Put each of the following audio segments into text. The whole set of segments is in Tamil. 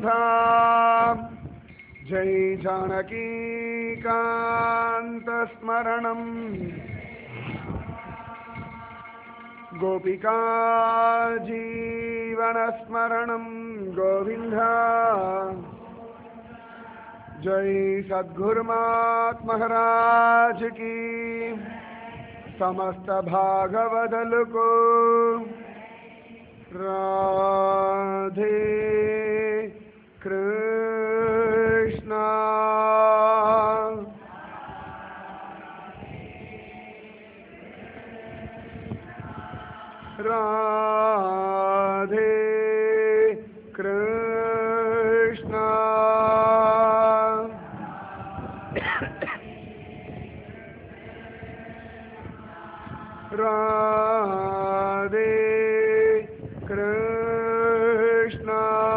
गोविन्दा जय जानकीकान्तस्मरणम् गोपिका जीवनस्मरणं गोविन्दा जय सद्गुरुमात् महाराज की समस्त भागवदल को राधे कृष्णा राधे कृष्णा राधे कृष्णा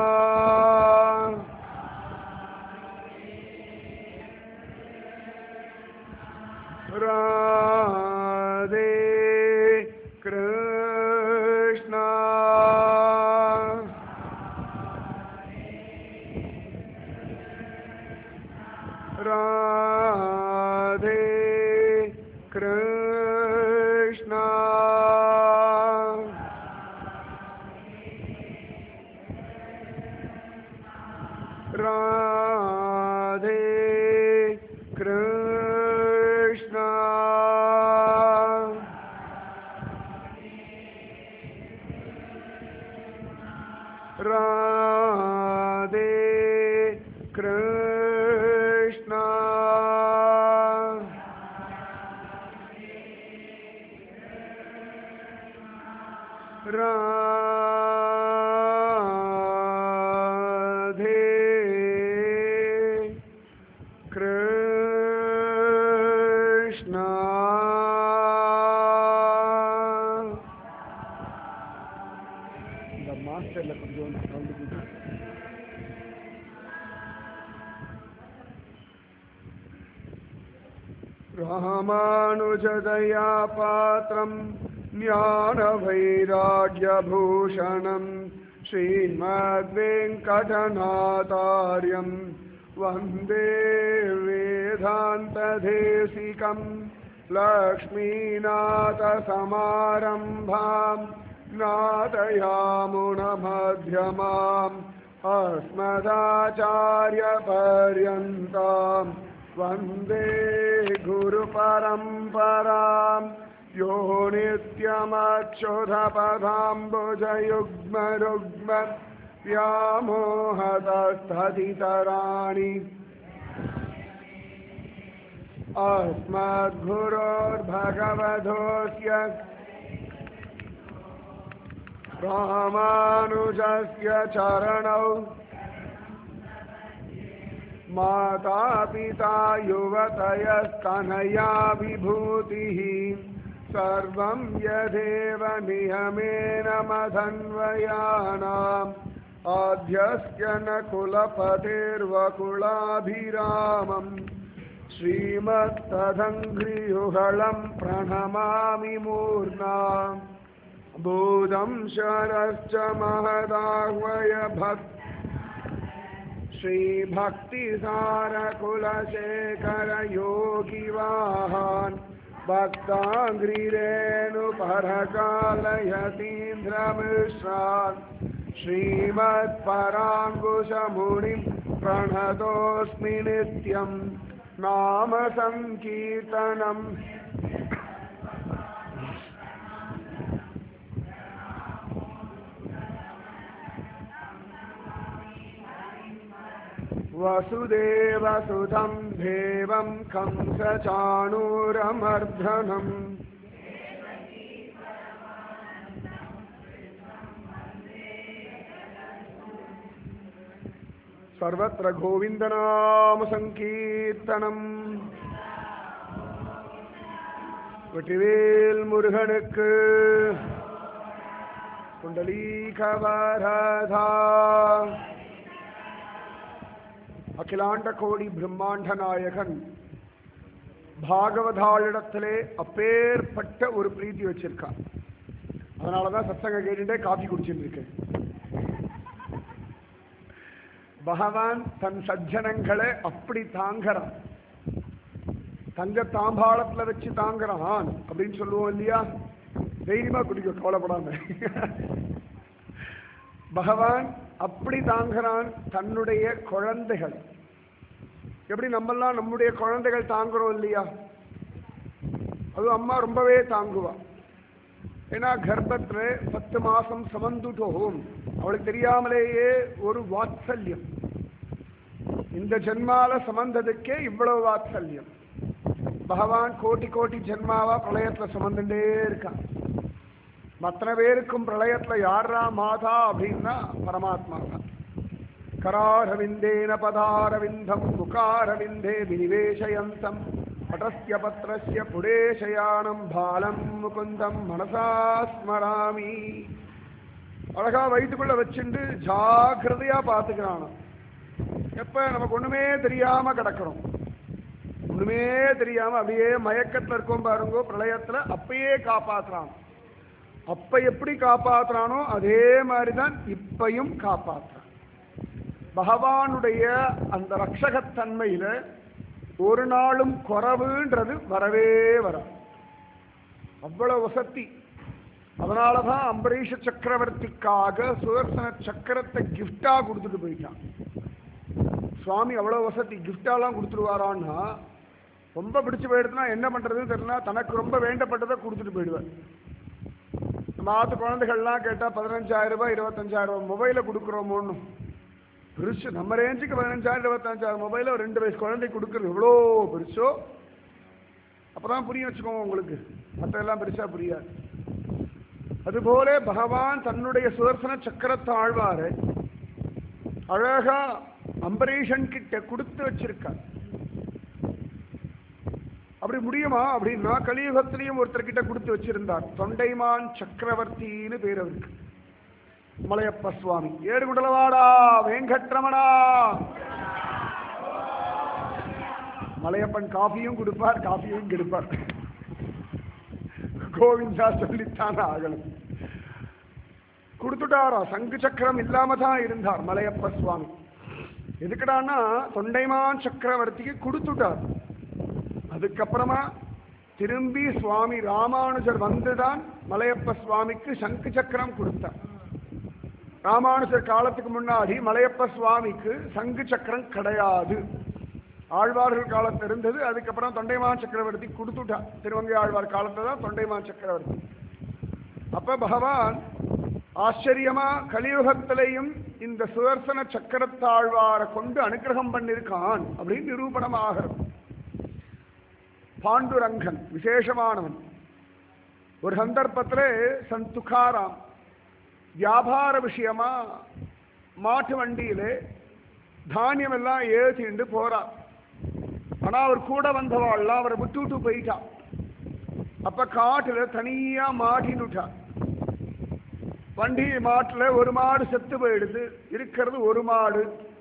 राधे कृष्णा राधे कृष्णा राधे कृष्णा राधे कृष्णा राधे कृष्णा இந்த மாஸ்டர்ல கொஞ்சம் சவுண்ட் கொடுத்து रामानुजदया पात्रम् ज्ञानवैराग्यभूषणम् श्रीमद्वेङ्कटनाथार्यम् वन्दे वेदान्तदेशिकम् लक्ष्मीनाथसमारम्भाम् नादयामुणमध्यमाम् अस्मदाचार्यपर्यन्ताम् वन्दे गुरुपरम्पराम् यो नित्यमक्षुधपदाम्बुजयुग्मरुग्म व्यामोहतस्तदितराणि अस्मद्गुरोर्भगवधोऽस्य रामानुजस्य चरणौ माता पिता युवतयस्तनया विभूतिः सर्वं यदेव नियमेन मधन्वयानाम् आद्यस्य न कुलपतिर्वकुलाभिरामम् श्रीमत्तदङ्घ्रियुगलं प्रणमामि मूर्ना भूतं शरश्च महदाह्वय भक् श्रीभक्तिसारकुलशेखरयोगिवाहान् भक्ताङ्घ्रिरेणुपरकालयतीन्द्रमिश्रान् श्रीमत्पराङ्कुशमुनिं प्रणतोऽस्मि नित्यं नाम सङ्कीर्तनम् वसुदेवसुतं देवं कंसचाणूरमर्धनम् सर्वत्र गोविन्दनामसङ्कीर्तनम् வெற்றிவேல் முருகனுக்கு குண்டலீகவரதா அகிலாண்ட கோடி பிரம்மாண்ட நாயகன் பாகவதாளிடத்திலே அப்பேற்பட்ட ஒரு பிரீத்தி வச்சிருக்கான் அதனாலதான் சத்சங்க கேட்டுட்டே காஃபி குடிச்சுட்டு இருக்கேன் பகவான் தன் சஜ்ஜனங்களை அப்படி தாங்குறான் தங்க தாம்பாளத்துல வச்சு தாங்குறான் அப்படின்னு சொல்லுவோம் இல்லையா தைரியமா குடிக்க கவலைப்படாம பகவான் அப்படி தாங்குறான் தன்னுடைய குழந்தைகள் எப்படி நம்மெல்லாம் நம்முடைய குழந்தைகள் தாங்குறோம் இல்லையா அது அம்மா ரொம்பவே தாங்குவா ஏன்னா கர்ப்பத்துல பத்து மாசம் சமந்துட்டோம் அவளுக்கு தெரியாமலேயே ஒரு வாத்சல்யம் இந்த ஜென்மால சமந்ததுக்கே இவ்வளவு வாத்சல்யம் பகவான் கோட்டி கோட்டி ஜென்மாவா பிரளயத்துல சுமந்துட்டே இருக்கான் மத்தனை பேருக்கும் பிரளயத்துல யாரா மாதா அப்படின்னா பரமாத்மா தான் கராரவிந்தேன பதாரவிந்தம் முகாரவிந்தே வினிவேஷயந்தம் படஸ்ய பத்ரஸ்ய புடேஷயானம் பாலம் முகுந்தம் மனசா ஸ்மராமி அழகா வயிற்றுக்குள்ள வச்சுண்டு ஜாக்கிரதையா பார்த்துக்கிறானோ எப்ப நமக்கு ஒண்ணுமே தெரியாம கிடக்கிறோம் ஒண்ணுமே தெரியாம அப்படியே மயக்கத்துல இருக்கோம் பாருங்கோ பிரளயத்துல அப்பயே காப்பாத்துறான் அப்ப எப்படி காப்பாத்துறானோ அதே மாதிரிதான் இப்பையும் காப்பாத்துறான் பகவானுடைய அந்த ரட்சகத்தன்மையில ஒரு நாளும் குறவுன்றது வரவே வர அவ்வளவு வசதி அதனாலதான் அம்பரீஷ சக்கரவர்த்திக்காக சுதர்சன சக்கரத்தை கிஃப்டா கொடுத்துட்டு போயிட்டான் சுவாமி அவ்வளவு வசதி கிஃப்டாலாம் கொடுத்துருவாரான்னா ரொம்ப பிடிச்சு போயிடுதுன்னா என்ன பண்றதுன்னு தெரியல தனக்கு ரொம்ப வேண்டப்பட்டதை கொடுத்துட்டு போயிடுவார் நம்ம ஆத்து குழந்தைகள்லாம் கேட்டா பதினஞ்சாயிரம் ரூபாய் இருபத்தஞ்சாயிரம் ரூபாய் மொபைல கொடுக்குறோமோன்னு பெருசு நம்ம ரேஞ்சுக்கு பதினஞ்சாயிரம் இருபத்தஞ்சாயிரம் மொபைல ஒரு ரெண்டு வயசு குழந்தை கொடுக்குறது எவ்வளோ பெருசோ அப்பதான் புரியும் வச்சுக்கோங்க உங்களுக்கு மற்றெல்லாம் பெருசா புரியாது அதுபோல பகவான் தன்னுடைய சுதர்சன சக்கரத்தை ஆழ்வாரு அழகா அம்பரீஷன் கிட்ட கொடுத்து வச்சிருக்கார் அப்படி முடியுமா அப்படின்னா கலியுகத்திலையும் ஒருத்தர் கிட்ட கொடுத்து வச்சிருந்தார் தொண்டைமான் சக்கரவர்த்தின்னு பேர் அவருக்கு மலையப்ப சுவாமி ஏடுகுண்டலவாடா வெங்கட்ரமணா மலையப்பன் காஃபியும் கொடுப்பார் காஃபியும் கெடுப்பார் கோவிந்தா சொல்லித்தான் ஆகணும் கொடுத்துட்டாரா சங்கு சக்கரம் இல்லாம தான் இருந்தார் மலையப்ப சுவாமி எதுக்குடான்னா தொண்டைமான் சக்கரவர்த்திக்கு கொடுத்துட்டார் அதுக்கப்புறமா திரும்பி சுவாமி ராமானுஜர் வந்துதான் மலையப்ப சுவாமிக்கு சங்கு சக்கரம் கொடுத்தார் ராமானுஜர் காலத்துக்கு முன்னாடி மலையப்ப சுவாமிக்கு சங்கு சக்கரம் கிடையாது ஆழ்வார்கள் காலத்துல இருந்தது அதுக்கப்புறம் தொண்டைமான் சக்கரவர்த்தி கொடுத்துட்டா திருவங்கை ஆழ்வார் காலத்துல தான் தொண்டைமான் சக்கரவர்த்தி அப்ப பகவான் ஆச்சரியமா கலியுகத்திலையும் இந்த சுதர்சன சக்கரத்தாழ்வாரை கொண்டு அனுகிரகம் பண்ணிருக்கான் அப்படின்னு நிரூபணம் ஆகிறது பாண்டுரங்கன் விசேஷமானவன் ஒரு சந்தர்ப்பத்துல சந்துகாராம் வியாபார விஷயமா மாட்டு வண்டியிலே தானியம் எல்லாம் ஏற்றிண்டு போறார் ஆனா அவர் கூட வந்தவாள்லாம் அவரை விட்டுவிட்டு போயிட்டா அப்ப காட்டுல தனியா மாட்டினுட்டா வண்டி மாட்டுல ஒரு மாடு செத்து போயிடுது இருக்கிறது ஒரு மாடு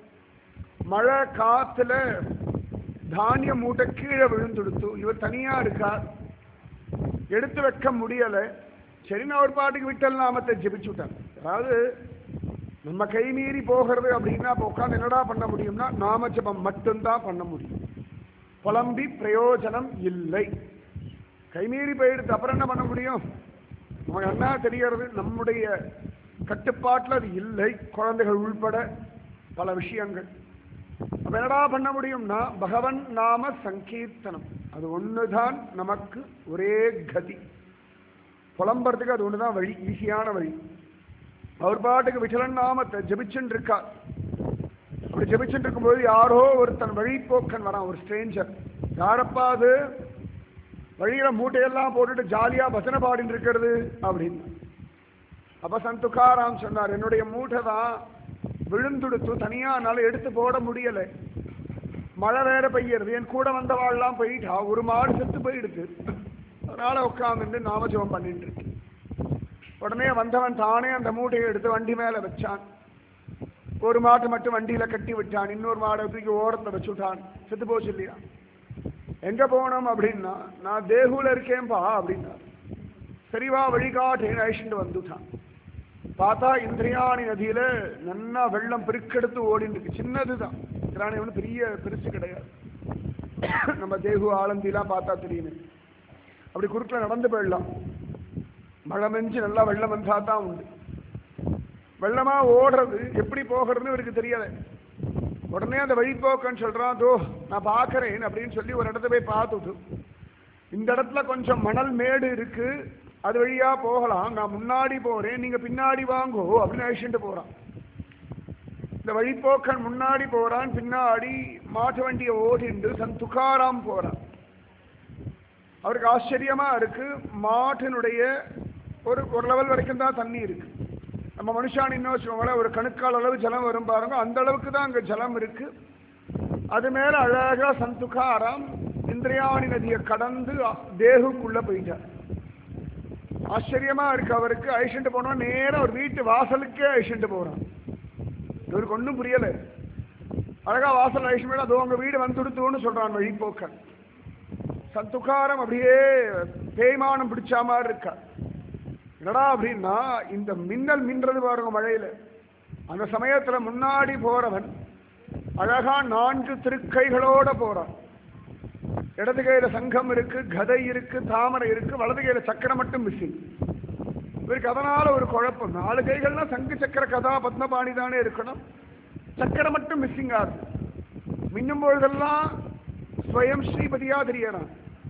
மழை காத்துல தானிய மூட்டை கீழே விழுந்துடுத்து இவர் தனியா இருக்கார் எடுத்து வைக்க முடியல சரி நான் ஒரு பாட்டுக்கு விட்டல் நாமத்தை ஜெபிச்சு விட்டேன் அதாவது நம்ம கை மீறி போகிறது அப்படின்னா இப்போ உட்காந்து என்னடா பண்ண முடியும்னா நாம ஜபம் மட்டும்தான் பண்ண முடியும் புலம்பி பிரயோஜனம் இல்லை கைமீறி போயிடுது அப்புறம் என்ன பண்ண முடியும் நமக்கு என்ன தெரியறது நம்முடைய கட்டுப்பாட்டில் அது இல்லை குழந்தைகள் உள்பட பல விஷயங்கள் அப்ப என்னடா பண்ண முடியும்னா பகவன் நாம சங்கீர்த்தனம் அது ஒண்ணுதான் நமக்கு ஒரே கதி புலம்புறதுக்கு அது ஒண்ணுதான் வழி ஈஸியான வழி அவர் பாட்டுக்கு விட்டலன் நாமத்தை ஜபிச்சுட்டு இருக்கார் அப்படி ஜபிச்சுட்டு இருக்கும்போது யாரோ ஒருத்தன் வழிப்போக்கன் வரான் ஒரு ஸ்ட்ரேஞ்சர் யாரப்பா அது வழியில மூட்டையெல்லாம் போட்டுட்டு ஜாலியா பஜனை பாடிட்டு இருக்கிறது அப்படின்னு அப்ப சந்துகாராம் சொன்னார் என்னுடைய மூட்டை தான் விழுந்துடுத்து தனியா என்னால எடுத்து போட முடியல மழை வேற பெய்யறது என் கூட வந்தவாள்லாம் போயிட்டா ஒரு மாடு செத்து போயிடுது அதனால உட்காந்துட்டு நாமஜபம் பண்ணிட்டு இருக்கு உடனே வந்தவன் தானே அந்த மூட்டையை எடுத்து வண்டி மேல வச்சான் ஒரு மாட்டை மட்டும் வண்டியில கட்டி விட்டான் இன்னொரு மாடை தூக்கி ஓரத்துல வச்சுட்டான் செத்து போச்சு இல்லையா எங்க போனோம் அப்படின்னா நான் தேகுல இருக்கேன்பா அப்படின்னா சரிவா வழிகாட்டேன்னு அழிச்சுட்டு வந்துட்டான் பார்த்தா இந்திரியாணி நதியில நன்னா வெள்ளம் பெருக்கெடுத்து ஓடின்னு இருக்கு சின்னதுதான் இந்திராணி ஒன்றும் பெரிய பெருசு கிடையாது நம்ம தேகு ஆலந்திலாம் பார்த்தா தெரியும் அப்படி குறுக்கில் நடந்து போயிடலாம் மழை மெஞ்சு நல்லா வெள்ளம் வந்தா தான் உண்டு வெள்ளமா ஓடுறது எப்படி போகிறதுன்னு இவருக்கு தெரியாது உடனே அந்த வழிபோக்கன்னு சொல்றான் தோ நான் பார்க்கறேன் அப்படின்னு சொல்லி ஒரு இடத்த போய் பார்த்துட்டு இந்த இடத்துல கொஞ்சம் மணல் மேடு இருக்கு அது வழியா போகலாம் நான் முன்னாடி போறேன் நீங்க பின்னாடி வாங்கோ அப்படின்னு அழிச்சுட்டு போறான் இந்த வழிப்போக்கன் முன்னாடி போறான் பின்னாடி மாட்டு வண்டியை ஓட்டிண்டு சன் துக்காராம் போறான் அவருக்கு ஆச்சரியமா இருக்கு மாட்டினுடைய ஒரு ஒரு லெவல் வரைக்கும் தான் தண்ணி இருக்கு நம்ம மனுஷான் இன்னும் வச்சுக்கோங்களேன் ஒரு கணுக்கால் அளவு ஜலம் வரும் பாருங்க அந்த அளவுக்கு தான் அங்க ஜலம் இருக்கு அது மேல அழகா சந்துகாராம் இந்திரியாணி நதியை கடந்து அ- தேகுக்குள்ள போயிட்டார் ஆச்சரியமா இருக்கு அவருக்கு அழிச்சுட்டு போனா நேரா ஒரு வீட்டு வாசலுக்கே அழிச்சுட்டு போறான் இவருக்கு ஒன்றும் புரியல அழகா வாசல் அழிச்சு அதோ உங்க வீடு வந்துடுத்தோன்னு சொல்றான் வழிபோக்கன் சந்துகாரம் அப்படியே தேய்மானம் பிடிச்ச மாதிரி இருக்கா என்னடா அப்படின்னா இந்த மின்னல் மின்றது பாருங்க மழையில அந்த சமயத்துல முன்னாடி போறவன் அழகா நான்கு திருக்கைகளோட போறான் இடது கையில சங்கம் இருக்கு கதை இருக்கு தாமரை இருக்கு வலது கையில சக்கரம் மட்டும் மிஸ்ஸிங் இவருக்கு அதனால ஒரு குழப்பம் நாலு கைகள்னா சங்கு சக்கர கதா பத்மபாணி தானே இருக்கணும் சக்கரம் மட்டும் மிஸ்ஸிங் ஆகுது மின்னும் பொழுதெல்லாம் ஸ்வயம் ஸ்ரீபதியா தெரியறான்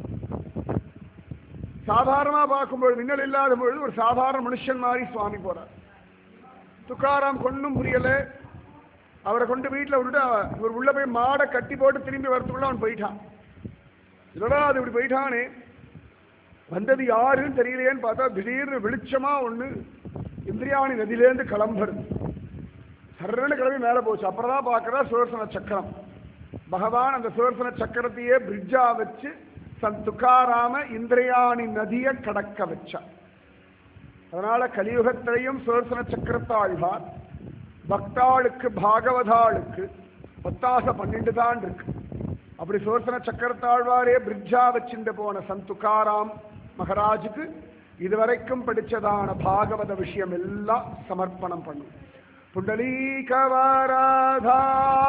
சாதாரணமா பார்க்கும்போது மின்னல் இல்லாத பொழுது ஒரு சாதாரண மனுஷன் மாதிரி சுவாமி போறார் துக்காராம் கொன்னும் புரியல அவரை கொண்டு வீட்டில் விட்டுட்டு அவ- இவர் உள்ள போய் மாடை கட்டி போட்டு திரும்பி வரத்துக்குள்ள அவன் போயிட்டான் இல்லடா அது இப்படி போயிட்டானே வந்தது யாருன்னு தெரியலையேன்னு பார்த்தா திடீர்னு வெளிச்சமா ஒண்ணு இந்திரியாணி நதியிலேருந்து கிளம்புறது சரணு கிளம்பி மேலே போச்சு அப்புறம் தான் பார்க்குறா சுதர்சன சக்கரம் பகவான் அந்த சுதர்சன சக்கரத்தையே பிரிட்ஜா வச்சு சன் துக்காராம இந்திரியாணி நதியை கடக்க வச்சான் அதனால கலியுகத்திலையும் சுதர்சன சக்கரத்தாழ்வார் பக்தாளுக்கு பாகவதாளுக்கு ஒத்தாசை பண்ணிட்டு தான் இருக்கு அப்படி சுதர்சன சக்கரத்தாழ்வாரே பிரிட்ஜா வச்சுட்டு போன சந்துகாராம் மகராஜுக்கு இதுவரைக்கும் படிச்சதான பாகவத விஷயம் எல்லாம் சமர்ப்பணம் பண்ணும் புண்டலீகவாராதா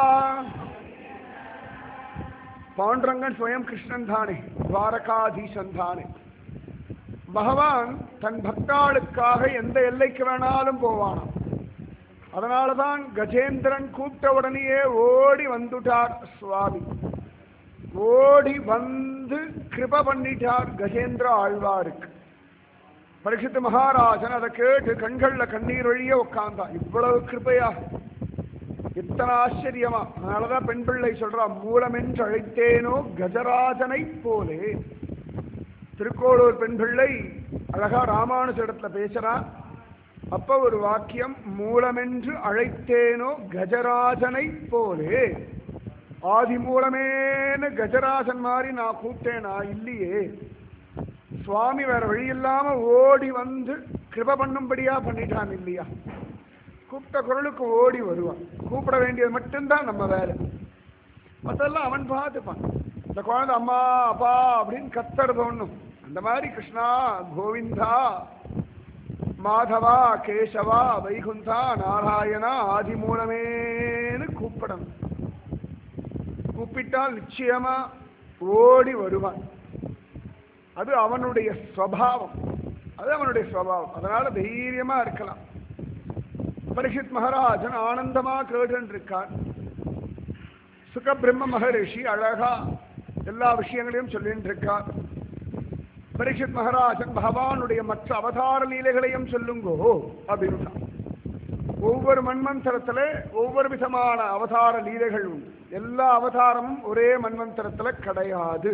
பாண்டரங்கன் ஸ்வயம் கிருஷ்ணன் தானே துவாரகாதீசன் தானே பகவான் தன் பக்தாளுக்காக எந்த எல்லைக்கு வேணாலும் போவானாம் அதனாலதான் கஜேந்திரன் கூப்பிட்ட உடனேயே ஓடி வந்துட்டார் சுவாமி ஓடி வந்து கிருப பண்ணிட்டார் கஜேந்திர ஆழ்வாருக்கு பரீட்சித்து மகாராஜன் அதை கேட்டு கண்கள்ல கண்ணீர் வழியே உட்கார்ந்தான் இவ்வளவு கிருபையா இத்தனை ஆச்சரியமா அதனாலதான் பெண் பிள்ளை சொல்றா மூலமென்று அழைத்தேனோ கஜராஜனை போலே திருக்கோளூர் பெண் பிள்ளை அழகா ராமானுஜிடத்துல பேசுறா அப்ப ஒரு வாக்கியம் மூலமென்று அழைத்தேனோ கஜராஜனை போலே ஆதி மூலமேன்னு கஜராஜன் மாதிரி நான் கூப்பிட்டேனா இல்லையே சுவாமி வேற வழி இல்லாம ஓடி வந்து கிருப பண்ணும்படியா பண்ணிட்டான் இல்லையா கூப்பிட்ட குரலுக்கு ஓடி வருவான் கூப்பிட வேண்டியது மட்டும்தான் நம்ம வேலை மற்றெல்லாம் அவன் பார்த்துப்பான் இந்த குழந்தை அம்மா அப்பா அப்படின்னு கத்துறது ஒண்ணும் அந்த மாதிரி கிருஷ்ணா கோவிந்தா மாதவா கேசவா வைகுந்தா நாராயணா ஆதி மூலமேன்னு கூப்பிடணும் கூப்பிட்டால் நிச்சயமா ஓடி வருவான் அது அவனுடைய ஸ்வபாவம் அது அவனுடைய ஸ்வபாவம் அதனால தைரியமா இருக்கலாம் பரிஷித் மகாராஜன் ஆனந்தமா கேட்டுன்னு இருக்கான் சுகபிரம்ம மகரிஷி அழகா எல்லா விஷயங்களையும் சொல்லிட்டு இருக்கார் பரீட்சித் மகாராஜன் பகவானுடைய மற்ற அவதார லீலைகளையும் சொல்லுங்கோ அப்படின்னு ஒவ்வொரு மன்வந்தரத்துல ஒவ்வொரு விதமான அவதார லீலைகள் உண்டு எல்லா அவதாரமும் ஒரே மன்வந்தரத்துல கிடையாது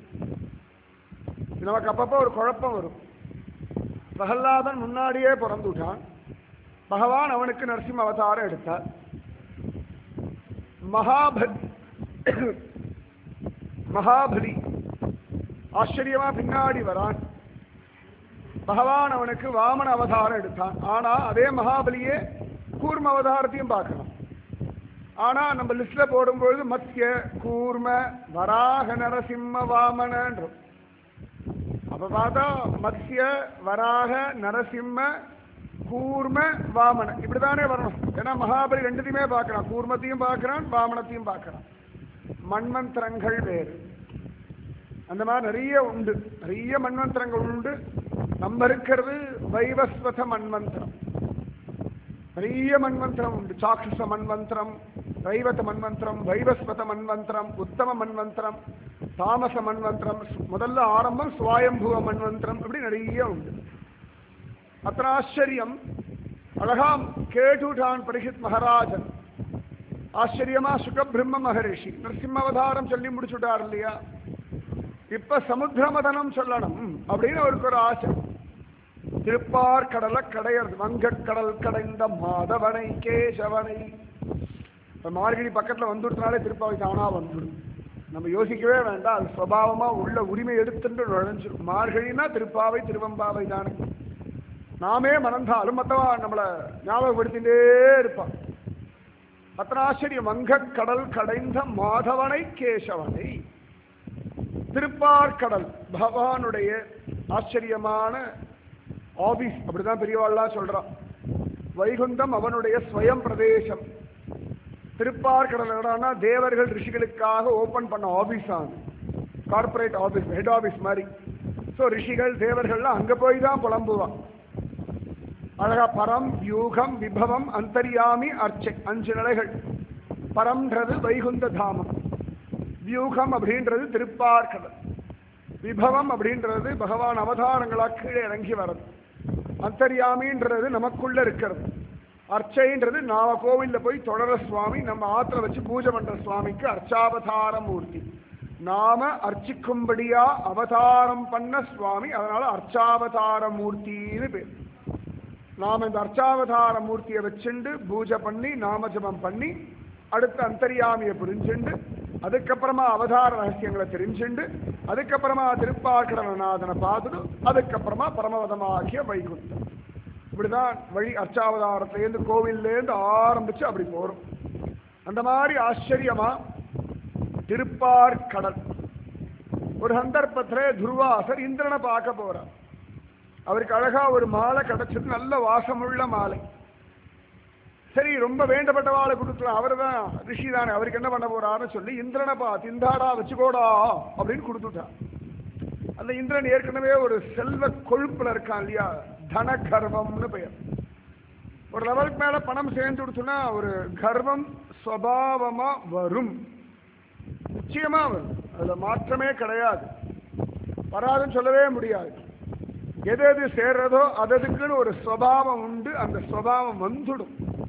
நமக்கு அப்பப்போ ஒரு குழப்பம் வரும் பிரகல்லாதன் முன்னாடியே பிறந்துட்டான் பகவான் அவனுக்கு நரசிம்ம அவதாரம் எடுத்தார் மகாபத் மகாபலி ஆச்சரியமா பின்னாடி வரான் பகவான் அவனுக்கு வாமன அவதாரம் எடுத்தான் ஆனா அதே மகாபலியே கூர்ம அவதாரத்தையும் பார்க்கலாம் ஆனா நம்ம லிஸ்ட்ல போடும்பொழுது மத்திய கூர்ம வராக நரசிம்ம வாமனன்றோம் அப்ப பார்த்தா மத்திய வராக நரசிம்ம கூர்ம வாமன இப்படிதானே வரணும் ஏன்னா மகாபலி ரெண்டுத்தையுமே பார்க்கறான் கூர்மத்தையும் பார்க்கறான் வாமனத்தையும் பார்க்கறான் மன்மந்திரங்கள் வேறு அந்த மாதிரி நிறைய உண்டு நிறைய மன்வந்திரங்கள் உண்டு நம்ம இருக்கிறது வைவஸ்வத மன்வந்திரம் நிறைய மன்வந்திரம் உண்டு சாக்ஷச மன்வந்திரம் தைவத மன்வந்திரம் வைவஸ்வத மன்வந்திரம் உத்தம மன்வந்திரம் தாமச மன்வந்திரம் முதல்ல ஆரம்பம் சுவாயம்புவ மன்வந்திரம் இப்படி நிறைய உண்டு அத்தனை ஆச்சரியம் அழகா கேட்டுட்டான் பரிஷித் மகாராஜன் ஆச்சரியமா சுகபிரம்ம மகரிஷி நரசிம்மவதாரம் சொல்லி முடிச்சுட்டார் இல்லையா இப்ப சமுத்திரமதனம் சொல்லணும் அப்படின்னு அவருக்கு ஒரு ஆசை திருப்பார் கடலை கடையிறது வங்கக்கடல் கடைந்த மாதவனை கேசவனை இப்ப மார்கழி பக்கத்துல வந்துடுறதுனாலே திருப்பாவை தானா வந்துடும் நம்ம யோசிக்கவே வேண்டாம் அது சுவாவமா உள்ள உரிமை எடுத்துட்டு நுழைஞ்சிடும் மார்கழினா திருப்பாவை திருவம்பாவை தானே நாமே மறந்தாலும் மற்றவா நம்மளை ஞாபகப்படுத்திட்டே இருப்பான் அத்தனை ஆச்சரியம் வங்கக்கடல் கடைந்த மாதவனை கேசவனை திருப்பார்கடல் பகவானுடைய ஆச்சரியமான ஆபீஸ் அப்படிதான் பெரியவாள்லாம் சொல்றான் வைகுந்தம் அவனுடைய ஸ்வயம் பிரதேசம் திருப்பார்கடல் என்னடான்னா தேவர்கள் ரிஷிகளுக்காக ஓபன் பண்ண ஆபீஸ் ஆகுது கார்பரேட் ஆபீஸ் ஹெட் ஆபீஸ் மாதிரி ஸோ ரிஷிகள் தேவர்கள்லாம் அங்க போய் தான் புலம்புவான் அழகா பரம் வியூகம் விபவம் அந்தரியாமி அர்ச்சை அஞ்சு நிலைகள் பரம்ன்றது வைகுந்த தாமம் வியூகம் அப்படின்றது திருப்பார்கடல் விபவம் அப்படின்றது பகவான் அவதாரங்களா கீழே இறங்கி வர்றது அந்தரியாமின்றது நமக்குள்ள இருக்கிறது அர்ச்சைன்றது நாம கோவில்ல போய் தொடர சுவாமி நம்ம ஆத்துல வச்சு பூஜை பண்ற சுவாமிக்கு அர்ச்சாவதார மூர்த்தி நாம அர்ச்சிக்கும்படியா அவதாரம் பண்ண சுவாமி அதனால அர்ச்சாவதார மூர்த்தின்னு பேர் நாம இந்த அர்ச்சாவதார மூர்த்தியை வச்சுண்டு பூஜை பண்ணி நாமஜபம் பண்ணி அடுத்த அந்தரியாமியை புரிஞ்சுண்டு அதுக்கப்புறமா அவதார ரகசியங்களை தெரிஞ்சுண்டு அதுக்கப்புறமா திருப்பாக்கடநாதனை பார்த்துட்டு அதுக்கப்புறமா பரமவதமாகிய வைகுண்டம் இப்படிதான் வழி அர்ச்சாவதாரத்திலேருந்து கோவில்லேருந்து ஆரம்பிச்சு அப்படி போறோம் அந்த மாதிரி ஆச்சரியமா திருப்பார்கடல் ஒரு சந்தர்ப்பத்துல துர்வாசர் இந்திரனை பார்க்க போறார் அவருக்கு அழகா ஒரு மாலை கிடைச்சது நல்ல வாசமுள்ள மாலை சரி ரொம்ப வேண்டப்பட்ட வாழை கொடுக்கலாம் அவர் தான் ரிஷி தானே அவருக்கு என்ன பண்ண போறாருன்னு சொல்லி இந்திரனை பா திந்தாடா வச்சுக்கோடா அப்படின்னு கொடுத்துட்டான் அந்த இந்திரன் ஏற்கனவே ஒரு செல்வ கொழுப்புல இருக்கான் இல்லையா தன கர்வம்னு பெயர் ஒரு லெவலுக்கு மேல பணம் சேர்ந்து கொடுத்தோம்னா ஒரு கர்வம் சுவாவமா வரும் நிச்சயமா வரும் அதுல மாற்றமே கிடையாது வராதுன்னு சொல்லவே முடியாது எது எது சேர்றதோ அததுக்குன்னு ஒரு சுவாவம் உண்டு அந்த சுவாவம் வந்துடும்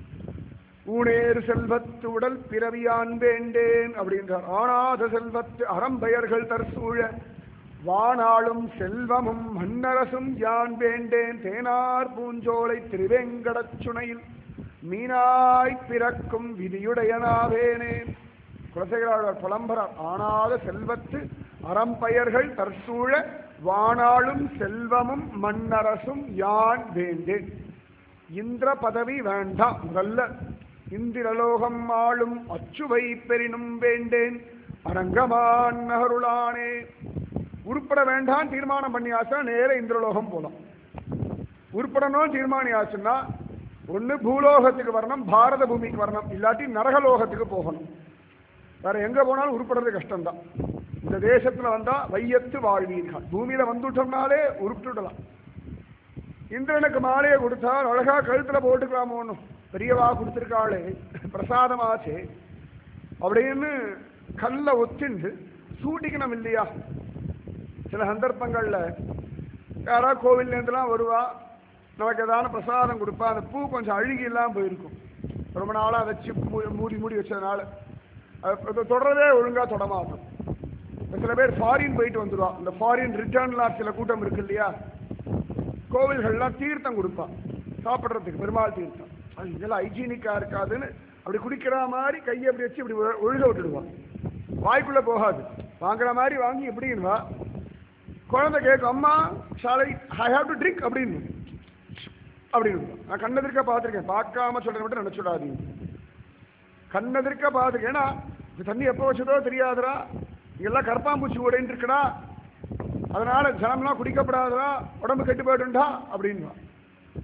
ஊனேறு செல்வத்து உடல் பிறவியான் வேண்டேன் அப்படின்றார் ஆனாத செல்வத்து அறம்பெயர்கள் தற்சூழ வானாளும் செல்வமும் மன்னரசும் யான் வேண்டேன் தேனார் பூஞ்சோலை திருவேங்கடச் சுனையில் மீனாய் பிறக்கும் விதியுடையனாவேனே குலசேகராளர் புலம்பரார் ஆனாத செல்வத்து அறம்பெயர்கள் தற்சூழ வானாளும் செல்வமும் மன்னரசும் யான் வேண்டேன் இந்திர பதவி வேண்டாம் முதல்ல இந்திரலோகம் ஆளும் அச்சுவை பெரினும் வேண்டேன் அரங்கமான் நகருளானே உருப்பட வேண்டாம் தீர்மானம் பண்ணியாச்சா நேர இந்திரலோகம் போலாம் உருப்படணும் தீர்மானியாச்சுன்னா ஒண்ணு பூலோகத்துக்கு வரணும் பாரத பூமிக்கு வரணும் இல்லாட்டி நரகலோகத்துக்கு போகணும் வேற எங்க போனாலும் உருப்படுறது கஷ்டம்தான் இந்த தேசத்துல வந்தா வையத்து வாழ்வீர்கள் பூமியில வந்துட்டோம்னாலே உருப்பிட்டுடலாம் இந்திரனுக்கு மாலையை கொடுத்தா அழகா கழுத்துல போட்டுக்கலாமோ ஒன்றும் பெரியவா கொடுத்துருக்காளே பிரசாதமாச்சே அப்படின்னு கல்ல ஒத்திண்டு சூட்டிக்கணும் இல்லையா சில சந்தர்ப்பங்கள்ல யாரா கோவில்லேருந்துலாம் வருவா நமக்கு ஏதான பிரசாதம் கொடுப்பா அந்த பூ கொஞ்சம் அழுகி இல்லாம போயிருக்கும் ரொம்ப நாளா வச்சு மூ- மூடி மூடி வச்சதுனால அது தொடரவே ஒழுங்கா தொடமாட்டோம் சில பேர் ஃபாரின் போயிட்டு வந்துடுவா இந்த ஃபாரின் ரிட்டர்ன்லாம் சில கூட்டம் இருக்கு இல்லையா கோவில்கள்லாம் தீர்த்தம் கொடுப்பான் சாப்பிட்றதுக்கு பெருமாள் தீர்த்தம் அது இதெல்லாம் ஹைஜீனிக்கா இருக்காதுன்னு அப்படி குடிக்கிற மாதிரி கையை அப்படி வச்சு இப்படி ஒழு- ஒழுக விட்டுடுவான் வாய்க்குள்ள போகாது வாங்குற மாதிரி வாங்கி எப்படின்வா குழந்தை கேட்கும் அம்மா shall I I have to drink அப்படின்னு அப்படின்னு நான் கண்ணெதிர்க்க பார்த்துருக்கேன் பார்க்காம சொல்றேன் மட்டும் நினைச்சுடாதீங்க கண்ணெதிர்க்க பார்த்துருக்கேன் ஏன்னா இந்த தண்ணி எப்போ வச்சதோ தெரியாதுடா இங்கெல்லாம் கற்பாம்பூச்சி ஓடின்னு இருக்குடா அதனால ஜனம்லாம் குடிக்கப்படாதடா உடம்பு கெட்டு போயிடும்டா அப்படின்வா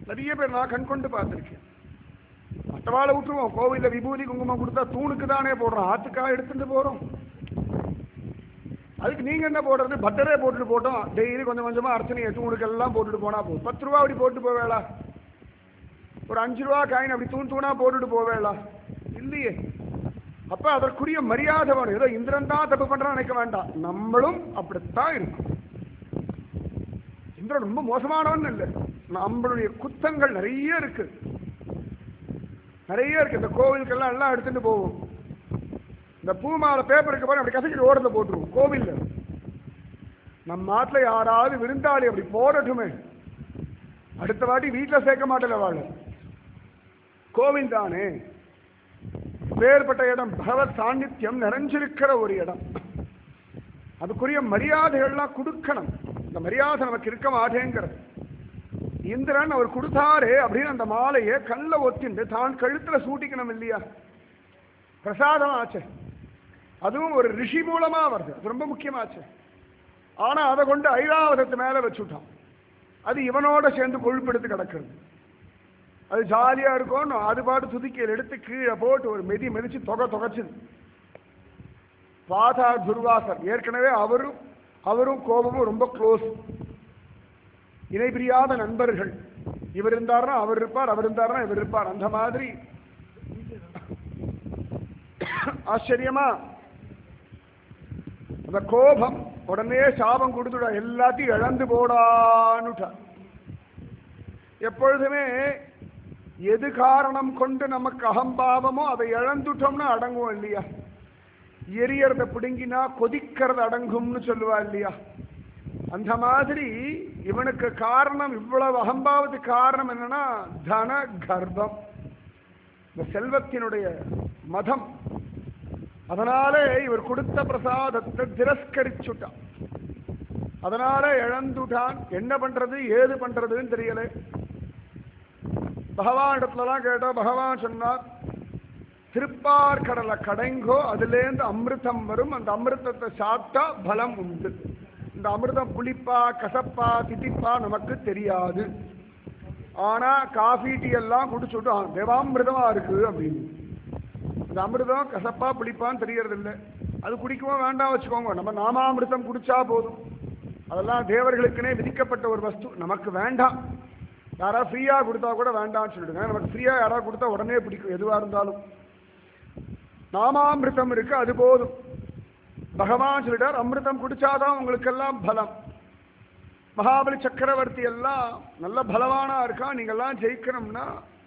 நிறைய பேர் நான் கண் கொண்டு பார்த்திருக்கேன் மற்றவாளை விட்டுருவோம் கோவில்ல விபூதி குங்குமம் கொடுத்தா தூணுக்கு தானே போடுறோம் ஆத்துக்காக எடுத்துட்டு போறோம் அதுக்கு நீங்க என்ன போடுறது பட்டரே போட்டுட்டு போட்டோம் டெய்லி கொஞ்சம் கொஞ்சமா அர்ச்சனையை தூணுக்கு எல்லாம் போட்டுட்டு போனா போதும் பத்து ரூபா அப்படி போட்டு போவேளா ஒரு அஞ்சு ரூபா காயின் அப்படி தூண் தூணா போட்டுட்டு போவேளா இல்லையே அப்ப அதற்குரிய மரியாதை வேணும் ஏதோ இந்திரன் தான் தப்பு பண்றான்னு நினைக்க வேண்டாம் நம்மளும் அப்படித்தான் இருக்கும் இந்திரன் ரொம்ப மோசமானவன் இல்லை நம்மளுடைய குத்தங்கள் நிறைய இருக்கு நிறைய இருக்கு இந்த கோவிலுக்கெல்லாம் எல்லாம் எடுத்துட்டு போவோம் இந்த பூ மாலை பேப்பருக்கு பாருங்க அப்படி கசக்கிட்டு ஓரத்தை போட்டுருவோம் கோவில்ல நம்ம நாட்டுல யாராவது விருந்தாளி அப்படி போடட்டுமே அடுத்த வாட்டி வீட்டுல சேர்க்க மாட்டல வாழ கோவில் தானே வேறுபட்ட இடம் பகவத் சாநித்தியம் நிறைஞ்சிருக்கிற ஒரு இடம் அதுக்குரிய மரியாதைகள்லாம் கொடுக்கணும் இந்த மரியாதை நமக்கு இருக்க மாட்டேங்கிறது இந்திரன் அவர் கொடுத்தாரே அப்படின்னு அந்த மாலையை கல்ல ஒத்திண்டு தான் கழுத்துல சூட்டிக்கணும் இல்லையா பிரசாதம் ஆச்சு அதுவும் ஒரு ரிஷி மூலமா வருது அது ரொம்ப முக்கியமாச்சு ஆனா அதை கொண்டு ஐராவதத்து மேல வச்சுட்டான் அது இவனோட சேர்ந்து கொழுப்பெடுத்து கிடக்குறது அது ஜாலியா இருக்கும் அது பாட்டு துதிக்கையில் எடுத்து கீழே போட்டு ஒரு மெதி மெதிச்சு தொகை தொகைச்சுது பாதா துர்வாசர் ஏற்கனவே அவரும் அவரும் கோபமும் ரொம்ப க்ளோஸ் இணை பிரியாத நண்பர்கள் இவர் இருந்தாருன்னா அவர் இருப்பார் அவர் இருந்தாருன்னா இவர் இருப்பார் அந்த மாதிரி ஆச்சரியமா அந்த கோபம் உடனே சாபம் கொடுத்துடா எல்லாத்தையும் இழந்து போடான்னுட்டா எப்பொழுதுமே எது காரணம் கொண்டு நமக்கு அகம்பாவமோ அதை இழந்துட்டோம்னா அடங்குவோம் இல்லையா எரியறத பிடுங்கினா கொதிக்கிறது அடங்கும்னு சொல்லுவா இல்லையா அந்த மாதிரி இவனுக்கு காரணம் இவ்வளவு அகம்பாவத்துக்கு காரணம் என்னன்னா தன கர்ப்பம் இந்த செல்வத்தினுடைய மதம் அதனாலே இவர் கொடுத்த பிரசாதத்தை திரஸ்கரிச்சுட்டான் அதனால இழந்துட்டான் என்ன பண்றது ஏது பண்றதுன்னு தெரியல பகவான் இடத்துலலாம் கேட்டா பகவான் சொன்னார் திருப்பார் கடலை கடைங்கோ அதுலேருந்து அமிர்தம் வரும் அந்த அமிர்தத்தை சாப்பிட்டா பலம் உண்டு இந்த அமிர்தம் புளிப்பா கசப்பா தித்திப்பா நமக்கு தெரியாது ஆனா காஃபி டீ எல்லாம் குடிச்சுட்டோம் தேவாமிர்தமா இருக்கு அப்படின்னு இந்த அமிர்தம் கசப்பா புளிப்பான்னு தெரியறது இல்லை அது குடிக்கவும் வேண்டாம் வச்சுக்கோங்க நம்ம நாமாமிர்தம் குடிச்சா போதும் அதெல்லாம் தேவர்களுக்குனே விதிக்கப்பட்ட ஒரு வஸ்து நமக்கு வேண்டாம் யாராவது ஃப்ரீயா கொடுத்தா கூட வேண்டாம்னு சொல்லிடுங்க நமக்கு ஃப்ரீயா யாராவது கொடுத்தா உடனே பிடிக்கும் எதுவா இருந்தாலும் நாமாமிர்தம் இருக்கு அது போதும் பகவான் சொல்லிட்டார் அமிர்தம் குடிச்சாதான் உங்களுக்கெல்லாம் பலம் மகாபலி சக்கரவர்த்தி எல்லாம் நல்ல பலவானா இருக்கா நீங்கெல்லாம் ஜெயிக்கணும்னா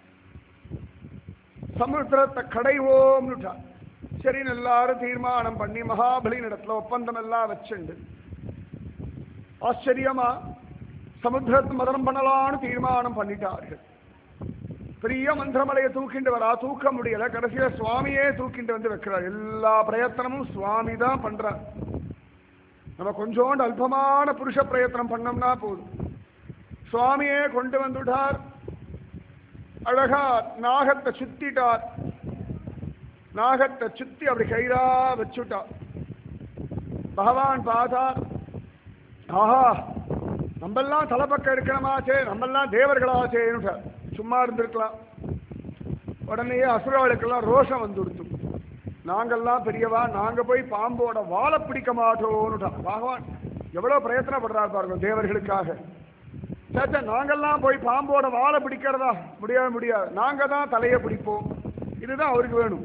சமுத்திரத்தை கடைவோம்னுட்டா சரின்னு எல்லாரும் தீர்மானம் பண்ணி மகாபலியின் இடத்துல ஒப்பந்தம் எல்லாம் வச்சுண்டு ஆச்சரியமா சமுத்திரத்தை மதனம் பண்ணலாம்னு தீர்மானம் பண்ணிட்டார்கள் பெரிய மந்திரமலையை தூக்கிண்டு வரா தூக்க முடியல கடைசியில சுவாமியே தூக்கிண்டு வந்து வைக்கிறார் எல்லா பிரயத்தனமும் சுவாமி தான் பண்றார் நம்ம கொஞ்சோண்டு அல்பமான புருஷ பிரயத்தனம் பண்ணோம்னா போதும் சுவாமியே கொண்டு வந்துட்டார் அழகா நாகத்தை சுத்திட்டார் நாகத்தை சுத்தி அப்படி கயிறா வச்சுட்டார் பகவான் பார்த்தார் ஆஹா நம்மெல்லாம் தலைப்பக்கம் இருக்கணுமாச்சே நம்மெல்லாம் தேவர்களாச்சேன்னு சும்மா இருந்திருக்கலாம் உடனே அசுராளுக்கெல்லாம் ரோஷம் வந்துடுத்து நாங்கெல்லாம் பெரியவா நாங்க போய் பாம்போட வாழை பிடிக்க மாட்டோம்னுட்டான் பகவான் எவ்வளவு பிரயத்தனப்படுறாரு பாருங்க தேவர்களுக்காக சேச்சா நாங்கெல்லாம் போய் பாம்போட வாழை பிடிக்கிறதா முடியாது முடியாது நாங்க தான் தலையை பிடிப்போம் இதுதான் அவருக்கு வேணும்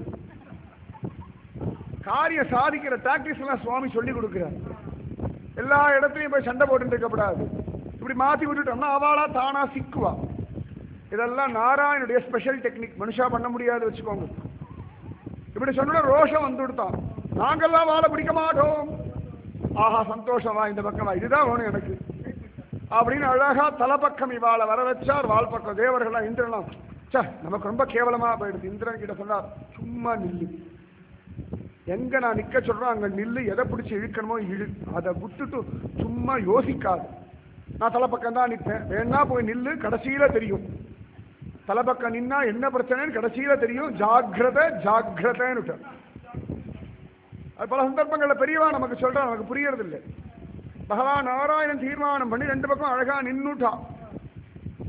காரியம் சாதிக்கிற டாக்டிக்ஸ் எல்லாம் சுவாமி சொல்லி கொடுக்கிறார் எல்லா இடத்துலையும் போய் சண்டை போட்டு இருக்கக்கூடாது இப்படி மாத்தி விட்டுட்டோம்னா அவளா தானா சிக்குவா இதெல்லாம் நாராயணுடைய ஸ்பெஷல் டெக்னிக் மனுஷா பண்ண முடியாது வச்சுக்கோங்க இப்படி சொன்ன ரோஷம் வந்து விடுத்தான் நாங்கெல்லாம் வாழை பிடிக்க மாட்டோம் ஆஹா சந்தோஷமா இந்த பக்கமா இதுதான் வேணும் எனக்கு அப்படின்னு அழகா தலைப்பக்கம் இவாளை வர வச்சார் வால் பக்கம் தேவர்கள்லாம் இந்திரலாம் சே நமக்கு ரொம்ப கேவலமா போயிடுது இந்திரன் கிட்ட சொன்னார் சும்மா நில்லு எங்க நான் நிக்க சொல்றேன் அங்க நில்லு எதை பிடிச்சி இழுக்கணுமோ இழு அதை விட்டுட்டு சும்மா யோசிக்காது நான் தலைப்பக்கம் தான் நிற்பேன் வேணா போய் நில்லு கடைசியில தெரியும் தலைப்பக்கம் நின்னா என்ன பிரச்சனைன்னு கடைசியில தெரியும் ஜாக்கிரத ஜாக்கிரதைன்னு அது பல சந்தர்ப்பங்கள்ல பெரியவா நமக்கு சொல்றா நமக்கு புரியறது இல்லை பகவான் நாராயணன் தீர்மானம் பண்ணி ரெண்டு பக்கம் அழகா நின்னுட்டான்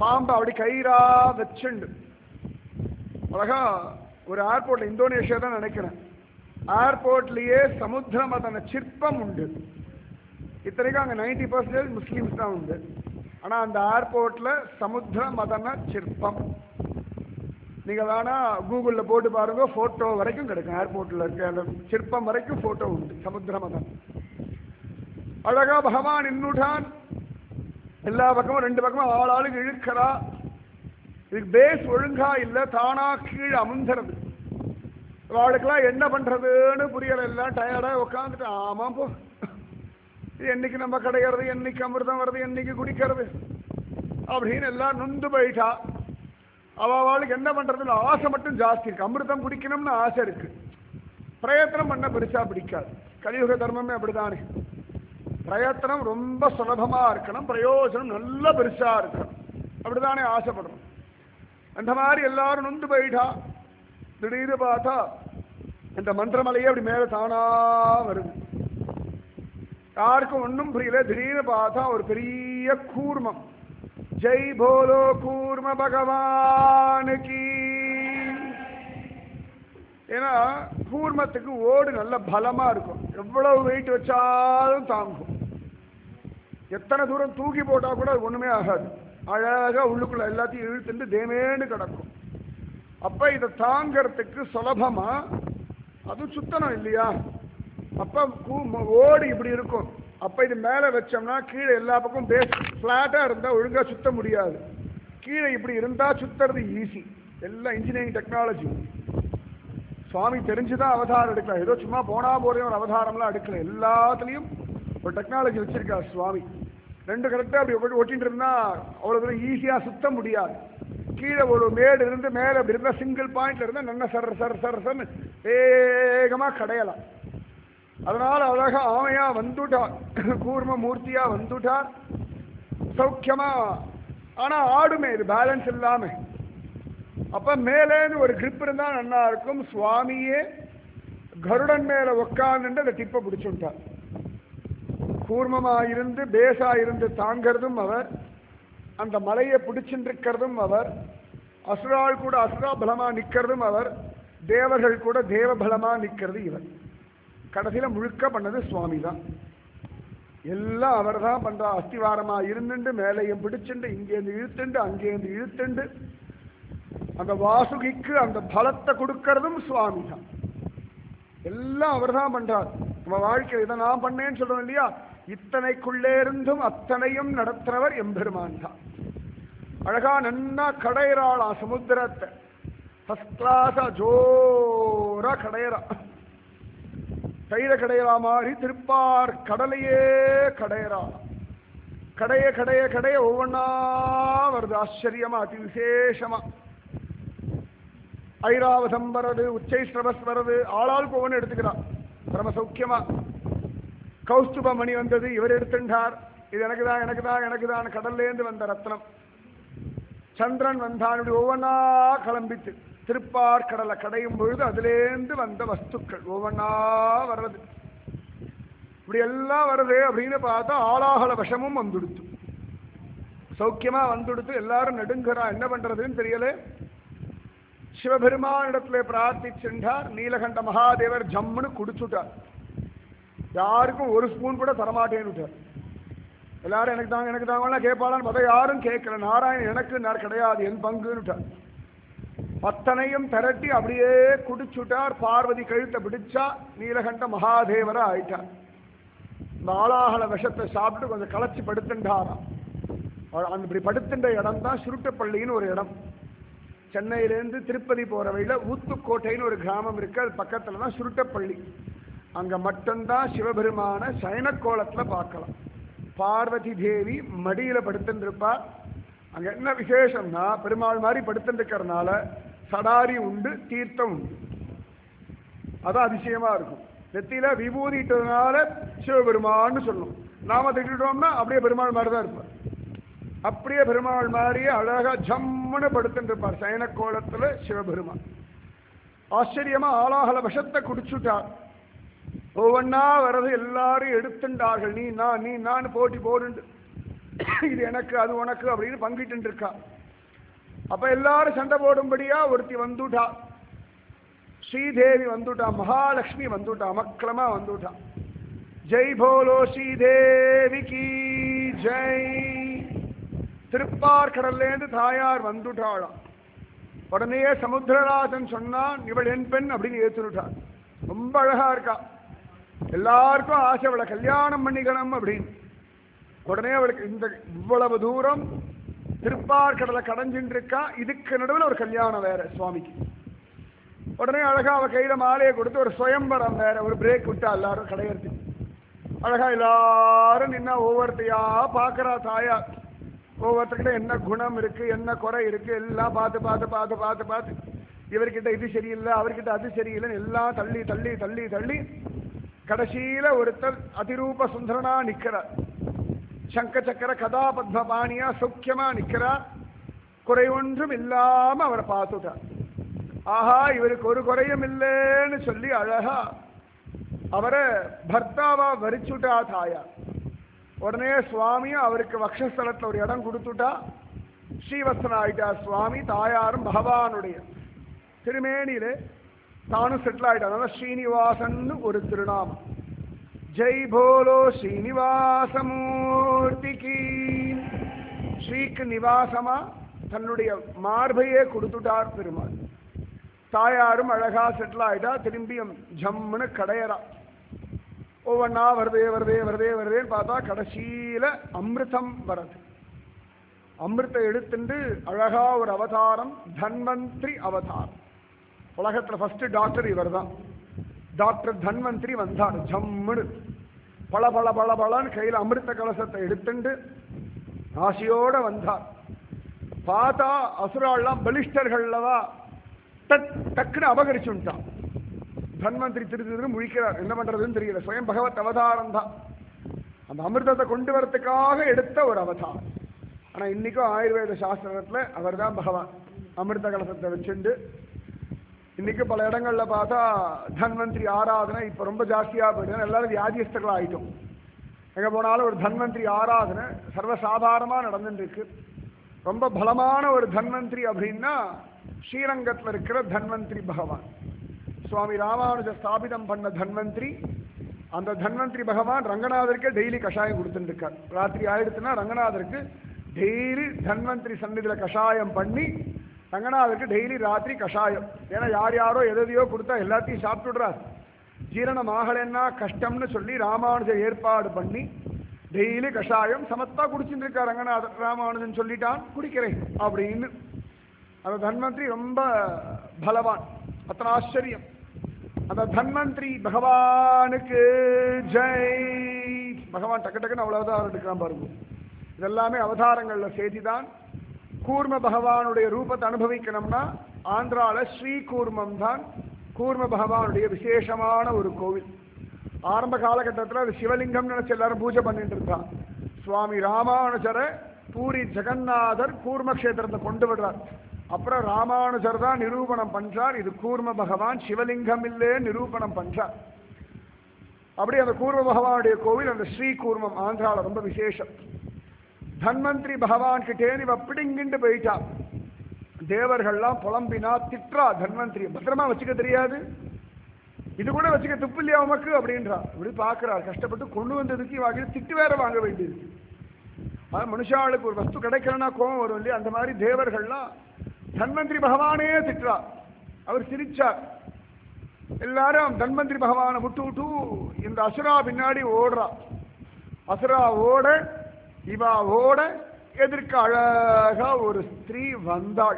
பாம்பை அப்படி கயிறா வச்சுண்டு அழகா ஒரு ஏர்போர்ட்ல இந்தோனேஷியா தான் நினைக்கிறேன் ஏர்போர்ட்லயே சமுத்திர மதன சிற்பம் உண்டு இத்தனைக்கும் அங்க நைன்டி பர்சன்டேஜ் முஸ்லீம்ஸ் தான் உண்டு ஆனா அந்த ஏர்போர்ட்ல சமுத்திர மதன சிற்பம் நீங்க வேணா கூகுள்ல போட்டு பாருங்க போட்டோ வரைக்கும் கிடைக்கும் ஏர்போர்ட்ல இருக்க அந்த சிற்பம் வரைக்கும் போட்டோ உண்டு சமுத்திர மதம் அழகா பகவான் இன்னுட்டான் எல்லா பக்கமும் ரெண்டு பக்கமும் ஆள் ஆளுக்கு இழுக்கிறா இதுக்கு பேஸ் ஒழுங்கா இல்ல தானா கீழே அமுந்துறது அவளுக்கெல்லாம் என்ன பண்றதுன்னு புரியல எல்லாம் டயர்டா உட்காந்துட்டு ஆமா போ இது என்னைக்கு நம்ம கிடைக்கிறது என்னைக்கு அமிர்தம் வருது என்னைக்கு குடிக்கிறது அப்படின்னு எல்லாம் நொந்து போயிட்டா அவ அவளுக்கு என்ன பண்றதுன்னு ஆசை மட்டும் ஜாஸ்தி இருக்கு அமிர்தம் குடிக்கணும்னு ஆசை இருக்கு பிரயத்தனம் பண்ண பெருசா பிடிக்காது கலியுக தர்மமே அப்படிதானே பிரயத்தனம் ரொம்ப சுலபமா இருக்கணும் பிரயோஜனம் நல்ல பெருசா இருக்கணும் அப்படிதானே ஆசைப்படுறோம் அந்த மாதிரி எல்லாரும் நொந்து போயிட்டா திடீர்னு பார்த்தா இந்த மந்திரமலையே அப்படி மேல தானா வருது யாருக்கும் ஒன்றும் புரியல திடீர்னு பார்த்தா ஒரு பெரிய கூர்மம் ஜெய் போலோ கூர்ம பகவானுக்கு ஏன்னா கூர்மத்துக்கு ஓடு நல்ல பலமா இருக்கும் எவ்வளவு வெயிட் வச்சாலும் தாங்கும் எத்தனை தூரம் தூக்கி போட்டா கூட அது ஒண்ணுமே ஆகாது அழகா உள்ளுக்குள்ள எல்லாத்தையும் இழுத்துட்டு தேமேன்னு கிடக்கும் அப்ப இதை தாங்கறதுக்கு சுலபமா அது சுத்தணும் இல்லையா அப்ப கூ- ஓடு இப்படி இருக்கும் அப்ப இது மேல வச்சோம்னா கீழே எல்லா பக்கம் பேஸ் பிளாட்டா இருந்தா ஒழுங்கா சுத்த முடியாது கீழே இப்படி இருந்தா சுத்துறது ஈஸி எல்லாம் இன்ஜினியரிங் டெக்னாலஜி சுவாமி தெரிஞ்சுதான் அவதாரம் எடுக்கலாம் ஏதோ சும்மா போனா போறே ஒரு அவதாரம்லாம் எடுக்கல எல்லாத்துலயும் ஒரு டெக்னாலஜி வச்சிருக்கார் சுவாமி ரெண்டு கரெக்டா அப்படி ஒட்டி- ஒட்டிட்டு இருந்தா அவ்வளவு தூரம் ஈஸியா சுத்த முடியாது கீழே ஒரு மேடு இருந்து மேல அப்படி இருந்தா சிங்கிள் பாயிண்ட்ல இருந்தா நல்ல சர சர சர சரன்னு வேகமா கடையலாம் அதனால அழகா ஆமையா வந்துட்டார் கூர்ம மூர்த்தியா வந்துட்டார் சௌக்கியமா ஆனா ஆடுமே இது பேலன்ஸ் இல்லாம அப்ப மேலேன்னு ஒரு grip இருந்தா நல்லா இருக்கும் சுவாமியே கருடன் மேல உட்கார்ந்துட்டு அந்த டிப்பை பிடிச்சுட்டார் கூர்மமா இருந்து பேசா இருந்து தாங்கிறதும் அவர் அந்த மலையை பிடிச்சுட்டு இருக்கிறதும் அவர் அசுராள் கூட அசுரா பலமா நிக்கிறதும் அவர் தேவர்கள் கூட தேவ பலமா நிக்கிறது இவர் கடைசியில முழுக்க பண்ணது சுவாமி தான் எல்லாம் அவர் தான் பண்றா அஸ்திவாரமா இருந்துண்டு மேலையும் பிடிச்சுண்டு இங்கேருந்து இழுத்துண்டு அங்கேருந்து இழுத்துண்டு அந்த வாசுகிக்கு அந்த பலத்தை கொடுக்கறதும் சுவாமி தான் எல்லாம் அவர் தான் பண்றார் நம்ம வாழ்க்கையில் இதை நான் பண்ணேன்னு சொல்றோம் இல்லையா இத்தனைக்குள்ளே இருந்தும் அத்தனையும் நடத்துறவர் எம்பெருமான் தான் அழகா நன்னா கடையிறாளா சமுத்திரத்தை ஃபர்ஸ்ட் கிளாஸா ஜோரா கடையிறா கையில கடையிறா மாதிரி திருப்பார் கடலையே கடையிறா கடைய கடைய கடைய ஒவ்வொன்னா வருது ஆச்சரியமா அதி விசேஷமா ஐராவதம் வர்றது உச்சைஸ்ரவஸ் வர்றது ஆளாளுக்கு ஒவ்வொன்று எடுத்துக்கிறான் பரம சௌக்கியமா கௌஸ்துப மணி வந்தது இவர் எடுத்துட்டார் இது எனக்கு தான் எனக்கு தான் எனக்கு தான் கடல்லேருந்து வந்த ரத்னம் சந்திரன் வந்தான் இப்படி ஒவ்வொன்றா கிளம்பித்து திருப்பார் கடலை கடையும் பொழுது அதிலேந்து வந்த வஸ்துக்கள் ஒவ்வொன்றா வர்றது இப்படி எல்லாம் வருது அப்படின்னு பார்த்தா ஆளாகல விஷமும் வந்துடுத்து சௌக்கியமா வந்துடுத்து எல்லாரும் நடுங்குறா என்ன பண்றதுன்னு தெரியல சிவபெருமானிடத்துல பிரார்த்திச்சென்றார் நீலகண்ட மகாதேவர் ஜம்முன்னு குடிச்சுட்டார் யாருக்கும் ஒரு ஸ்பூன் கூட தரமாட்டேன்னு எல்லாரும் எனக்கு தாங்க எனக்கு தாங்கலாம் கேட்பாளான்னு பார்த்தா யாரும் கேட்கல நாராயணன் எனக்கு நான் கிடையாது என் பங்குன்னுட்டார் அத்தனையும் திரட்டி அப்படியே குடிச்சுட்டார் பார்வதி கழுத்தை பிடிச்சா நீலகண்ட மகாதேவரா ஆயிட்டார் இந்த ஆளாகல விஷத்தை சாப்பிட்டு கொஞ்சம் களைச்சி படுத்துட்டாராம் அவ- அந்த இப்படி படுத்துட்ட இடம் தான் சுருட்டப்பள்ளின்னு ஒரு இடம் சென்னையிலேருந்து திருப்பதி போற வழியில ஊத்துக்கோட்டைன்னு ஒரு கிராமம் இருக்கு அது பக்கத்துல தான் சுருட்டப்பள்ளி அங்க மட்டும்தான் சிவபெருமான சயனக்கோலத்துல பார்க்கலாம் பார்வதி தேவி மடியில படுத்துட்டு இருப்பா அங்க என்ன விசேஷம்னா பெருமாள் மாதிரி படுத்துட்டு இருக்கிறதுனால சடாரி உண்டு தீர்த்தம் உண்டு அதான் அதிசயமா இருக்கும் நெத்தியில விபூதிட்டதுனால சிவபெருமான்னு சொல்லணும் நாம திட்டோம்னா அப்படியே பெருமாள் மாதிரி தான் இருப்பார் அப்படியே பெருமாள் மாதிரியே அழகா ஜம்முன்னு படுத்துட்டு இருப்பார் சயன கோலத்துல சிவபெருமான் ஆச்சரியமா ஆளாகல விஷத்தை குடிச்சுட்டார் ஒவ்வொன்னா வர்றது எல்லாரும் எடுத்துட்டார்கள் நீ நான் நீ நான் போட்டி போடுண்டு இது எனக்கு அது உனக்கு அப்படின்னு பங்கிட்டு இருக்கா அப்ப எல்லாரும் சண்டை போடும்படியா ஒருத்தி வந்துட்டா ஸ்ரீதேவி வந்துட்டா மகாலட்சுமி வந்துட்டா அமக்களமா வந்துட்டா ஜெய் போலோ ஸ்ரீதேவி கி ஜெய் திருப்பார்கடல்லேருந்து தாயார் வந்துட்டாளாம் உடனே சமுத்திரராஜன் சொன்னான் இவள் என் பெண் அப்படின்னு ஏத்துட்டான் ரொம்ப அழகா இருக்கா எல்லாருக்கும் ஆசை அவளை கல்யாணம் பண்ணிக்கணும் அப்படின்னு உடனே அவளுக்கு இந்த இவ்வளவு தூரம் திருப்பார்கடலை கடைஞ்சின்னு இருக்கா இதுக்கு நடுவில் ஒரு கல்யாணம் வேற சுவாமிக்கு உடனே அழகா அவ கையில மாலையை கொடுத்து ஒரு சுயம்பரம் வேற ஒரு பிரேக் விட்டா எல்லாரும் கடையறதுக்கு அழகா எல்லாரும் நின்னா ஒவ்வொருத்தையா பாக்குறா தாயா ஒவ்வொருத்தர்கிட்ட என்ன குணம் இருக்கு என்ன குறை இருக்கு எல்லாம் பார்த்து பார்த்து பார்த்து பார்த்து பார்த்து இவர்கிட்ட இது சரியில்லை அவர்கிட்ட அது சரியில்லைன்னு எல்லாம் தள்ளி தள்ளி தள்ளி தள்ளி கடைசியில ஒருத்தர் அதிரூப சுந்தரனா நிக்கிறார் சங்க சக்கர கதா பத்மபாணியா சௌக்கியமா நிக்கிறார் குறை ஒன்றும் இல்லாம அவரை பார்த்துட்டார் ஆஹா இவருக்கு ஒரு குறையும் இல்லைன்னு சொல்லி அழகா அவரை பர்த்தாவா வரிச்சுட்டா தாயா உடனே சுவாமியும் அவருக்கு வக்ஷஸ்தலத்துல ஒரு இடம் கொடுத்துட்டா ஸ்ரீவத்சன் ஆயிட்டா சுவாமி தாயாரும் பகவானுடைய திருமேனியிலே தானும் செட்டில் ஆயிட்டா அதனால ஸ்ரீனிவாசன் ஒரு திருநாமம் ஜெய் போலோ ஸ்ரீனிவாசமூர்த்திக்கு ஸ்ரீக்கு நிவாசமா தன்னுடைய மார்பையே கொடுத்துட்டார் பெருமாள் தாயாரும் அழகா செட்டில் ஆயிட்டா திரும்பியும் ஜம்முன்னு கடையறா ஒவ்வொன்றா வருதே வருதே வருதே வருதேன்னு பார்த்தா கடைசியில அமிர்தம் வருது அமிர்தம் எடுத்துண்டு அழகா ஒரு அவதாரம் தன்வந்திரி அவதாரம் உலகத்துல ஃபர்ஸ்ட் டாக்டர் இவர் தான் டாக்டர் தன்வந்திரி வந்தார் ஜம்முன்னு பல பல பல பலன்னு கையில் அமிர்த கலசத்தை எடுத்துண்டு ஆசையோட வந்தார் பார்த்தா அசுராள்லாம் பலிஷ்டர்கள்லவா டக் டக்குன்னு அபகரிச்சுட்டான் தன்வந்திரி திரு திரு முழிக்கிறார் என்ன பண்றதுன்னு தெரியல சுயம் பகவத் அவதாரம் தான் அந்த அமிர்தத்தை கொண்டு வரத்துக்காக எடுத்த ஒரு அவதாரம் ஆனா இன்னைக்கும் ஆயுர்வேத சாஸ்திரத்துல அவர் தான் பகவான் அமிர்த கலசத்தை வச்சுண்டு இன்னைக்கு பல இடங்கள்ல பார்த்தா தன்வந்திரி ஆராதனை இப்ப ரொம்ப ஜாஸ்தியா போயிட்டு எல்லாரும் வியாதியஸ்தர்கள் ஆயிட்டோம் எங்க போனாலும் ஒரு தன்வந்திரி ஆராதனை சர்வசாதாரணமா நடந்துட்டு இருக்கு ரொம்ப பலமான ஒரு தன்வந்திரி அப்படின்னா ஸ்ரீரங்கத்துல இருக்கிற தன்வந்திரி பகவான் சுவாமி ராமானுஜ ஸ்தாபிதம் பண்ண தன்வந்திரி அந்த தன்வந்திரி பகவான் ரங்கநாதருக்கே டெய்லி கஷாயம் கொடுத்துட்டு இருக்கார் ராத்திரி ஆயிடுச்சுன்னா ரங்கநாதருக்கு டெய்லி தன்வந்திரி சந்நிதியில கஷாயம் பண்ணி ரங்கநாதருக்கு டெய்லி ராத்திரி கஷாயம் ஏன்னா யார் யாரோ எதையோ கொடுத்தா எல்லாத்தையும் சாப்பிட்டுடுறார் ஜீரணம் ஆகலைன்னா கஷ்டம்னு சொல்லி ராமானுஜர் ஏற்பாடு பண்ணி டெய்லி கஷாயம் சமத்தா குடிச்சுட்டு இருக்கா ரங்கநாதர் ராமானுஜன் சொல்லிட்டான் குடிக்கிறேன் அப்படின்னு அந்த தன்வந்திரி ரொம்ப பலவான் அத்தனை ஆச்சரியம் அந்த தன்வந்திரி பகவானுக்கு ஜெய் பகவான் டக்கு டக்குன்னு அவ்வளவுதான் எடுக்கிறான் பாருங்க இதெல்லாமே அவதாரங்கள்ல செய்திதான் கூர்ம பகவானுடைய ரூபத்தை அனுபவிக்கணும்னா ஆந்திரால ஸ்ரீ கூர்மம் தான் கூர்ம பகவானுடைய விசேஷமான ஒரு கோவில் ஆரம்ப காலகட்டத்தில் அது சிவலிங்கம் நினைச்சு எல்லாரும் பூஜை பண்ணிட்டு இருந்தான் சுவாமி ராமானுஜரை பூரி ஜெகநாதர் கூர்ம கஷேத்திரத்தை கொண்டு விடுறார் அப்புறம் ராமானுஜர் தான் நிரூபணம் பண்றார் இது கூர்ம பகவான் சிவலிங்கம் இல்லே நிரூபணம் பண்றார் அப்படி அந்த கூர்ம பகவானுடைய கோவில் அந்த ஸ்ரீ கூர்மம் ஆந்திரால ரொம்ப விசேஷம் தன்வந்திரி பகவான் கிட்டே இவ பிடிங்கிண்டு போயிட்டா தேவர்கள்லாம் புலம்பினா திட்டுறா தன்வந்திரி பத்திரமா வச்சுக்க தெரியாது இது கூட வச்சுக்க துப்பு இல்லையா உமக்கு அப்படின்றா இப்படி பார்க்கிறார் கஷ்டப்பட்டு கொண்டு வந்ததுக்கு இவாங்க திட்டு வேற வாங்க வேண்டியது அது மனுஷாளுக்கு ஒரு வஸ்து கிடைக்கலன்னா கோபம் வரும் இல்லையா அந்த மாதிரி தேவர்கள்லாம் தன்வந்திரி பகவானே திட்டுறா அவர் சிரிச்சார் எல்லாரும் தன்வந்திரி பகவானை விட்டு விட்டு இந்த அசுரா பின்னாடி ஓடுறா அசுரா ஓட இவா ஓட எதிர்க்க அழகா ஒரு ஸ்திரீ வந்தாள்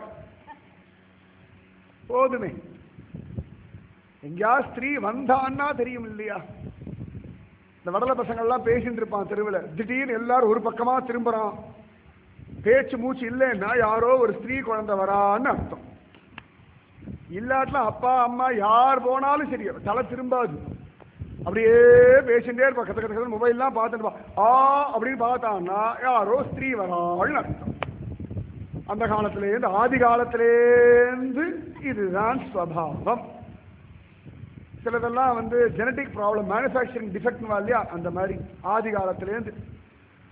போதுமே எங்கேயா ஸ்திரீ வந்தான்னா தெரியும் இல்லையா இந்த வடல பசங்கள்லாம் பேசிட்டு இருப்பான் தெருவில் திடீர்னு எல்லாரும் ஒரு பக்கமா திரும்புறான் பேச்சு மூச்சு இல்லைன்னா யாரோ ஒரு ஸ்திரீ குழந்தை வரான்னு அர்த்தம் இல்லாட்டிலாம் அப்பா அம்மா யார் போனாலும் சரி தலை திரும்பாது அப்படியே பேசிட்டே இருப்பா கத்த கத்த கத்த மொபைல்லாம் பார்த்துட்டு இருப்பா. ஆ அப்படின்னு பார்த்தான்னா யாரோ ஸ்திரீ வராள்னு அர்த்தம் அந்த காலத்திலேருந்து ஆதி காலத்திலேருந்து இதுதான் ஸ்வபாவம் சிலதெல்லாம் வந்து ஜெனட்டிக் ப்ராப்ளம் மேனுஃபேக்சரிங் டிஃபெக்ட் இல்லையா அந்த மாதிரி ஆதி காலத்திலேருந்து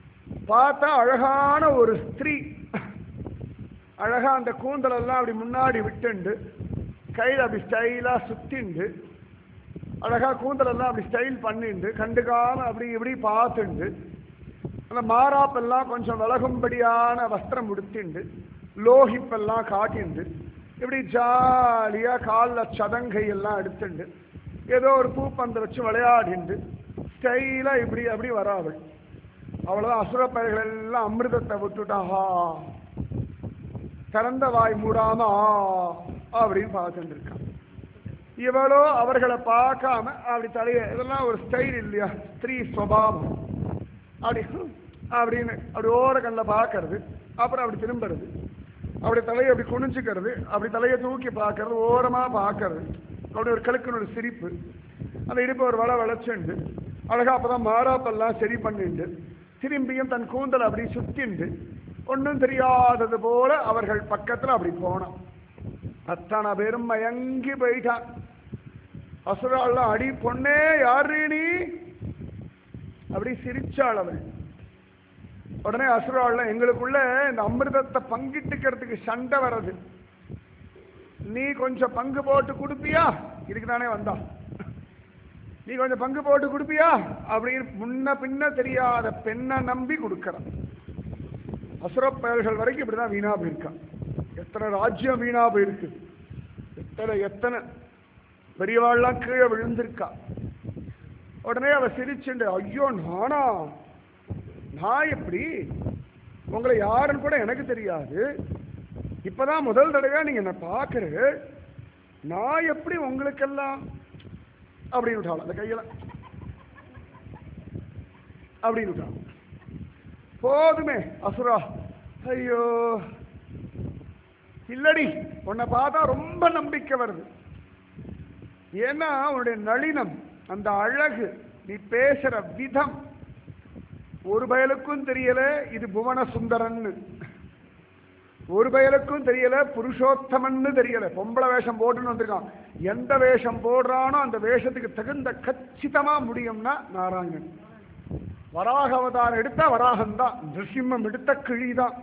பார்த்தா அழகான ஒரு ஸ்திரீ அழகா அந்த கூந்தலெல்லாம் அப்படி முன்னாடி விட்டுண்டு கையில் அப்படி ஸ்டைலா சுத்திண்டு அழகா கூந்தலெல்லாம் அப்படி ஸ்டைல் பண்ணிண்டு கண்டுக்காம அப்படி இப்படி பார்த்துண்டு அந்த மாறாப்பெல்லாம் கொஞ்சம் விலகும்படியான வஸ்திரம் உடுத்திண்டு லோகிப்பெல்லாம் காட்டிண்டு இப்படி ஜாலியா காலில் சதங்கை எல்லாம் எடுத்துண்டு ஏதோ ஒரு பூப்பந்தை வச்சு விளையாடிண்டு ஸ்டைலா இப்படி அப்படி வராவள் அவ்வளவுதான் அசுரப்பயல்கள் எல்லாம் அமிர்தத்தை விட்டுட்டாஹா திறந்த வாய் மூடாம ஆ அப்படின்னு பார்த்துட்டு இருக்கான் இவளோ அவர்களை பார்க்காம அப்படி தலைய இதெல்லாம் ஒரு ஸ்டைல் இல்லையா ஸ்திரீ சுவாவம் அப்படி ஹம், அப்படின்னு அப்படி ஓர கண்ணில் பார்க்கறது அப்புறம் அப்படி திரும்புறது அப்படி தலையை அப்படி குனிஞ்சுக்கிறது அப்படி தலையை தூக்கி பார்க்கறது ஓரமா பார்க்கறது அப்படி ஒரு கழுக்குன்னு ஒரு சிரிப்பு அந்த இடுப்பு ஒரு வள வளைச்சுண்டு அழகா அப்பதான் மாறாப்பெல்லாம் சரி பண்ணிண்டு திரும்பியும் தன் கூந்தல் அப்படி சுத்திண்டு ஒன்றும் தெரியாதது போல அவர்கள் பக்கத்துல அப்படி போனான் அத்தனை பேரும் மயங்கி போயிட்டான் அசுராள்லாம் அடி பொண்ணே யாரு நீ அப்படி சிரிச்சாள் அவள் உடனே அசுராள்லாம் எங்களுக்குள்ள இந்த அமிர்தத்தை பங்கிட்டுக்கிறதுக்கு சண்டை வர்றது நீ கொஞ்சம் பங்கு போட்டு கொடுப்பியா இதுக்கு தானே வந்தா நீ கொஞ்சம் பங்கு போட்டு கொடுப்பியா அப்படின்னு முன்ன பின்ன தெரியாத பெண்ணை நம்பி கொடுக்கறான் அசுரப் பயல்கள் வரைக்கும் இப்படிதான் வீணா போயிருக்கான் எத்தனை ராஜ்யம் வீணா போயிருக்கு எத்தனை எத்தனை பெரியவாள்லாம் கீழே விழுந்திருக்கா உடனே அவ சிரிச்சுண்டு ஐயோ நானா நான் எப்படி உங்களை யாருன்னு கூட எனக்கு தெரியாது இப்பதான் முதல் தடவை நீங்க என்ன பாக்குற நான் எப்படி உங்களுக்கெல்லாம் அப்படின்னு விட்டாள் அந்த கையில அப்படின்னு விட்டாள் போதுமே அசுரா ஐயோ இல்லடி உன்னை பார்த்தா ரொம்ப நம்பிக்கை வருது ஏன்னா உன்னுடைய நளினம் அந்த அழகு நீ பேசுற விதம் ஒரு பயலுக்கும் தெரியல இது புவன சுந்தரன்னு ஒரு பயலுக்கும் தெரியல புருஷோத்தமன்னு தெரியல பொம்பளை வேஷம் போட்டுன்னு வந்திருக்கான் எந்த வேஷம் போடுறானோ அந்த வேஷத்துக்கு தகுந்த கச்சிதமா முடியும்னா நாராயணன் வராக அவதாரம் எடுத்தா வராகம்தான் நிருசிம்மம் எடுத்த கிழிதான்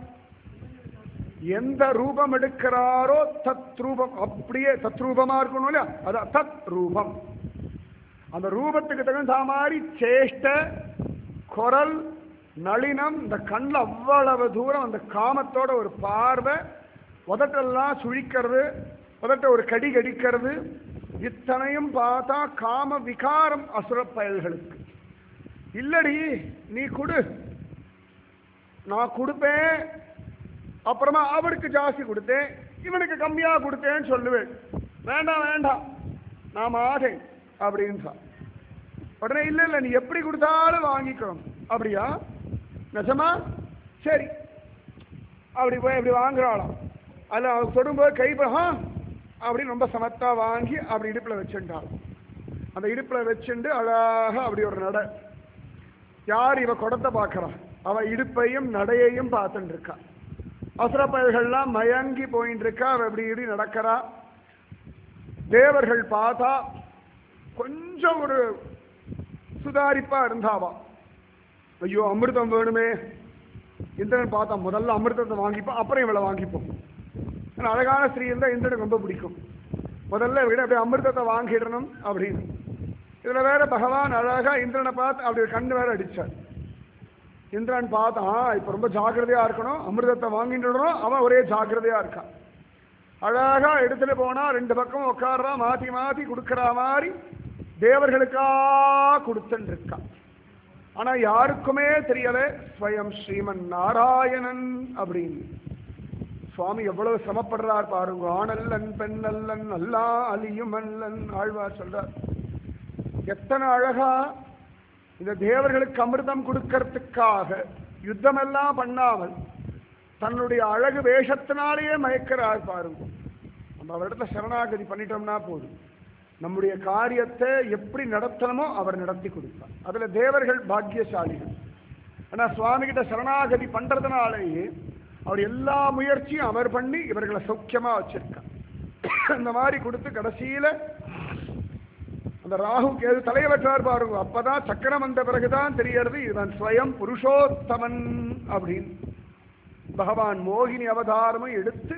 எந்த ரூபம் எடுக்கிறாரோ தத் ரூபம் அப்படியே தத் ரூபமா இருக்கணும் இல்லையா அதான் தத் ரூபம் அந்த ரூபத்துக்கு தகுந்த மாதிரி சேஷ்ட குரல் நளினம் இந்த கண்ணில் அவ்வளவு தூரம் அந்த காமத்தோட ஒரு பார்வை உதட்டெல்லாம் சுழிக்கிறது உதட்ட ஒரு கடி கடிக்கிறது இத்தனையும் பார்த்தா காம விகாரம் அசுர பயல்களுக்கு இல்லடி நீ கொடு நான் கொடுப்பேன் அப்புறமா அவருக்கு ஜாஸ்தி கொடுத்தேன் இவனுக்கு கம்மியா கொடுத்தேன்னு சொல்லுவேன் வேண்டாம் வேண்டாம் நான் மாட்டேன் அப்படின்றான் உடனே இல்லை இல்லை நீ எப்படி கொடுத்தாலும் வாங்கிக்கணும் அப்படியா நிஜமா சரி அப்படி போய் இப்படி வாங்குறாளாம் அதில் அவன் தொடும்போது கை ஆ அப்படின்னு ரொம்ப சமத்தா வாங்கி அப்படி இடுப்பில் வச்சுட்டாள் அந்த இடுப்பில் வச்சுண்டு அழகாக அப்படி ஒரு நடை யார் இவ குடத்தை பார்க்கறா அவ இடுப்பையும் நடையையும் பார்த்துட்டு இருக்கா அசுர பயல்கள்லாம் மயங்கி போயின்னு இருக்கா அவ இப்படி இப்படி நடக்கிறா தேவர்கள் பார்த்தா கொஞ்சம் ஒரு சுதாரிப்பா இருந்தாவா ஐயோ அமிர்தம் வேணுமே இந்திரன் பார்த்தா முதல்ல அமிர்தத்தை வாங்கிப்போம் அப்புறம் இவளை வாங்கிப்போம் ஆனா அழகான ஸ்ரீ இருந்தால் இந்திரனுக்கு ரொம்ப பிடிக்கும் முதல்ல விட அப்படியே அமிர்தத்தை வாங்கிடணும் அப்படின்னு இதுல வேற பகவான் அழகா இந்திரனை பார்த்து அப்படி ஒரு கண்ணு வேற அடிச்சார் இந்திரன் பார்த்தான் இப்ப ரொம்ப ஜாக்கிரதையா இருக்கணும் அமிர்தத்தை வாங்கிட்டுடணும் அவன் ஒரே ஜாக்கிரதையா இருக்கான் அழகா எடுத்துட்டு போனா ரெண்டு பக்கம் உட்காடுறான் மாத்தி மாத்தி கொடுக்கற மாதிரி தேவர்களுக்கா கொடுத்துட்டு இருக்கான் ஆனா யாருக்குமே தெரியல ஸ்வயம் ஸ்ரீமன் நாராயணன் அப்படின்னு சுவாமி எவ்வளவு சிரமப்படுறார் பாருங்க ஆணல்லன் பெண்ணல்லன் அல்லா அலியும் அல்லன் ஆழ்வார் சொல்றார் எத்தனை அழகா இந்த தேவர்களுக்கு அமிர்தம் கொடுக்கறதுக்காக யுத்தமெல்லாம் பண்ணாமல் தன்னுடைய அழகு வேஷத்தினாலேயே மயக்கிறார் பாருங்க நம்ம அவரிடத்துல சரணாகதி பண்ணிட்டோம்னா போதும் நம்முடைய காரியத்தை எப்படி நடத்தணுமோ அவர் நடத்தி கொடுப்பார் அதுல தேவர்கள் பாக்கியசாலிகள் ஆனா சுவாமி கிட்ட சரணாகதி பண்றதுனாலேயே அவர் எல்லா முயற்சியும் அவர் பண்ணி இவர்களை சௌக்கியமா வச்சிருக்கார் அந்த மாதிரி கொடுத்து கடைசியில அந்த ராகு கேது தலையை வெட்டார் பாருங்க அப்பதான் சக்கரம் வந்த பிறகுதான் தெரியறது இவன் ஸ்வயம் புருஷோத்தமன் அப்படின்னு பகவான் மோகினி அவதாரமும் எடுத்து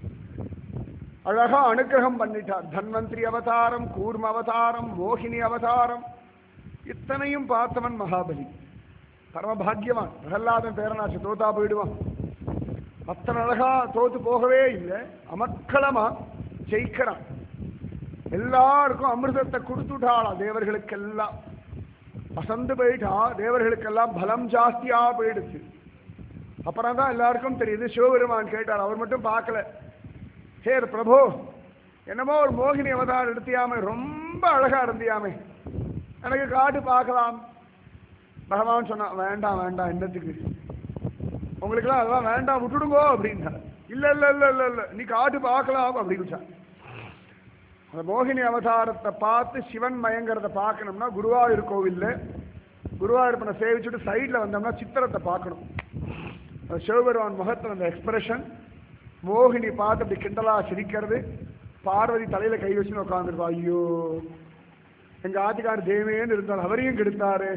அழகா அனுகிரகம் பண்ணிட்டார் தன்வந்திரி அவதாரம் கூர்ம அவதாரம் மோகினி அவதாரம் இத்தனையும் பார்த்தவன் மகாபலி பரமபாகியவான் பிரகல்லாதன் பேரனாச்சு தோத்தா போயிடுவான் அத்தனை அழகா தோத்து போகவே இல்லை அமக்களமா ஜெயிக்கிறான் எல்லாருக்கும் அமிர்தத்தை கொடுத்துட்டாளாம் தேவர்களுக்கெல்லாம் அசந்து போயிட்டா தேவர்களுக்கெல்லாம் பலம் ஜாஸ்தியா போயிடுச்சு அப்புறம் தான் எல்லாருக்கும் தெரியுது சிவபெருமான் கேட்டார் அவர் மட்டும் பார்க்கல ஹேர் பிரபு என்னமோ ஒரு மோகினி அவதாரம் எடுத்தியாமே ரொம்ப அழகா இருந்தியாமே எனக்கு காட்டு பார்க்கலாம் பகவான் சொன்னான் வேண்டாம் வேண்டாம் என்னத்துக்கு உங்களுக்கெல்லாம் அதெல்லாம் வேண்டாம் விட்டுடுங்கோ அப்படின்னா இல்ல இல்ல இல்ல இல்ல இல்ல நீ காட்டு பார்க்கலாம் அப்படின்னு அந்த மோகினி அவதாரத்தை பார்த்து சிவன் மயங்கிறத பார்க்கணும்னா குருவாயூர் கோவில்ல குருவாயூரப்பனை சேவிச்சுட்டு சைடில் வந்தோம்னா சித்திரத்தை பார்க்கணும் அந்த சிவபெருமான் முகத்தில் அந்த எக்ஸ்பிரஷன் மோகினி பார்த்து அப்படி கிண்டலா சிரிக்கிறது பார்வதி தலையில கை வச்சுன்னு உட்காந்துருப்பா ஐயோ எங்க ஆத்துக்கார் தேவேன்னு இருந்தால் அவரையும் கெடுத்தாரு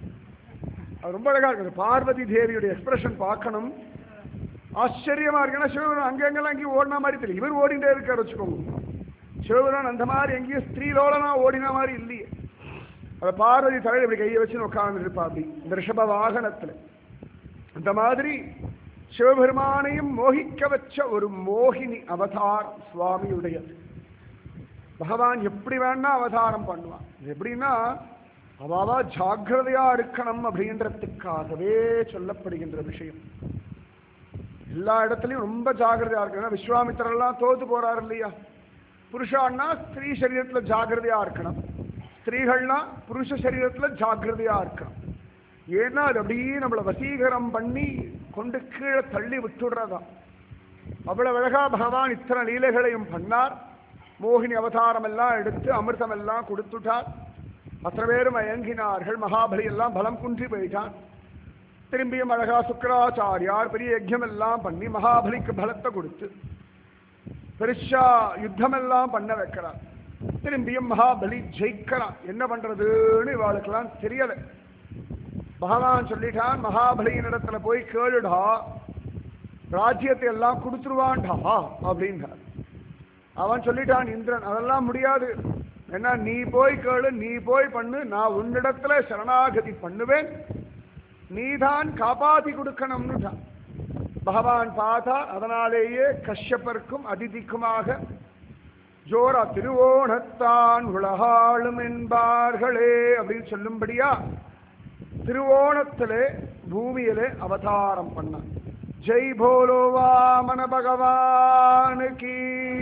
அது ரொம்ப அழகா இருக்குது பார்வதி தேவியுடைய எக்ஸ்பிரஷன் பார்க்கணும் ஆச்சரியமா இருக்கு ஏன்னா சிவபெருமான் அங்கெங்கெல்லாம் எங்கேயும் ஓடின மாதிரி தெரியும் இவர் ஓடிட்டே இருக்காரு வச்சுக்கோங்க சிவபெருமான் அந்த மாதிரி எங்கேயும் ஸ்திரீலோலனா ஓடின மாதிரி இல்லையே அதை பார்வதி தலையில் இப்படி கையை வச்சு உட்கார்ந்து இருப்பா அப்படி இந்த ரிஷப வாகனத்துல அந்த மாதிரி சிவபெருமானையும் மோகிக்க வச்ச ஒரு மோகினி அவதாரம் சுவாமியுடையது பகவான் எப்படி வேணா அவதாரம் பண்ணுவான் இது எப்படின்னா அவாவா ஜாக்கிரதையா இருக்கணும் அப்படின்றதுக்காகவே சொல்லப்படுகின்ற விஷயம் எல்லா இடத்துலயும் ரொம்ப ஜாக்கிரதையா இருக்கணும் ஏன்னா விஸ்வாமித்திரெல்லாம் தோத்து போறாரு இல்லையா புருஷான்னா ஸ்திரீ சரீரத்துல ஜாக்கிரதையா இருக்கணும் ஸ்திரீகள்னா புருஷ சரீரத்துல ஜாக்கிரதையா இருக்கணும் ஏன்னா அது அப்படியே நம்மளை வசீகரம் பண்ணி கொண்டு கீழே தள்ளி விட்டுடுறதா அவ்வளவு அழகா பகவான் இத்தனை லீலைகளையும் பண்ணார் மோகினி அவதாரம் எல்லாம் எடுத்து அமிர்தம் எல்லாம் கொடுத்துட்டார் அத்தனை பேரும் மயங்கினார்கள் மகாபலி எல்லாம் பலம் குன்றி போயிட்டான் திரும்பியும் அழகா சுக்கராச்சாரியார் பெரிய யஜ்யம் எல்லாம் பண்ணி மகாபலிக்கு பலத்தை கொடுத்து பெருசா யுத்தம் எல்லாம் பண்ண வைக்கிறார் திரும்பியும் மகாபலி ஜெயிக்கிறான் என்ன பண்றதுன்னு இவாளுக்கெல்லாம் தெரியல பகவான் சொல்லிட்டான் மகாபலியின் இடத்துல போய் கேளுடா ராஜ்யத்தை எல்லாம் கொடுத்துருவான்டா அப்படின்றார் அவன் சொல்லிட்டான் இந்திரன் அதெல்லாம் முடியாது என்ன நீ போய் கேளு நீ போய் பண்ணு நான் உன்னிடத்துல சரணாகதி பண்ணுவேன் நீதான் காப்பாத்தி கொடுக்கணும்னுட்டான் பகவான் பார்த்தா அதனாலேயே கஷ்யப்பருக்கும் அதிதிக்குமாக ஜோரா திருவோணத்தான் உலகாளும் என்பார்களே அப்படின்னு சொல்லும்படியா திருவோணத்திலே பூமியிலே அவதாரம் பண்ணான் ஜெய் போலோ வாமன பகவானுக்கு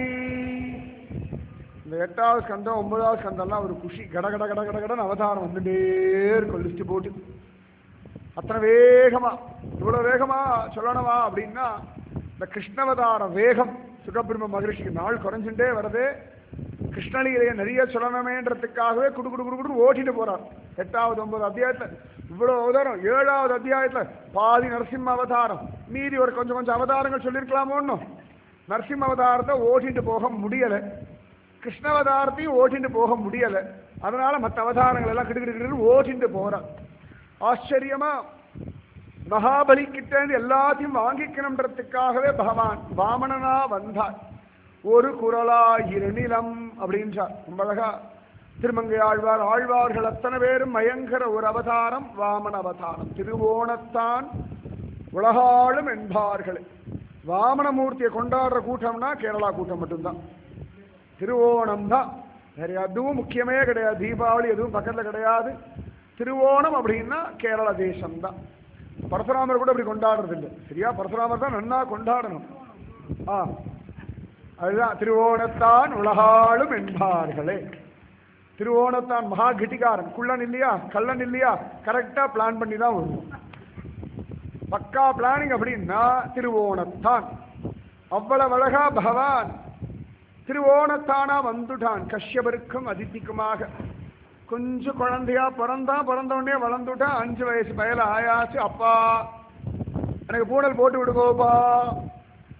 இந்த எட்டாவது ஸ்கந்தம் ஒன்பதாவது ஸ்கந்தம்லாம் ஒரு குஷி கட கட கட கட கடன்னு அவதாரம் வந்துட்டே இருக்கும் லிஸ்ட் போட்டு அத்தனை வேகமா இவ்வளவு வேகமா சொல்லணுமா அப்படின்னா இந்த கிருஷ்ணவதார வேகம் சுகபிரம்ம மகரிஷிக்கு நாள் குறைஞ்சுட்டே வருது கிருஷ்ணலீலையை நிறைய சொல்லணுமேன்றதுக்காகவே குடு குடு குடு குடு ஓட்டிட்டு போறார் எட்டாவது ஒன்பது அத்தியாயத்துல இவ்வளவு அவதாரம் ஏழாவது அத்தியாயத்துல பாதி நரசிம்ம அவதாரம் மீதி ஒரு கொஞ்சம் கொஞ்சம் அவதாரங்கள் சொல்லியிருக்கலாமோ இன்னும் நரசிம்ம அவதாரத்தை ஓட்டிட்டு போக முடியல கிருஷ்ணவதாரத்தையும் ஓட்டிட்டு போக முடியல அதனால மற்ற அவதாரங்கள் எல்லாம் கிடு கிடு கிடுன்னு ஓட்டிட்டு போறான் ஆச்சரியமா மகாபலி கிட்ட இருந்து எல்லாத்தையும் வாங்கிக்கணுன்றதுக்காகவே பகவான் வாமனனா வந்தார் ஒரு குரலா இருநிலம் அப்படின்றார் ரொம்ப அழகா திருமங்கை ஆழ்வார் ஆழ்வார்கள் அத்தனை பேரும் மயங்கர ஒரு அவதாரம் வாமன அவதாரம் திருவோணத்தான் உலகாளும் என்பார்கள் வாமனமூர்த்தியை கொண்டாடுற கூட்டம்னா கேரளா கூட்டம் மட்டும்தான் திருவோணம் தான் வேற எதுவும் முக்கியமே கிடையாது தீபாவளி எதுவும் பக்கத்துல கிடையாது திருவோணம் அப்படின்னா கேரள தேசம்தான் பரசுராமர் கூட அப்படி கொண்டாடுறது இல்லை சரியா பரசுராமர் தான் நன்னா கொண்டாடணும் ஆ அதுதான் திருவோணத்தான் உலகாளும் என்பார்களே திருவோணத்தான் மகா கெட்டிக்காரன் குள்ளன் இல்லையா கள்ளன் இல்லையா கரெக்டா பிளான் பண்ணி தான் வருவோம் பக்கா பிளானிங் அப்படின்னா திருவோணத்தான் அவ்வளவு அழகா பகவான் திருவோணத்தானா வந்துட்டான் கஷ்யபருக்கும் அதித்திக்குமாக கொஞ்சம் குழந்தையா பிறந்தான் பிறந்த உடனே வளர்ந்துட்டான் அஞ்சு வயசு பயல ஆயாச்சு அப்பா எனக்கு பூடல் போட்டு விடுங்கோப்பா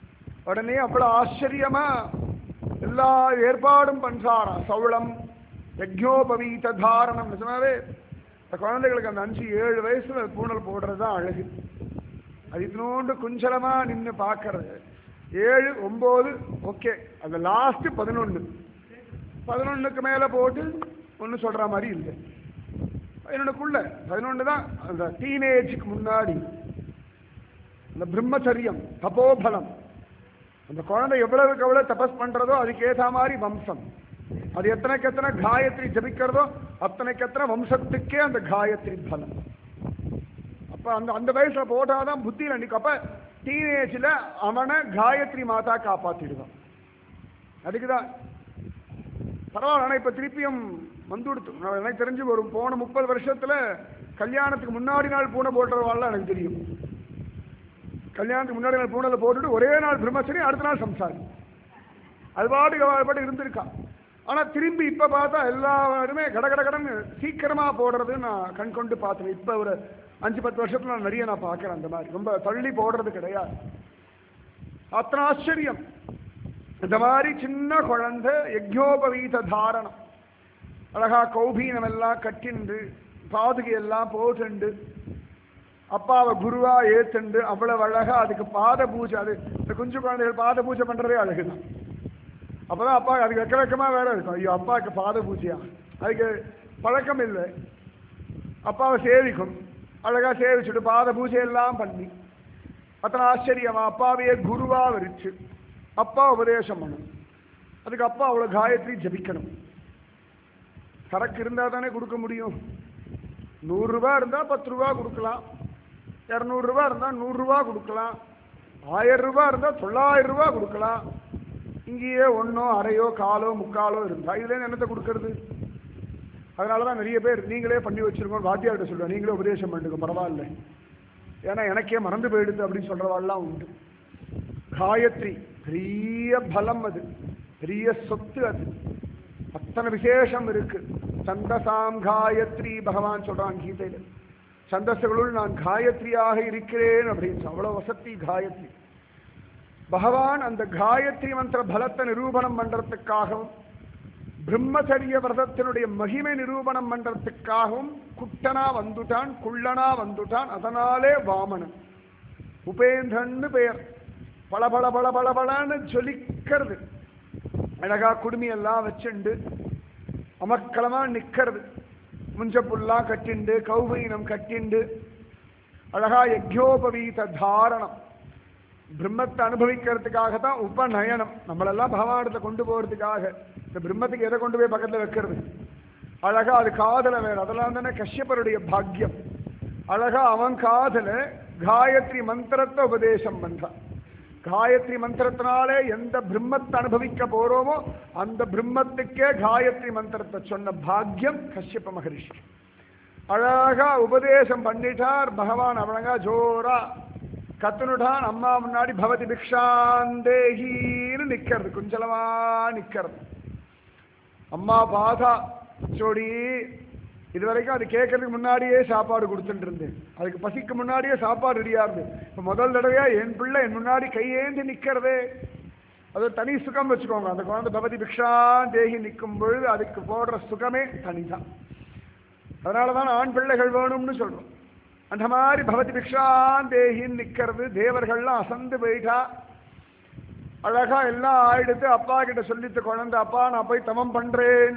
உடனே அவ்வளவு ஆச்சரியமா எல்லா ஏற்பாடும் பண்றாராம் சவுளம் யஜ்ஞோபவீத தாரணம் நிஜமாவே இந்த குழந்தைகளுக்கு அந்த அஞ்சு ஏழு வயசுல பூணல் போடுறது தான் அழகு அது இத்தினோண்டு குஞ்சலமா நின்று பார்க்கறது ஏழு ஒன்பது ஓகே அந்த லாஸ்ட் பதினொன்று பதினொன்றுக்கு மேலே போட்டு ஒன்றும் சொல்ற மாதிரி இல்லை பதினொன்றுக்குள்ள பதினொன்று தான் அந்த டீனேஜுக்கு முன்னாடி அந்த பிரம்மச்சரியம் தபோபலம் அந்த குழந்தை எவ்வளவுக்கு எவ்வளவு தபஸ் பண்றதோ அதுக்கு ஏற்ற மாதிரி வம்சம் அது எத்தனைக்கு எத்தனை காயத்ரி ஜபிக்கிறதோ அத்தனைக்கு எத்தனை வம்சத்துக்கே அந்த காயத்ரி பலம் அப்ப அந்த அந்த வயசுல போட்டாதான் புத்தியில நிற்கும் அப்ப டீனேஜ்ல அவனை காயத்ரி மாதா காப்பாத்திடுவான் அதுக்குதான் பரவாயில்ல ஆனா இப்ப திருப்பியும் வந்துடுத்து நான் எனக்கு தெரிஞ்சு ஒரு போன முப்பது வருஷத்துல கல்யாணத்துக்கு முன்னாடி நாள் பூனை போடுறவாள்லாம் எனக்கு தெரியும் கல்யாணத்துக்கு முன்னாடி நாள் பூனலை போட்டுட்டு ஒரே நாள் பிரம்மச்சரி அடுத்த நாள் சம்சாரி அது பாட்டுக்கு அவ பாட்டு இருந்திருக்கா ஆனா திரும்பி இப்ப பார்த்தா எல்லாருமே கட கட கடன்னு சீக்கிரமா போடுறது நான் கண் கொண்டு பார்த்தேன் இப்ப ஒரு அஞ்சு பத்து வருஷத்துல நான் நிறைய நான் பார்க்கறேன் அந்த மாதிரி ரொம்ப தள்ளி போடுறது கிடையாது அத்தனை ஆச்சரியம் இந்த மாதிரி சின்ன குழந்தை யஜ்ஞோபவீத தாரணம் அழகா கௌபீனம் எல்லாம் கட்டிண்டு பாதுகை எல்லாம் போட்டுண்டு அப்பாவை குருவா ஏத்துண்டு அவ்வளவு அழகா அதுக்கு பாத பூஜை அது இந்த குஞ்சு குழந்தைகள் பாத பூஜை பண்றதே அழகுதான் அப்பதான் அப்பா அதுக்கு வெக்க வெக்கமா வேற இருக்கும் ஐயோ அப்பாவுக்கு பாத பூஜையா அதுக்கு பழக்கம் இல்லை அப்பாவை சேவிக்கும் அழகா சேவிச்சுட்டு பாத பூஜை எல்லாம் பண்ணி அத்தனை ஆச்சரியமா அப்பாவையே குருவா விரிச்சு அப்பா உபதேசம் பண்ணணும் அதுக்கு அப்பா அவ்வளவு காயத்ரி ஜபிக்கணும் சரக்கு இருந்தா தானே கொடுக்க முடியும் நூறு ரூபாய் இருந்தா பத்து ரூபா கொடுக்கலாம் இரநூறு ரூபாய் இருந்தா நூறு ரூபாய் கொடுக்கலாம் ஆயிரம் ரூபாய் இருந்தா தொள்ளாயிரம் ரூபாய் கொடுக்கலாம் இங்கேயே ஒன்றோ அரையோ காலோ முக்காலோ இருந்தா இதுல என்னத்தை கொடுக்கறது அதனால தான் நிறைய பேர் நீங்களே பண்ணி வச்சிருக்கோம் வாத்தியார்கிட்ட சொல்லுவேன் நீங்களே உபதேசம் பண்ணுங்க பரவாயில்ல ஏன்னா எனக்கே மறந்து போயிடுது அப்படின்னு சொல்றவாள்லாம் உண்டு காயத்ரி பெரிய பலம் அது பெரிய சொத்து அது அத்தனை விசேஷம் இருக்கு சந்தசாம் காயத்ரி பகவான் சொல்றான் கீதையில சந்தஸ்களுள் நான் காயத்ரியாக இருக்கிறேன் அப்படின்னு சொல்லி. அவ்வளவு வசதி காயத்ரி பகவான் அந்த காயத்ரி மந்திர பலத்தை நிரூபணம் பண்றதுக்காகவும் பிரம்மச்சரிய விரதத்தினுடைய மகிமை நிரூபணம் பண்றதுக்காகவும் குட்டனா வந்துட்டான் குள்ளனா வந்துட்டான் அதனாலே வாமனன் உபேந்திரன்னு பெயர் பல பல பல பல பலன்னு ஜொலிக்கிறது அழகா குடுமி எல்லாம் வச்சுண்டு அமர்க்களமா நிக்கிறது முஞ்ச புல்லா கட்டிண்டு கௌபீனம் கட்டிண்டு அழகா யஜ்யோபவீத தாரணம் பிரம்மத்தை அனுபவிக்கிறதுக்காக தான் உபநயனம் நம்மளெல்லாம் பகவானத்தை கொண்டு போறதுக்காக இந்த பிரம்மத்துக்கு எதை கொண்டு போய் பக்கத்துல வைக்கிறது அழகா அது காதல வேணும் அதெல்லாம் தானே கஷ்யப்பருடைய பாக்கியம் அழகா அவன் காதல காயத்ரி மந்திரத்தை உபதேசம் பண்றான் காயத்ரி மந்திரத்தினாலே எந்த பிரம்மத்தை அனுபவிக்க போறோமோ அந்த பிரம்மத்துக்கே காயத்ரி மந்திரத்தை சொன்ன பாக்கியம் கஷ்யப்ப மகரிஷி அழகா உபதேசம் பண்ணிட்டார் பகவான் அழகா ஜோரா கத்துனுட்டான் அம்மா முன்னாடி பவதி பிக்ஷாந்தேகின்னு நிக்கிறது குஞ்சலமா நிக்கிறது அம்மா பாதா சோடி இது வரைக்கும் அது கேட்கறதுக்கு முன்னாடியே சாப்பாடு கொடுத்துட்டு இருந்தேன் அதுக்கு பசிக்கு முன்னாடியே சாப்பாடு ரெடியா இருந்து இப்ப முதல் தடவையா என் பிள்ளை என் முன்னாடி கையேந்தி நிக்கிறதே அது ஒரு தனி சுகம் வச்சுக்கோங்க அந்த குழந்தை பகவதி பிக்ஷா தேகி நிற்கும் பொழுது அதுக்கு போடுற சுகமே தனிதான் அதனாலதான் ஆண் பிள்ளைகள் வேணும்னு சொல்றோம் அந்த மாதிரி பகவதி பிக்ஷா தேகின்னு நிக்கிறது தேவர்கள்லாம் அசந்து போயிட்டா அழகா எல்லாம் ஆயிடுத்து அப்பா கிட்ட சொல்லித்து குழந்தை அப்பா நான் போய் தவம் பண்றேன்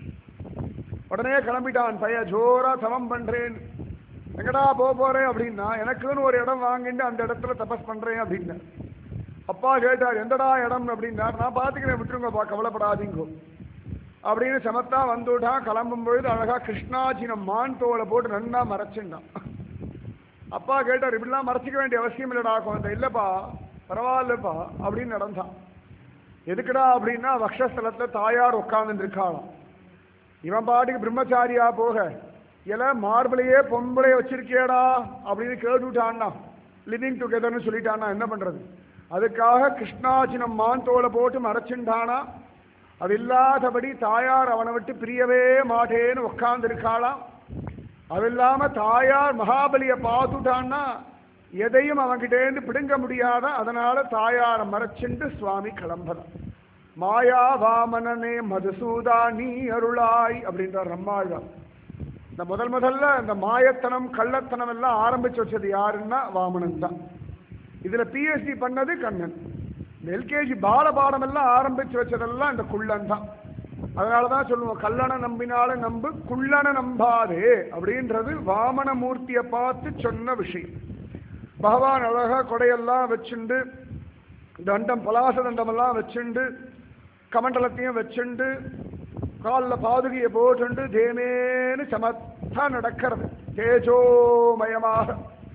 உடனே கிளம்பிட்டான் பையன் ஜோரா தவம் பண்றேன் எங்கடா போக போறேன் அப்படின்னா எனக்குன்னு ஒரு இடம் வாங்கிட்டு அந்த இடத்துல தபஸ் பண்றேன் அப்படின்னு அப்பா கேட்டார் எந்தடா இடம் அப்படின்னார் நான் பாத்துக்கிறேன் விட்டுருங்கப்பா கவலைப்படாதீங்கோ அப்படின்னு சமத்தா வந்துட்டான் கிளம்பும் பொழுது அழகா கிருஷ்ணாஜினம் மான் தோலை போட்டு நன்னா மறைச்சுட்டான் அப்பா கேட்டார் இப்படிலாம் மறைச்சிக்க வேண்டிய அவசியம் இல்லடா குழந்தை இல்லப்பா பரவாயில்லப்பா அப்படின்னு நடந்தான் எதுக்குடா அப்படின்னா வக்ஷஸ்தலத்துல தாயார் உட்கார்ந்து இருக்காளாம் இவன் பாட்டுக்கு பிரம்மச்சாரியா போக இல மார்பிளையே பொம்பளைய வச்சிருக்கியடா அப்படின்னு கேட்டுட்டான்னா லிவிங் டுகெதர்னு சொல்லிட்டானா என்ன பண்றது அதுக்காக கிருஷ்ணாஜினம் மான் தோலை போட்டு மறைச்சுட்டானா அது இல்லாதபடி தாயார் அவனை விட்டு பிரியவே மாட்டேன்னு உட்கார்ந்து இருக்காளாம் அது இல்லாம தாயார் மகாபலியை பார்த்துட்டான்னா எதையும் அவன்கிட்டேருந்து பிடுங்க முடியாத அதனால தாயாரை மறைச்சுண்டு சுவாமி கிளம்புறான் மாயா வாமனனே மதுசூதா நீ அருளாய் அப்படின்றார் நம்மாழ்வார் இந்த முதல் முதல்ல இந்த மாயத்தனம் கள்ளத்தனம் எல்லாம் ஆரம்பிச்சு வச்சது யாருன்னா வாமனன் தான் இதுல பிஎஸ்சி பண்ணது கண்ணன் இந்த எல்கேஜி பாலபாடம் எல்லாம் ஆரம்பிச்சு வச்சதெல்லாம் இந்த குள்ளன் தான் அதனாலதான் சொல்லுவோம் கல்லணை நம்பினால நம்பு குள்ளனை நம்பாதே அப்படின்றது வாமன மூர்த்தியை பார்த்து சொன்ன விஷயம் பகவான் அழகா கொடையெல்லாம் வச்சுண்டு தண்டம் பலாச தண்டம் எல்லாம் வச்சுண்டு கமண்டலத்தையும் வச்சுண்டு காலில் பாதுகையை போட்டுண்டு தேனேன்னு சமத்தா நடக்கிறது தேஜோமயமாக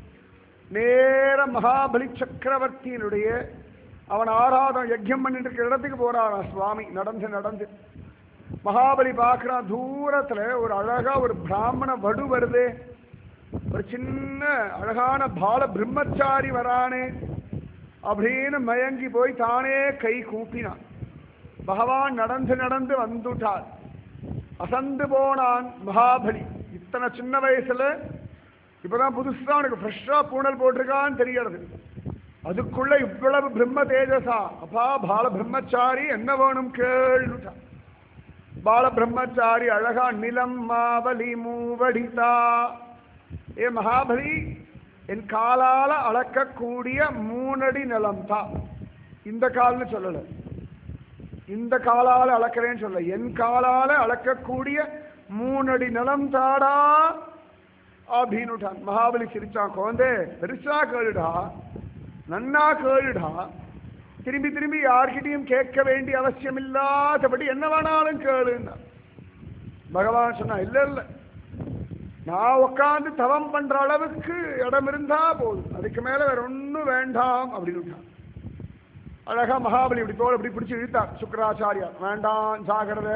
நேர மகாபலி சக்கரவர்த்தியினுடைய அவன் ஆராதம் யஜ்யம் பண்ணிட்டு இருக்கிற இடத்துக்கு போறான் சுவாமி நடந்து நடந்து மகாபலி பார்க்கறான் தூரத்துல ஒரு அழகா ஒரு பிராமண வடு வருதே ஒரு சின்ன அழகான பால பிரம்மச்சாரி வரானே அப்படின்னு மயங்கி போய் தானே கை கூப்பினான் பகவான் நடந்து நடந்து வந்துட்டார் அசந்து போனான் மகாபலி இத்தனை சின்ன வயசுல இப்பதான் புதுசா அவனுக்கு ஃப்ரெஷ்ஷா பூணல் போட்டிருக்கான்னு தெரியறது அதுக்குள்ள இவ்வளவு பிரம்ம தேஜசா அப்பா பால பிரம்மச்சாரி என்ன வேணும் கேளுட்டான் பால பிரம்மச்சாரி அழகா நிலம் மாவலி மூவடிதா ஏ மகாபலி என் காலால அளக்கக்கூடிய மூணடி நிலம் தான் இந்த கால்னு சொல்லல இந்த காலால அளக்கிறேன்னு சொல்ல என் காலால அளக்கக்கூடிய மூணடி நிலம் தாடா அப்படின்னுட்டான் மகாபலி சிரிச்சான் குழந்தை பெருசா கேளுடா நன்னா கேளுடா திரும்பி திரும்பி யார்கிட்டயும் கேட்க வேண்டிய அவசியம் இல்லாதபடி என்ன வேணாலும் கேளுன்னா பகவான் சொன்னா இல்ல இல்ல நான் உட்காந்து தவம் பண்ற அளவுக்கு இடம் இருந்தா போதும் அதுக்கு மேல வேற ஒண்ணும் வேண்டாம் அப்படின்னு அழகா மகாபலி இப்படி தோல் இப்படி பிடிச்சு இழுத்தார் சுக்கராச்சாரியா வேண்டாம் ஜாகிரத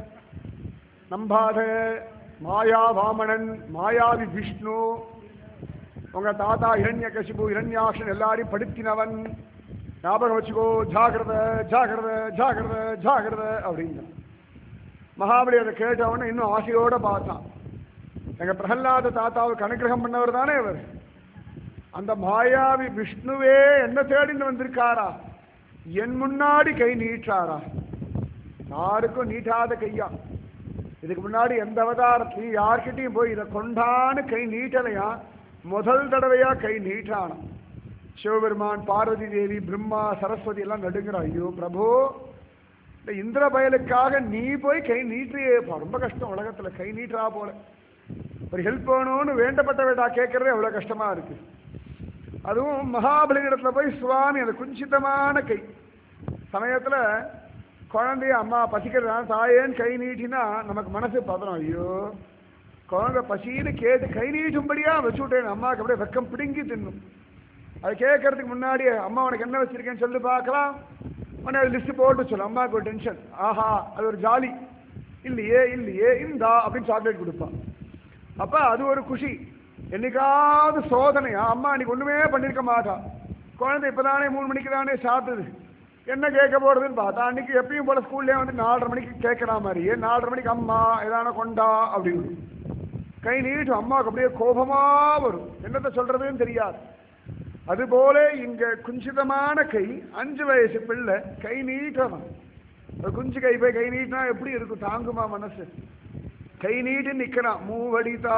நம்பாத மாயா வாமனன் மாயாவி விஷ்ணு உங்க தாத்தா இரண்ய கசிபு இரண்யாக்ஷன் எல்லாரையும் படுத்தினவன் ஞாபகம் வச்சுக்கோ ஜாகிரத ஜாகிரத ஜாகிரத ஜாகிரத அப்படின்னு மகாபலி அதை கேட்டவொடனே இன்னும் ஆசையோட பார்த்தான் எங்க பிரகலாத தாத்தாவுக்கு அனுகிரகம் பண்ணவர் தானே இவர் அந்த மாயாவி விஷ்ணுவே என்ன தேடின்னு வந்திருக்காரா என் முன்னாடி கை நீட்டாரா யாருக்கும் நீட்டாத கையா இதுக்கு முன்னாடி எந்த அவதாரத்தையும் யார்கிட்டயும் போய் இதை கொண்டான்னு கை நீட்டலையா முதல் தடவையா கை நீட்டான சிவபெருமான் பார்வதி தேவி பிரம்மா சரஸ்வதி எல்லாம் நடுங்குறா ஐயோ பிரபு இந்த இந்திர பயலுக்காக நீ போய் கை நீட்டுறியேப்பா ரொம்ப கஷ்டம் உலகத்துல கை நீட்டுறா போல ஒரு ஹெல்ப் வேணும்னு வேண்டப்பட்ட வேண்டா கேட்கறதே அவ்வளவு கஷ்டமா இருக்கு அதுவும் மகாபலிகிடத்துல போய் சுவாமி அந்த குஞ்சிதமான கை சமயத்துல குழந்தைய அம்மா பசிக்கிறதா தாயேன்னு கை நீட்டினா நமக்கு மனசு பதறம் ஐயோ குழந்தை பசின்னு கேட்டு கை நீட்டும்படியா வச்சு விட்டேன் அம்மாவுக்கு அப்படியே வெக்கம் பிடுங்கி தின்னும் அது கேட்கறதுக்கு முன்னாடி அம்மா உனக்கு என்ன வச்சிருக்கேன்னு சொல்லி பார்க்கலாம் உடனே லிஸ்ட் போட்டு சொல்லு அம்மாவுக்கு ஒரு டென்ஷன் ஆஹா அது ஒரு ஜாலி இல்லையே இல்லையே இந்தா அப்படின்னு சாக்லேட் கொடுப்பான் அப்ப அது ஒரு குஷி என்னைக்காவது சோதனையா அம்மா அன்னைக்கு ஒண்ணுமே பண்ணிருக்க மாட்டா குழந்தை இப்பதானே மூணு மணிக்கு தானே சாப்பிட்டது என்ன கேட்க போறதுன்னு பார்த்தா அன்னைக்கு எப்பயும் போல ஸ்கூல்லே வந்து நாலரை மணிக்கு கேட்கற மாதிரியே நாலரை மணிக்கு அம்மா ஏதான கொண்டா அப்படின்னு கை நீட்டும் அம்மாவுக்கு அப்படியே கோபமா வரும் என்னத்த சொல்றதுன்னு தெரியாது அதுபோல இங்க குஞ்சிதமான கை அஞ்சு வயசு பிள்ளை கை நீட்டணும் ஒரு குஞ்சு கை போய் கை நீட்டினா எப்படி இருக்கும் தாங்குமா மனசு கை நீட்டி நிக்கிறான் மூவடிதா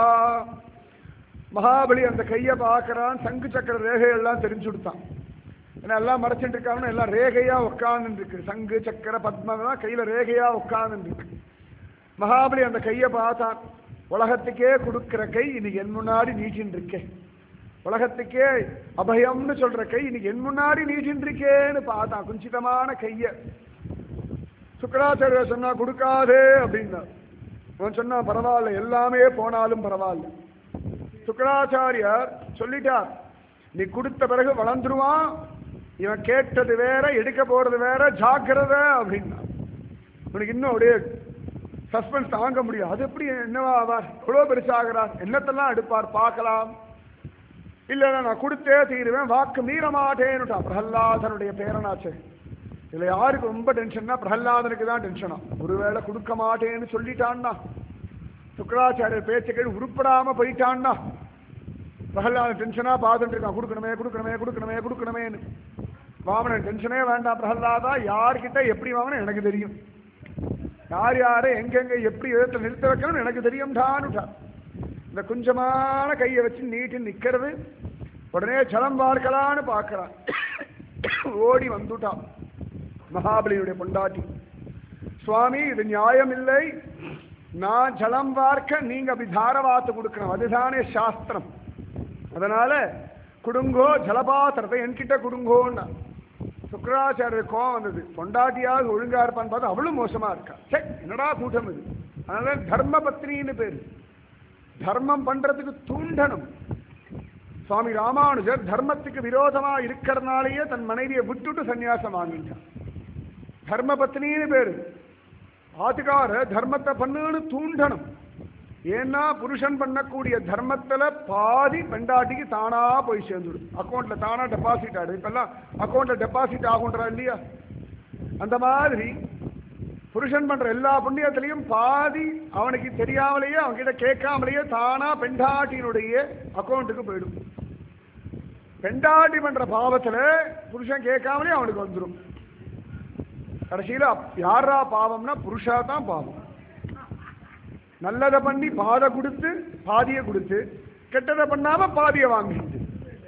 மகாபலி அந்த கையை பார்க்கறான் சங்கு சக்கர ரேகையெல்லாம் தெரிஞ்சு கொடுத்தான் ஏன்னா எல்லாம் மறைச்சிட்டு இருக்காங்க எல்லாம் ரேகையா உட்கார்ந்து இருக்கு சங்கு சக்கர பத்மம் கையில ரேகையா உட்கார்ந்து இருக்கு மகாபலி அந்த கையை பார்த்தான் உலகத்துக்கே கொடுக்கிற கை இன்னைக்கு என் முன்னாடி நீட்டின்னு இருக்கேன் உலகத்துக்கே அபயம்னு சொல்ற கை இன்னைக்கு என் முன்னாடி நீட்டின்னு இருக்கேன்னு பார்த்தான் குஞ்சிதமான கைய சுக்கராச்சாரியர் சொன்னா கொடுக்காதே அப்படின்னா அவன் சொன்னா பரவாயில்ல எல்லாமே போனாலும் பரவாயில்ல சுக்கராச்சாரியார் சொல்லிட்டார் நீ கொடுத்த பிறகு வளர்ந்துருவான் இவன் கேட்டது வேற எடுக்க போறது வேற ஜாக்கிரதை அப்படின்னா உனக்கு இன்னும் அப்படியே சஸ்பென்ஸ் தாங்க முடியும் அது எப்படி என்னவா ஆவார் எவ்வளோ பெருசாகிறார் என்னத்தெல்லாம் எடுப்பார் பார்க்கலாம் இல்லைன்னா நான் கொடுத்தே தீருவேன் வாக்கு மீற மாட்டேன்னுட்டான் பிரகல்லாதனுடைய பேரனாச்சே இதுல யாருக்கு ரொம்ப டென்ஷன்னா பிரகல்லாதனுக்கு தான் டென்ஷனா ஒருவேளை கொடுக்க மாட்டேன்னு சொல்லிட்டான்னா சுக்கராச்சாரியர் பேச்சுக்கள் உருப்படாம போயிட்டான்னா பிரகலாத டென்ஷனா பார்த்துட்டு இருக்கான் கொடுக்கணுமே கொடுக்கணுமே கொடுக்கணுமே கொடுக்கணுமேன்னு வாமனன் டென்ஷனே வேண்டாம் பிரகலாதா யார்கிட்ட எப்படி வாமனன் எனக்கு தெரியும் யார் யாரை எங்கெங்க எப்படி எழுத்துல நிறுத்த வைக்கணும்னு எனக்கு தெரியும் டானுட்டா இந்த குஞ்சமான கையை வச்சு நீட்டி நிக்கிறது உடனே ஜலம் பார்க்கலான்னு பார்க்கறான் ஓடி வந்துட்டான் மகாபலியுடைய பொண்டாட்டி சுவாமி இது நியாயம் இல்லை நான் ஜலம் பார்க்க நீங்க அப்படி தாரவாத்து கொடுக்கணும் அதுதானே சாஸ்திரம் அதனால குடுங்கோ ஜலபாத்திரத்தை என்கிட்ட குடுங்கோன்னா சுக்கராச்சாரியர் கோவம் வந்தது பொண்டாட்டியாவது ஒழுங்கா இருப்பான்னு பார்த்தா அவளும் மோசமா இருக்கா சே என்னடா கூட்டம் இது அதனால தர்ம பத்னின்னு பேரு தர்மம் பண்றதுக்கு தூண்டணும் சுவாமி ராமானுஜர் தர்மத்துக்கு விரோதமா இருக்கிறதுனாலேயே தன் மனைவியை விட்டுட்டு சன்னியாசம் வாங்கிட்டான் தர்ம பத்னின்னு பேரு ஆத்துக்கார தர்மத்தை பண்ணுன்னு தூண்டணும் ஏன்னா புருஷன் பண்ணக்கூடிய தர்மத்துல பாதி பெண்டாட்டிக்கு தானா போய் சேர்ந்துடும் அக்கௌண்ட்ல தானா டெபாசிட் ஆகுது இப்பெல்லாம் அக்கௌண்ட்ல டெபாசிட் ஆகுன்றா இல்லையா அந்த மாதிரி புருஷன் பண்ற எல்லா புண்ணியத்திலையும் பாதி அவனுக்கு தெரியாமலேயே அவன்கிட்ட கேட்காமலேயே தானா பெண்டாட்டியினுடைய அக்கௌண்ட்டுக்கு போயிடும் பெண்டாட்டி பண்ற பாவத்துல புருஷன் கேட்காமலே அவனுக்கு வந்துடும் கடைசியில அப்- யாரா பாவம்னா புருஷா தான் பாவம் நல்லதை பண்ணி பாதை கொடுத்து பாதியை கொடுத்து கெட்டதை பண்ணாம பாதியை வாங்கிட்டு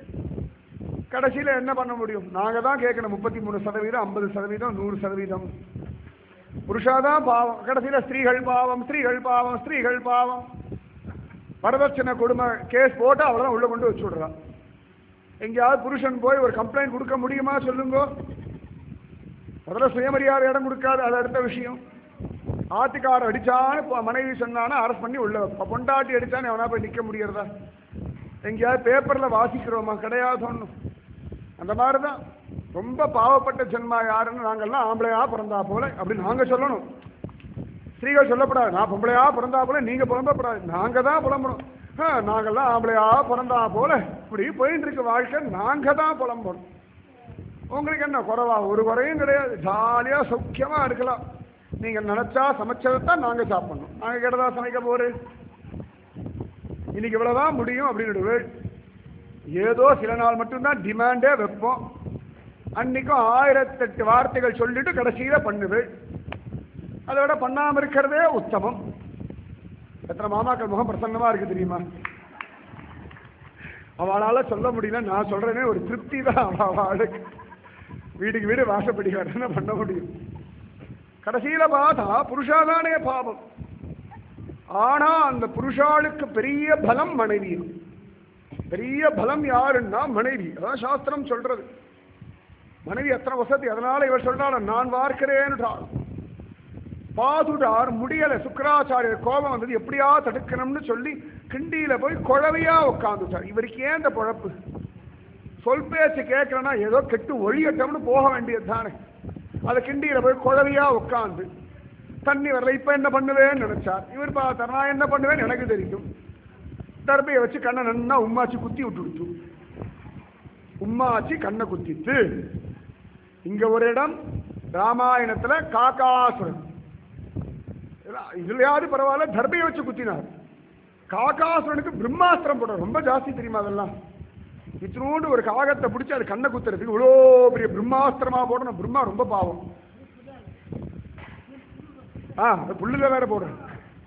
கடைசியில என்ன பண்ண முடியும் நாங்க தான் கேட்கணும் முப்பத்தி மூணு சதவீதம் ஐம்பது சதவீதம் நூறு சதவீதம் புருஷாதான் பாவம் கடைசியில ஸ்திரீகள் பாவம் ஸ்திரீகள் பாவம் ஸ்திரீகள் பாவம் வரதட்சணை கொடுமை கேஸ் போட்டு அவ்வளவுதான் உள்ள கொண்டு வச்சு விடுறான் எங்கேயாவது புருஷன் போய் ஒரு கம்ப்ளைண்ட் கொடுக்க முடியுமா சொல்லுங்க முதல்ல சுயமரியாதை இடம் கொடுக்காது அது அடுத்த விஷயம் ஆத்துக்கார அடிச்சான்னு இப்போ மனைவி சொன்னானா அரெஸ்ட் பண்ணி உள்ள வைப்பா. பொண்டாட்டி அடிச்சான்னு எவனா போய் நிக்க முடியறதா எங்கேயாவது பேப்பர்ல வாசிக்கிறோமா கிடையாது ஒண்ணும் அந்த மாதிரி தான் ரொம்ப பாவப்பட்ட ஜென்மா யாருன்னு நாங்கெல்லாம் ஆம்பளையா பிறந்தா போல அப்படின்னு நாங்க சொல்லணும் ஸ்திரீகள் சொல்லப்படாது நான் பொம்பளையா பிறந்தா போல நீங்க புலம்பப்படாது நாங்க தான் புலம்பணும் ஆ, நாங்கெல்லாம் ஆம்பளையா பிறந்தா போல இப்படி போயிட்டு இருக்கு வாழ்க்கை நாங்க தான் புலம்பணும் உங்களுக்கு என்ன குறைவா ஒரு குறையும் கிடையாது ஜாலியா சௌக்கியமா இருக்கலாம் நீங்க நினைச்சா சமைச்சதைத்தான் நாங்க சாப்பிடணும் நாங்க கேட்டதா சமைக்க போரு இன்னைக்கு இவ்வளவுதான் முடியும் அப்படின்னு ஏதோ சில நாள் மட்டும்தான் டிமாண்டே வைப்போம் அன்னைக்கும் ஆயிரத்தெட்டு வார்த்தைகள் சொல்லிட்டு கடைசியில பண்ணுவேன் அதை விட பண்ணாம இருக்கிறதே உத்தமம் எத்தனை மாமாக்கள் முகம் பிரசன்னமா இருக்கு தெரியுமா அவளால சொல்ல முடியல நான் சொல்றேனே ஒரு திருப்தி தான் அவ அவளுக்கு வீட்டுக்கு வீடு வாசப்படிக்கார என்ன பண்ண முடியும் கடைசியில பார்த்தா புருஷாதானே பாவம் ஆனா அந்த புருஷாளுக்கு பெரிய பலம் மனைவி பெரிய பலம் யாருன்னா மனைவி அதான் சாஸ்திரம் சொல்றது மனைவி எத்தனை வசதி அதனால இவர் சொல்றாரு நான் பார்க்கிறேன்னுட்டார் பாதுடார் முடியல சுக்கராச்சாரியர் கோபம் வந்தது எப்படியா தடுக்கணும்னு சொல்லி கிண்டியில போய் குழவையா உட்காந்துட்டார் இவருக்கு ஏன் இந்த பொழப்பு சொல் பேச்சு கேட்கறனா ஏதோ கெட்டு ஒழியட்டம்னு போக வேண்டியது தானே அதை கிண்டியில போய் குழவையா உட்காந்து தண்ணி வரல இப்ப என்ன பண்ணுவேன்னு நினைச்சார் இவர் பார்த்தார் நான் என்ன பண்ணுவேன்னு எனக்கு தெரியும் தர்பையை வச்சு கண்ணை நன்னா உம்மாச்சி குத்தி விட்டுடுச்சு உம்மாச்சி கண்ணை குத்திட்டு இங்க ஒரு இடம் ராமாயணத்துல காக்காசுரன் இதெல்லாம் இதுலயாவது பரவாயில்ல தர்பையை வச்சு குத்தினார் காக்காசுரனுக்கு பிரம்மாஸ்திரம் போடுற ரொம்ப ஜாஸ்தி தெரியுமா அதெல்லாம் இத்தினோண்டு ஒரு காகத்தை பிடிச்சி அது கண்ணை குத்துறதுக்கு இவ்வளோ பெரிய பிரம்மாஸ்திரமா போடணும் பிரம்மா ரொம்ப பாவம் ஆ அது புல்லுல வேற போடுறேன்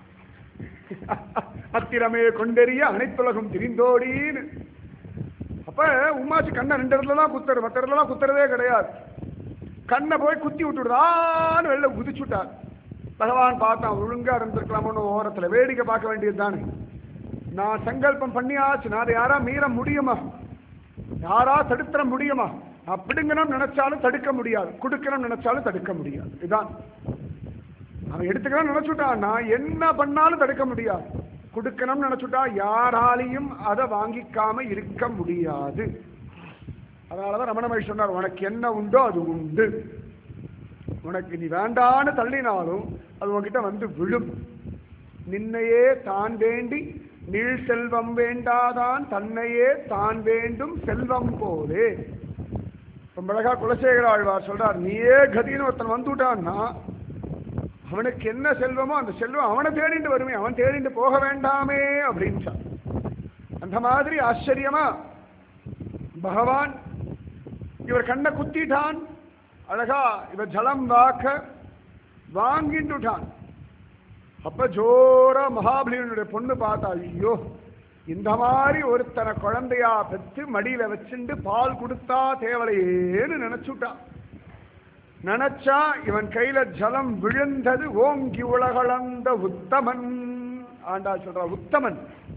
அத்திரமே கொண்டெறிய அனைத்துலகம் திரிந்தோடின்னு அப்ப உமாச்சி கண்ணை ரெண்டு இடத்துல தான் குத்துறது மற்ற இடத்துல குத்துறதே கிடையாது கண்ணை போய் குத்தி விட்டுடுதான்னு வெளில குதிச்சு விட்டார் பகவான் பார்த்தான் ஒழுங்கா இருந்திருக்கலாமோன்னு ஓரத்துல வேடிக்கை பார்க்க வேண்டியது தானே நான் சங்கல்பம் பண்ணியாச்சு நான் அதை யாரா மீற முடியுமா யாரா தடுத்துற முடியுமா அப்படிங்கணும் நினைச்சாலும் தடுக்க முடியாது கொடுக்கணும் நினைச்சாலும் தடுக்க முடியாது இதான் அவன் எடுத்துக்கணும் நினைச்சுட்டான் நான் என்ன பண்ணாலும் தடுக்க முடியாது கொடுக்கணும்னு நினைச்சுட்டா யாராலையும் அதை வாங்கிக்காம இருக்க முடியாது அதனாலதான் ரமண மகேஷ் சொன்னார் உனக்கு என்ன உண்டோ அது உண்டு உனக்கு நீ வேண்டான்னு தள்ளினாலும் அது உன்கிட்ட வந்து விழும் நின்னையே தான் வேண்டி நீள் செல்வம் வேண்டாதான் தன்னையே தான் வேண்டும் செல்வம் போலே ரொம்ப அழகா குலசேகர ஆழ்வார் சொல்றார் நீயே கதின்னு ஒருத்தன் வந்துட்டான்னா அவனுக்கு என்ன செல்வமோ அந்த செல்வம் அவனை தேடிட்டு வருமே அவன் தேடிட்டு போக வேண்டாமே அப்படின்னு அந்த மாதிரி ஆச்சரியமா பகவான் இவர் கண்ணை குத்திட்டான் அழகா இவர் ஜலம் வாக்க வாங்கிட்டுட்டான் அப்ப ஜோரா மகாபலியனுடைய பொண்ணு பார்த்தா ஐயோ இந்த மாதிரி ஒருத்தனை குழந்தையா பெற்று மடியில வச்சுண்டு பால் கொடுத்தா தேவலையேன்னு நினைச்சுட்டான் நினைச்சா இவன் கையில ஜலம் விழுந்தது ஓங்கி உலகளந்த உத்தமன் ஆண்டா சொல்ற உத்தமன்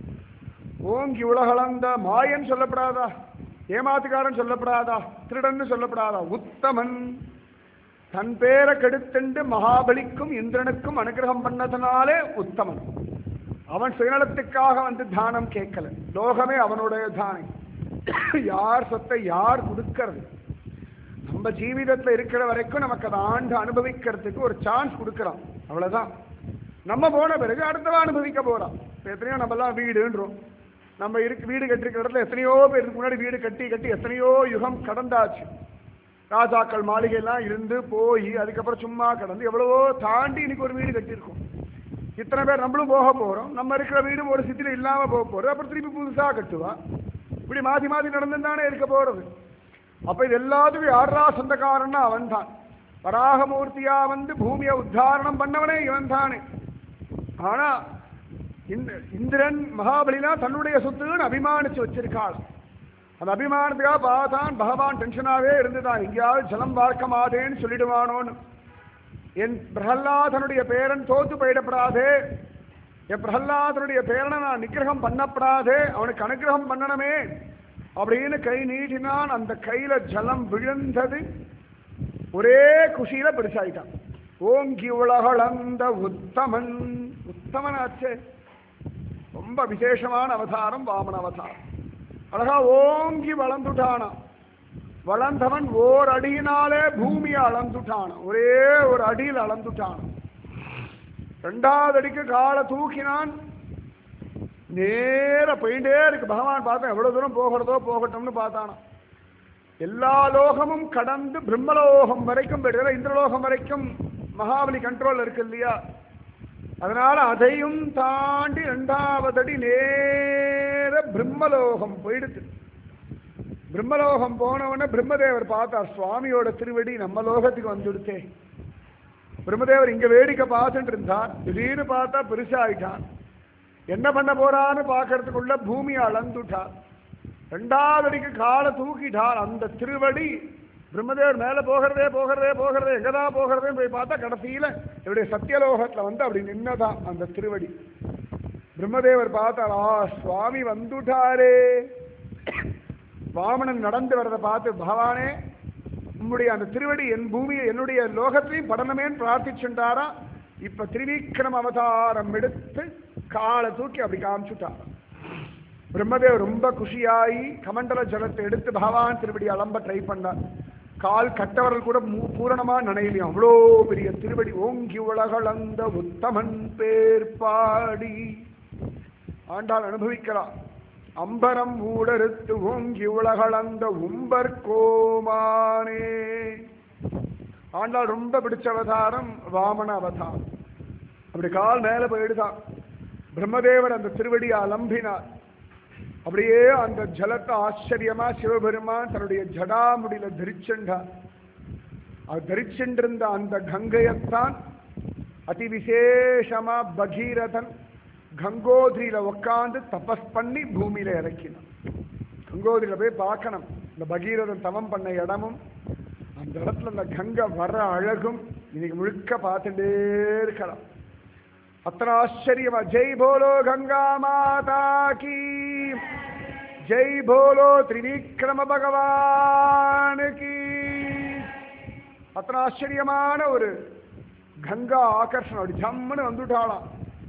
ஓங்கி உலகளந்த மாயன் சொல்லப்படாதா ஏமாத்துக்காரன் சொல்லப்படாதா திருடன்னு சொல்லப்படாதா உத்தமன் தன் பேரை கெடுத்துண்டு மகாபலிக்கும் இந்திரனுக்கும் அனுகிரகம் பண்ணதுனாலே உத்தமன் அவன் சுயநலத்துக்காக வந்து தானம் கேட்கல லோகமே அவனுடைய தானம் யார் சொத்தை யார் கொடுக்கறது நம்ம ஜீவிதத்துல இருக்கிற வரைக்கும் நமக்கு அதை ஆண்டு அனுபவிக்கிறதுக்கு ஒரு சான்ஸ் கொடுக்குறான் அவ்வளவுதான் நம்ம போன பிறகு அடுத்தவன் அனுபவிக்க போறான் இப்ப எத்தனையோ நம்ம எல்லாம் வீடுன்றோம் நம்ம இருக்கு வீடு கட்டிருக்கிற இடத்துல எத்தனையோ பேருக்கு முன்னாடி வீடு கட்டி கட்டி எத்தனையோ யுகம் கடந்தாச்சு ராஜாக்கள் மாளிகை எல்லாம் இருந்து போய் அதுக்கப்புறம் சும்மா கடந்து எவ்வளவோ தாண்டி இன்னைக்கு ஒரு வீடு கட்டியிருக்கோம் இத்தனை பேர் நம்மளும் போக போறோம் நம்ம இருக்கிற வீடும் ஒரு சித்தில இல்லாம போக போறோம் அப்புறம் திருப்பி புதுசா கட்டுவா இப்படி மாத்தி மாத்தி நடந்து தானே இருக்க போறது அப்ப இது எல்லாத்துக்கும் யாரா சொந்தக்காரன்னா அவன் தான் வராகமூர்த்தியா வந்து பூமியை உத்தாரணம் பண்ணவனே இவன் தானே ஆனா இந்த இந்திரன் மகாபலிலாம் தன்னுடைய சொத்துன்னு அபிமானிச்சு வச்சிருக்காள் அந்த அபிமானத்துக்காக பார்த்தான் பகவான் டென்ஷனாவே இருந்துதான் எங்கேயாவது ஜலம் பார்க்க மாட்டேன்னு சொல்லிடுவானோன்னு என் பிரகல்லாதனுடைய பேரன் தோத்து போயிடப்படாதே என் பிரகல்லாதனுடைய பேரனை நான் நிக்கிரகம் பண்ணப்படாதே அவனுக்கு அனுகிரகம் பண்ணணுமே அப்படின்னு கை நீட்டினான் அந்த கையில ஜலம் விழுந்தது ஒரே குஷியில பெருசாயிட்டான் ஓங்கி உலகளந்த உத்தமன் உத்தமன் ஆச்சே ரொம்ப விசேஷமான அவதாரம் வாமன அவதாரம் அழகா ஓங்கி வளர்ந்துட்டானா வளர்ந்தவன் ஓர் அடியினாலே பூமியை அளந்துட்டான் ஒரே ஒரு அடியில் அளந்துட்டான் ரெண்டாவது அடிக்கு காலை தூக்கினான் நேர போயிட்டே இருக்கு பகவான் பார்த்தா எவ்வளவு தூரம் போகிறதோ போகட்டும்னு பார்த்தானா எல்லா லோகமும் கடந்து பிரம்மலோகம் வரைக்கும் போயிடுது இந்திரலோகம் வரைக்கும் மகாபலி கண்ட்ரோல் இருக்கு இல்லையா அதனால அதையும் தாண்டி ரெண்டாவது அடி நேர பிரம்மலோகம் போயிடுது பிரம்மலோகம் போனவன பிரம்மதேவர் பார்த்தார் சுவாமியோட திருவடி நம்ம லோகத்துக்கு வந்துடுத்தே பிரம்மதேவர் இங்க வேடிக்கை பார்த்துட்டு இருந்தார் திடீர்னு பார்த்தா பெருசாயிட்டான் என்ன பண்ண போறான்னு பார்க்கறதுக்குள்ள பூமி அளந்துட்டார் ரெண்டாவது அடிக்கு காலை தூக்கிட்டார் அந்த திருவடி பிரம்மதேவர் மேல போகிறதே போகிறதே போகிறதே எங்கதான் போகிறதே போய் பார்த்தா கடைசியில இவருடைய சத்தியலோகத்துல வந்து அப்படி நின்னதான் அந்த திருவடி பிரம்மதேவர் பார்த்தார் ஆ சுவாமி வந்துட்டாரே வாமனன் நடந்து வரதை பார்த்து பகவானே உம்முடைய அந்த திருவடி என் பூமியை என்னுடைய லோகத்தையும் படனமேன்னு பிரார்த்திச்சுட்டாரா இப்ப திரிவிக்ரம் அவதாரம் எடுத்து காலை தூக்கி அப்படி காமிச்சுட்டார் பிரம்மதேவ் ரொம்ப குஷியாகி கமண்டல ஜலத்தை எடுத்து பகவான் திருவடி அலம்ப ட்ரை பண்ணார் கால் கட்டவர்கள் கூட மூ- பூரணமா நனையிலையும் அவ்வளோ பெரிய திருவடி ஓங்கி உலகளந்த உத்தமன் பேர் பாடி ஆண்டாள் அனுபவிக்கலாம் அம்பரம் ஊடறுத்து ஓங்கி உலகளந்த உம்பர் கோமானே ஆண்டாள் ரொம்ப பிடிச்ச அவதாரம் வாமன அவதாரம் அப்படி கால் மேல போயிடுதான் பிரம்மதேவர் அந்த திருவடியை அலம்பினார் அப்படியே அந்த ஜலத்தை ஆச்சரியமா சிவபெருமான் தன்னுடைய ஜடாமுடியில தரிச்சுண்டார் அது தரிச்சுண்டிருந்த அந்த கங்கையத்தான் அதி விசேஷமா பகீரதன் கங்கோதிரியில உட்காந்து தபஸ் பண்ணி பூமியில இறக்கினான் கங்கோதிரியில போய் பார்க்கணும் இந்த பகீரதன் தவம் பண்ண இடமும் அந்த இடத்துல அந்த கங்கை வர்ற அழகும் இன்னைக்கு முழுக்க பார்த்துட்டே இருக்கலாம் அத்தனை ஆச்சரியமா ஜெய் போலோ கங்கா மாதா கி ஜெய் போலோ திரிவிக்ரம பகவான் கி அத்தனை ஆச்சரியமான ஒரு கங்கா ஆகர்ஷணம் அப்படி ஜம்முன்னு வந்துட்டாளாம்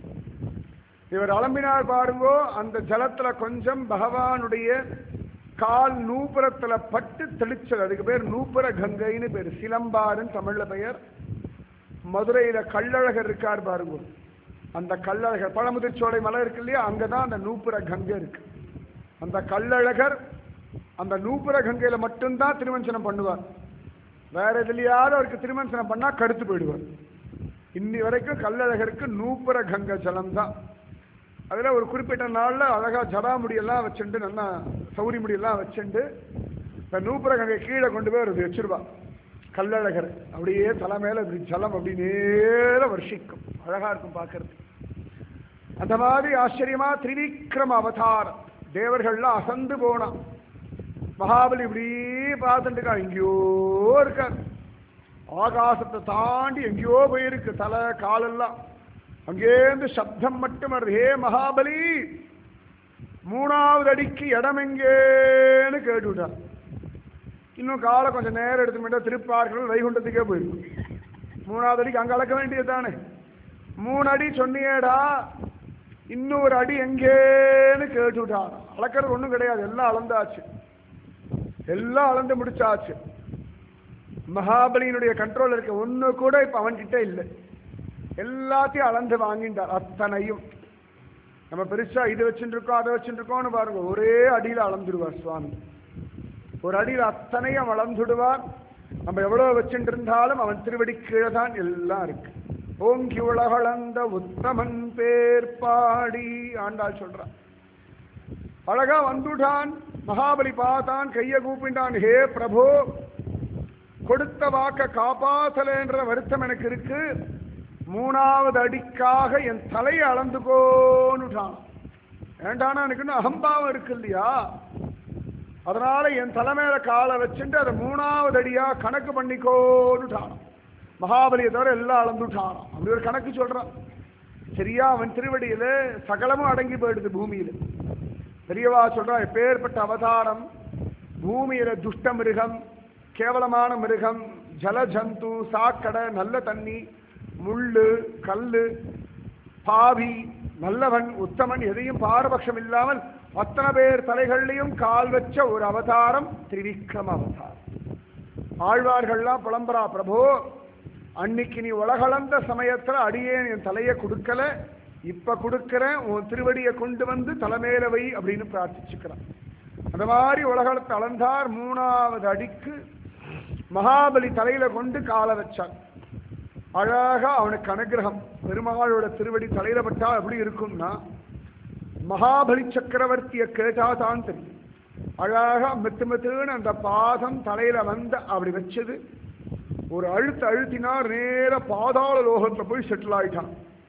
இவர் அலம்பினார் பாருங்கோ அந்த ஜலத்துல கொஞ்சம் பகவானுடைய கால் நூபுரத்துல பட்டு தெளிச்சல் அதுக்கு பேர் நூபுர கங்கைன்னு பேர் சிலம்பாருன்னு தமிழ்ல பெயர் மதுரையில கள்ளழகர் இருக்கார் பாருங்க அந்த கள்ளழகர் பழமுதிர்ச்சோலை மலை இருக்கு இல்லையா அங்கதான் அந்த நூப்புர கங்கை இருக்கு அந்த கள்ளழகர் அந்த நூப்புர கங்கையில மட்டும்தான் திருமஞ்சனம் பண்ணுவார் வேற எதுலயாவது அவருக்கு திருமஞ்சனம் பண்ணா கடுத்து போயிடுவார் இன்னி வரைக்கும் கள்ளழகருக்கு நூப்புர கங்கை ஜலம் தான் அதுல ஒரு குறிப்பிட்ட நாள்ல அழகா ஜடா முடியெல்லாம் வச்சுண்டு நல்லா சௌரி முடியெல்லாம் வச்சுண்டு இந்த நூப்புரகங்கை கீழே கொண்டு போய் ஒரு வச்சிருவா கல்லழகர் அப்படியே தலை மேல இப்படி ஜலம் அப்படி நேர வர்ஷிக்கும் அழகா இருக்கும் பார்க்கறது அந்த மாதிரி ஆச்சரியமா திரிவிக்ரம அவதாரம் தேவர்கள்லாம் அசந்து போனான் மகாபலி இப்படி பார்த்துட்டு இருக்கா எங்கேயோ இருக்கார் ஆகாசத்தை தாண்டி எங்கேயோ போயிருக்கு தலை காலெல்லாம் அங்கேருந்து சப்தம் மட்டும் வருது ஹே மகாபலி மூணாவது அடிக்கு இடம் எங்கேன்னு கேட்டுவிட்டார் இன்னும் காலை கொஞ்சம் நேரம் எடுத்து திருப்பார்கள் வைகுண்டத்துக்கே போயிருக்கும் மூணாவது அடிக்கு அங்கே அளக்க வேண்டியது தானே மூணு அடி சொன்னியேடா இன்னொரு அடி எங்கேன்னு கேட்டுவிட்டார் அளக்கிறது ஒன்றும் கிடையாது எல்லாம் அளந்தாச்சு எல்லாம் அளந்து முடிச்சாச்சு மகாபலியினுடைய கண்ட்ரோல் இருக்க ஒண்ணு கூட இப்ப அவன்கிட்ட இல்லை எல்லாத்தையும் அளந்து வாங்கிட்டார் அத்தனையும் நம்ம பெருசா இது வச்சுட்டு இருக்கோம் அதை வச்சுட்டு இருக்கோம்னு பாருங்க ஒரே அடியில அளந்துடுவார் சுவாமி ஒரு அடியில் அத்தனையும் அளந்துடுவார் நம்ம எவ்வளவு வச்சுட்டு இருந்தாலும் அவன் திருவடி கீழே தான் எல்லாம் இருக்கு ஓங்கி உலகளந்த உத்தமன் பேர் பாடி ஆண்டாள் சொல்றான் அழகா வந்துட்டான் மகாபலி பார்த்தான் கைய கூப்பிட்டான் ஹே பிரபு கொடுத்த வாக்க காப்பாத்தலைன்ற வருத்தம் எனக்கு இருக்கு மூணாவது அடிக்காக என் தலையை அளந்துக்கோன்னுட்டான் வேண்டானா எனக்கு அகம்பாவம் இருக்கு இல்லையா அதனால என் தலைமையில காலை வச்சுட்டு அதை மூணாவது அடியா கணக்கு பண்ணிக்கோன்னுட்டான் மகாபலியை தவிர எல்லாம் அளந்துட்டான் அப்படி ஒரு கணக்கு சொல்றான் சரியா அவன் திருவடியில சகலமும் அடங்கி போயிடுது பூமியில பெரியவா சொல்றா எப்பேற்பட்ட அவதாரம் பூமியில துஷ்ட மிருகம் கேவலமான மிருகம் ஜலஜந்து சாக்கடை நல்ல தண்ணி முள்ளு கல்லு பாவி நல்லவன் உத்தமன் எதையும் பாரபட்சம் இல்லாமல் அத்தனை பேர் தலைகள்லையும் கால் வச்ச ஒரு அவதாரம் திரிவிக்ரம அவதாரம் ஆழ்வார்கள்லாம் புலம்புறா பிரபு அன்னைக்கு நீ உலகளந்த சமயத்துல அடியேன் என் தலையை கொடுக்கல இப்ப கொடுக்கிறேன் உன் திருவடியை கொண்டு வந்து தலைமையில வை அப்படின்னு பிரார்த்திச்சுக்கிறான் அந்த மாதிரி உலகளத்தை அளந்தார் மூணாவது அடிக்கு மகாபலி தலையில கொண்டு காலை வச்சான் அழகா அவனுக்கு அனுகிரகம் பெருமாளோட திருவடி தலையில பட்டா எப்படி இருக்கும்னா மகாபலி சக்கரவர்த்தியை கேட்டா தான் தெரியும் அழகா மெத்து மெத்துன்னு அந்த பாதம் தலையில வந்த அப்படி வச்சது ஒரு அழுத்து அழுத்தினா நேர பாதாள லோகத்துல போய் செட்டில் ஆயிட்டான்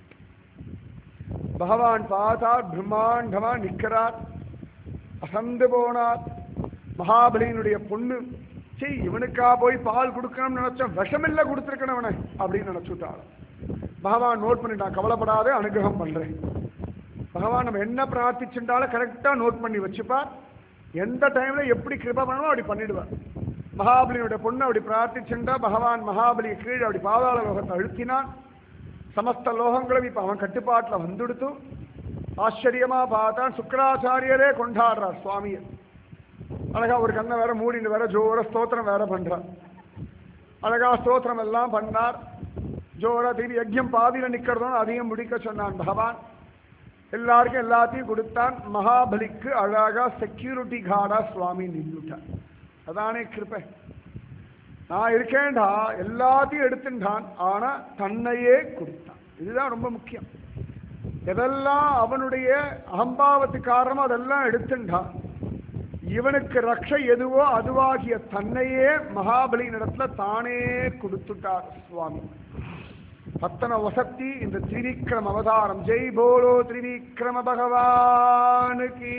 பகவான் பார்த்தார் பிரம்மாண்டமா நிக்கிறார் அசந்து போனார் மகாபலியினுடைய பொண்ணு சரி இவனுக்கா போய் பால் கொடுக்கணும்னு நினைச்சேன் விஷமில்ல கொடுத்துருக்கணும் அவனை அப்படின்னு நினைச்சுட்டாள் பகவான் நோட் பண்ணிட்டான் கவலைப்படாத அனுகிரகம் பண்றேன் பகவான் நம்ம என்ன பிரார்த்திச்சுட்டாலும் கரெக்டா நோட் பண்ணி வச்சுப்பார் எந்த டைம்ல எப்படி கிருபா பண்ணணுமோ அப்படி பண்ணிடுவார் மகாபலியுடைய பொண்ணு அப்படி பிரார்த்திச்சுட்டா பகவான் மகாபலி கீழே அப்படி பாதாள லோகத்தை அழுத்தினான் சமஸ்த லோகங்களும் இப்ப அவன் கட்டுப்பாட்டுல வந்துடுத்து ஆச்சரியமா பார்த்தான் சுக்கராச்சாரியரே கொண்டாடுறார் சுவாமியை அழகா ஒரு கண்ணை வேற மூடின்னு வேற ஜோர ஸ்தோத்திரம் வேற பண்றார் அழகா ஸ்தோத்திரம் எல்லாம் பண்ணார் ஜோரா திரும்பி யஜ்யம் பாதியில நிக்கிறதும் அதையும் முடிக்க சொன்னான் பகவான் எல்லாருக்கும் எல்லாத்தையும் கொடுத்தான் மகாபலிக்கு அழகா செக்யூரிட்டி கார்டா சுவாமி நின்றுட்டான் அதானே கிருப்பை நான் இருக்கேன்டா எல்லாத்தையும் எடுத்துட்டான் ஆனா தன்னையே கொடுத்தான் இதுதான் ரொம்ப முக்கியம் எதெல்லாம் அவனுடைய அகம்பாவத்து காரணமா அதெல்லாம் எடுத்துட்டான் இவனுக்கு ரக்ஷை எதுவோ அதுவாகிய தன்னையே மகாபலி இடத்துல தானே கொடுத்துட்டார் சுவாமி அத்தனை வசத்தி இந்த திரிவிக்ரம அவதாரம் ஜெய் போலோ திரிவிக்ரம பகவானுக்கு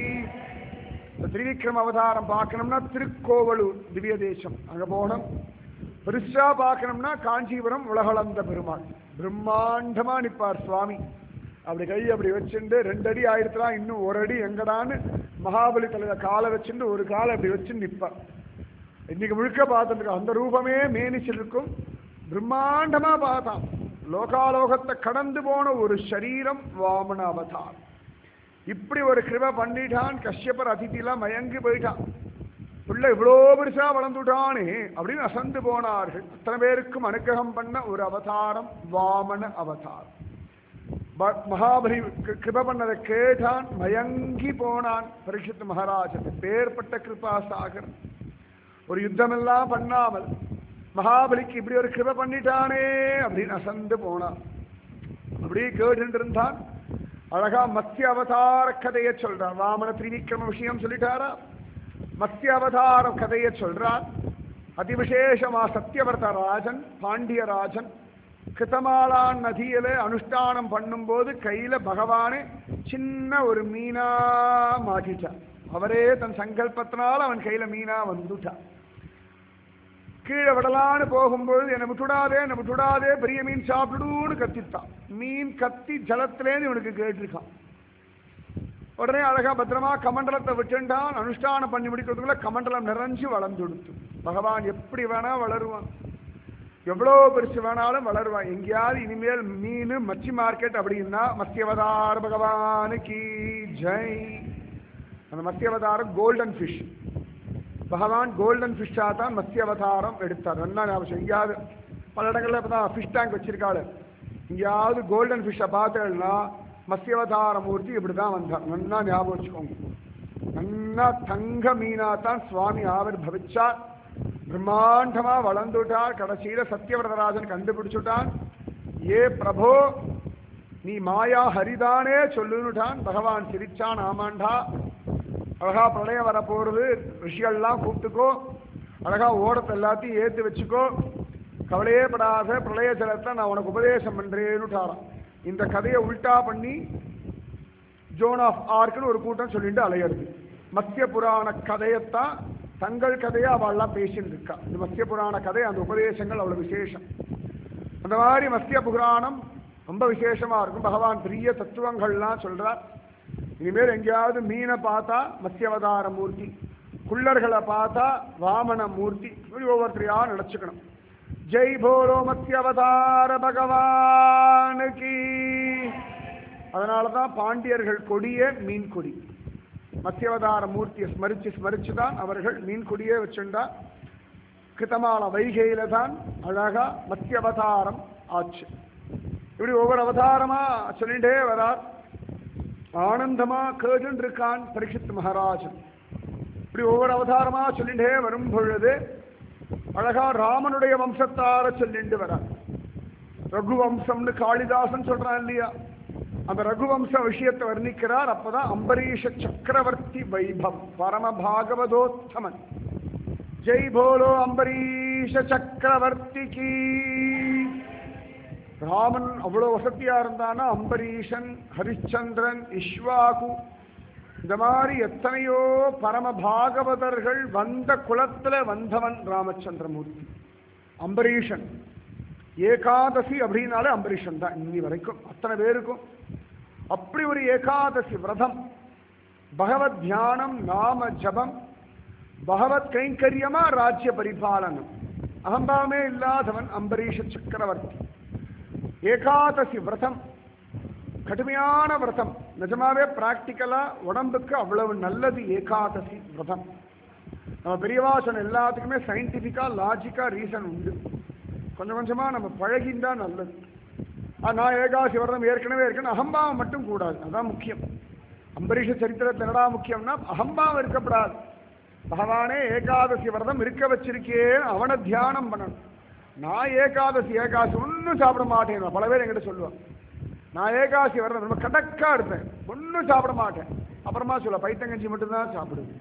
இந்த திரிவிக்ரம அவதாரம் பார்க்கணும்னா திருக்கோவலூர் திவ்ய தேசம் அங்க போகணும் பெருசா பார்க்கணும்னா காஞ்சிபுரம் உலகளந்த பெருமாள் பிரம்மாண்டமா நிப்பார் சுவாமி அப்படி கை அப்படி வச்சுட்டு ரெண்டு அடி ஆயிரத்துலா இன்னும் ஒரு அடி எங்கடான்னு மகாபலி தலையில காலை வச்சுட்டு ஒரு காலை அப்படி வச்சு நிப்பார் இன்னைக்கு முழுக்க பார்த்துட்டு அந்த ரூபமே மேனிச்சிருக்கும் பிரம்மாண்டமா பார்த்தான் லோகாலோகத்தை கடந்து போன ஒரு சரீரம் வாமன அவதாரம் இப்படி ஒரு கிருப பண்ணிட்டான் கஷ்யப்பர் அதிதிலாம் மயங்கி போயிட்டான் பிள்ளை இவ்வளோ பெருசா வளர்ந்துட்டானே அப்படின்னு அசந்து போனார்கள் அத்தனை பேருக்கும் அனுகிரகம் பண்ண ஒரு அவதாரம் வாமன அவதாரம் ப- மகாபலி கி- கிருப பண்ணதை கேட்டான் மயங்கி போனான் பரீட்சித் மகாராஜன் பேர்பட்ட கிருபா சாகர் ஒரு யுத்தமெல்லாம் பண்ணாமல் மகாபலிக்கு இப்படி ஒரு கிருப பண்ணிட்டானே அப்படின்னு அசந்து போனான் அப்படியே கேட்டு இருந்தான் அழகா மத்திய அவதார கதையை சொல்றான் வாமன திரிவிக்ரம விஷயம் சொல்லிட்டாரா மத்திய அவதார கதையை சொல்றார் அதிவிசேஷமா சத்தியவர்த்த ராஜன் பாண்டியராஜன் கிருத்தமாலான் நதியில அனுஷ்டானம் பண்ணும்போது கையில பகவானே சின்ன ஒரு மீனா மாட்டிட்டார் அவரே தன் சங்கல்பத்தினால அவன் கையில மீனா வந்துட்டான் கீழே விடலான்னு போகும்பொழுது என்னை விட்டுடாதே என்னை விட்டுடாதே பெரிய மீன் சாப்பிடுன்னு கத்தித்தான் மீன் கத்தி ஜலத்திலேருந்து இவனுக்கு கேட்டிருக்கான் உடனே அழகா பத்திரமா கமண்டலத்தை விட்டுண்டான் அனுஷ்டானம் பண்ணி முடிக்கிறதுக்குள்ள கமண்டலம் நிறைஞ்சு வளர்ந்துடுத்து பகவான் எப்படி வேணா வளருவான் எவ்வளோ பெருசு வேணாலும் வளருவான் எங்கேயாவது இனிமேல் மீன் மச்சி மார்க்கெட் அப்படின்னா மத்தியவதார பகவானுக்கு ஜெய் அந்த மத்தியவதாரம் கோல்டன் ஃபிஷ் பகவான் கோல்டன் ஃபிஷ்ஷாக தான் மத்திய அவதாரம் எடுத்தார் என்ன ஞாபகம் எங்கேயாவது பல இடங்கள்ல இப்போ தான் ஃபிஷ் டேங்க் வச்சிருக்காள் எங்கேயாவது கோல்டன் ஃபிஷ்ஷை பார்த்தேன்னா மத்தியவதார மூர்த்தி இப்படி தான் வந்தார் நன்னா ஞாபகம் வச்சுக்கோங்க நன்னா தங்க மீனா தான் சுவாமி ஆவிர் பவிச்சார் பிரம்மாண்டமா வளர்ந்துட்டார் கடைசியில சத்யவரதராஜன் கண்டுபிடிச்சுட்டான் ஏ பிரபோ நீ மாயா ஹரிதானே சொல்லுன்னுட்டான் பகவான் சிரிச்சான் ஆமாண்டா அழகா பிரளயம் வர போறது ரிஷிகள்லாம் கூப்பிட்டுக்கோ அழகா ஓடத்தை எல்லாத்தையும் ஏத்து வச்சுக்கோ கவலையே படாத பிரளய ஜலத்தை நான் உனக்கு உபதேசம் பண்றேன்னுட்டாராம் இந்த கதையை உல்டா பண்ணி ஜோன் ஆஃப் ஆர்க்குன்னு ஒரு கூட்டம் சொல்லிட்டு அலையிறது மத்திய புராண கதையத்தான் தங்கள் கதையை அவள்லாம் பேசிட்டு இருக்கா இந்த மத்திய புராண கதை அந்த உபதேசங்கள் அவ்வளவு விசேஷம் அந்த மாதிரி மத்திய புராணம் ரொம்ப விசேஷமா இருக்கும் பகவான் பெரிய தத்துவங்கள்லாம் சொல்றார் இனிமேல் எங்கேயாவது மீனை பார்த்தா மத்தியவதார மூர்த்தி குள்ளர்களை பார்த்தா வாமன மூர்த்தி இப்படி ஒவ்வொருத்தரையா நினைச்சுக்கணும் ஜெய் போலோ மத்தியவதார பகவானுக்கு அதனால தான் பாண்டியர்கள் கொடிய மீன் கொடி மத்தியவதார மூர்த்தியை ஸ்மரிச்சு ஸ்மரிச்சு தான் அவர்கள் மீன் கொடியே வச்சுண்டா கிருத்தமான வைகையில தான் அழகா மத்தியவதாரம் ஆச்சு இப்படி ஒவ்வொரு அவதாரமா சொல்லிட்டே வரார் ஆனந்தமா கேட்டு இருக்கான் பரீட்சித் மகாராஜன் இப்படி ஒவ்வொரு அவதாரமா சொல்லிட்டே வரும் பொழுது அழகா ராமனுடைய வம்சத்தார சொல்லிட்டு வரார் ரகுவம்சம்னு காளிதாசன் சொல்றான் இல்லையா அந்த ரகுவம்ச விஷயத்தை வர்ணிக்கிறார் அப்பதான் அம்பரீஷ சக்கரவர்த்தி வைபவ் பரம பாகவதோத்தமன் ஜெய் போலோ அம்பரீஷ சக்கரவர்த்திக்கு ராமன் அவ்வளவு வசதியா இருந்தானா அம்பரீஷன் ஹரிச்சந்திரன் இஷ்வாகு இந்த மாதிரி எத்தனையோ பரம பாகவதர்கள் வந்த குலத்துல வந்தவன் ராமச்சந்திரமூர்த்தி அம்பரீஷன் ஏகாதசி அப்படின்னாலே அம்பரீஷன் தான் இன்னி வரைக்கும் அத்தனை பேருக்கும் அப்படி ஒரு ஏகாதசி விரதம் பகவத் தியானம் நாம ஜபம் பகவத் கைங்கரியமா ராஜ்ய பரிபாலனம் அகம்பாவமே இல்லாதவன் அம்பரீஷ சக்கரவர்த்தி ஏகாதசி விரதம் கடுமையான விரதம் நிஜமாவே பிராக்டிக்கலா உடம்புக்கு அவ்வளவு நல்லது ஏகாதசி விரதம் நம்ம பெரியவா சொன்ன எல்லாத்துக்குமே சயின்டிஃபிக்கா லாஜிக்கா ரீசன் உண்டு கொஞ்சம் கொஞ்சமா நம்ம பழகிந்தா நல்லது ஆ, நான் ஏகாதசி விரதம் ஏற்கனவே இருக்கணும் அகம்பாவம் மட்டும் கூடாது அதான் முக்கியம் அம்பரீஷ சரித்திரத்தில் என்னடா முக்கியம்னா அகம்பாவம் இருக்கப்படாது பகவானே ஏகாதசி விரதம் இருக்க வச்சிருக்கே அவனை தியானம் பண்ணணும் நான் ஏகாதசி ஏகாதசி ஒன்றும் சாப்பிட மாட்டேன் பல பேர் என்கிட்ட சொல்லுவான் நான் ஏகாதசி விரதம் ரொம்ப கடக்கா இருப்பேன் ஒன்றும் சாப்பிட மாட்டேன் அப்புறமா சொல்ல பைத்தங்கஞ்சி மட்டும்தான் சாப்பிடுவேன்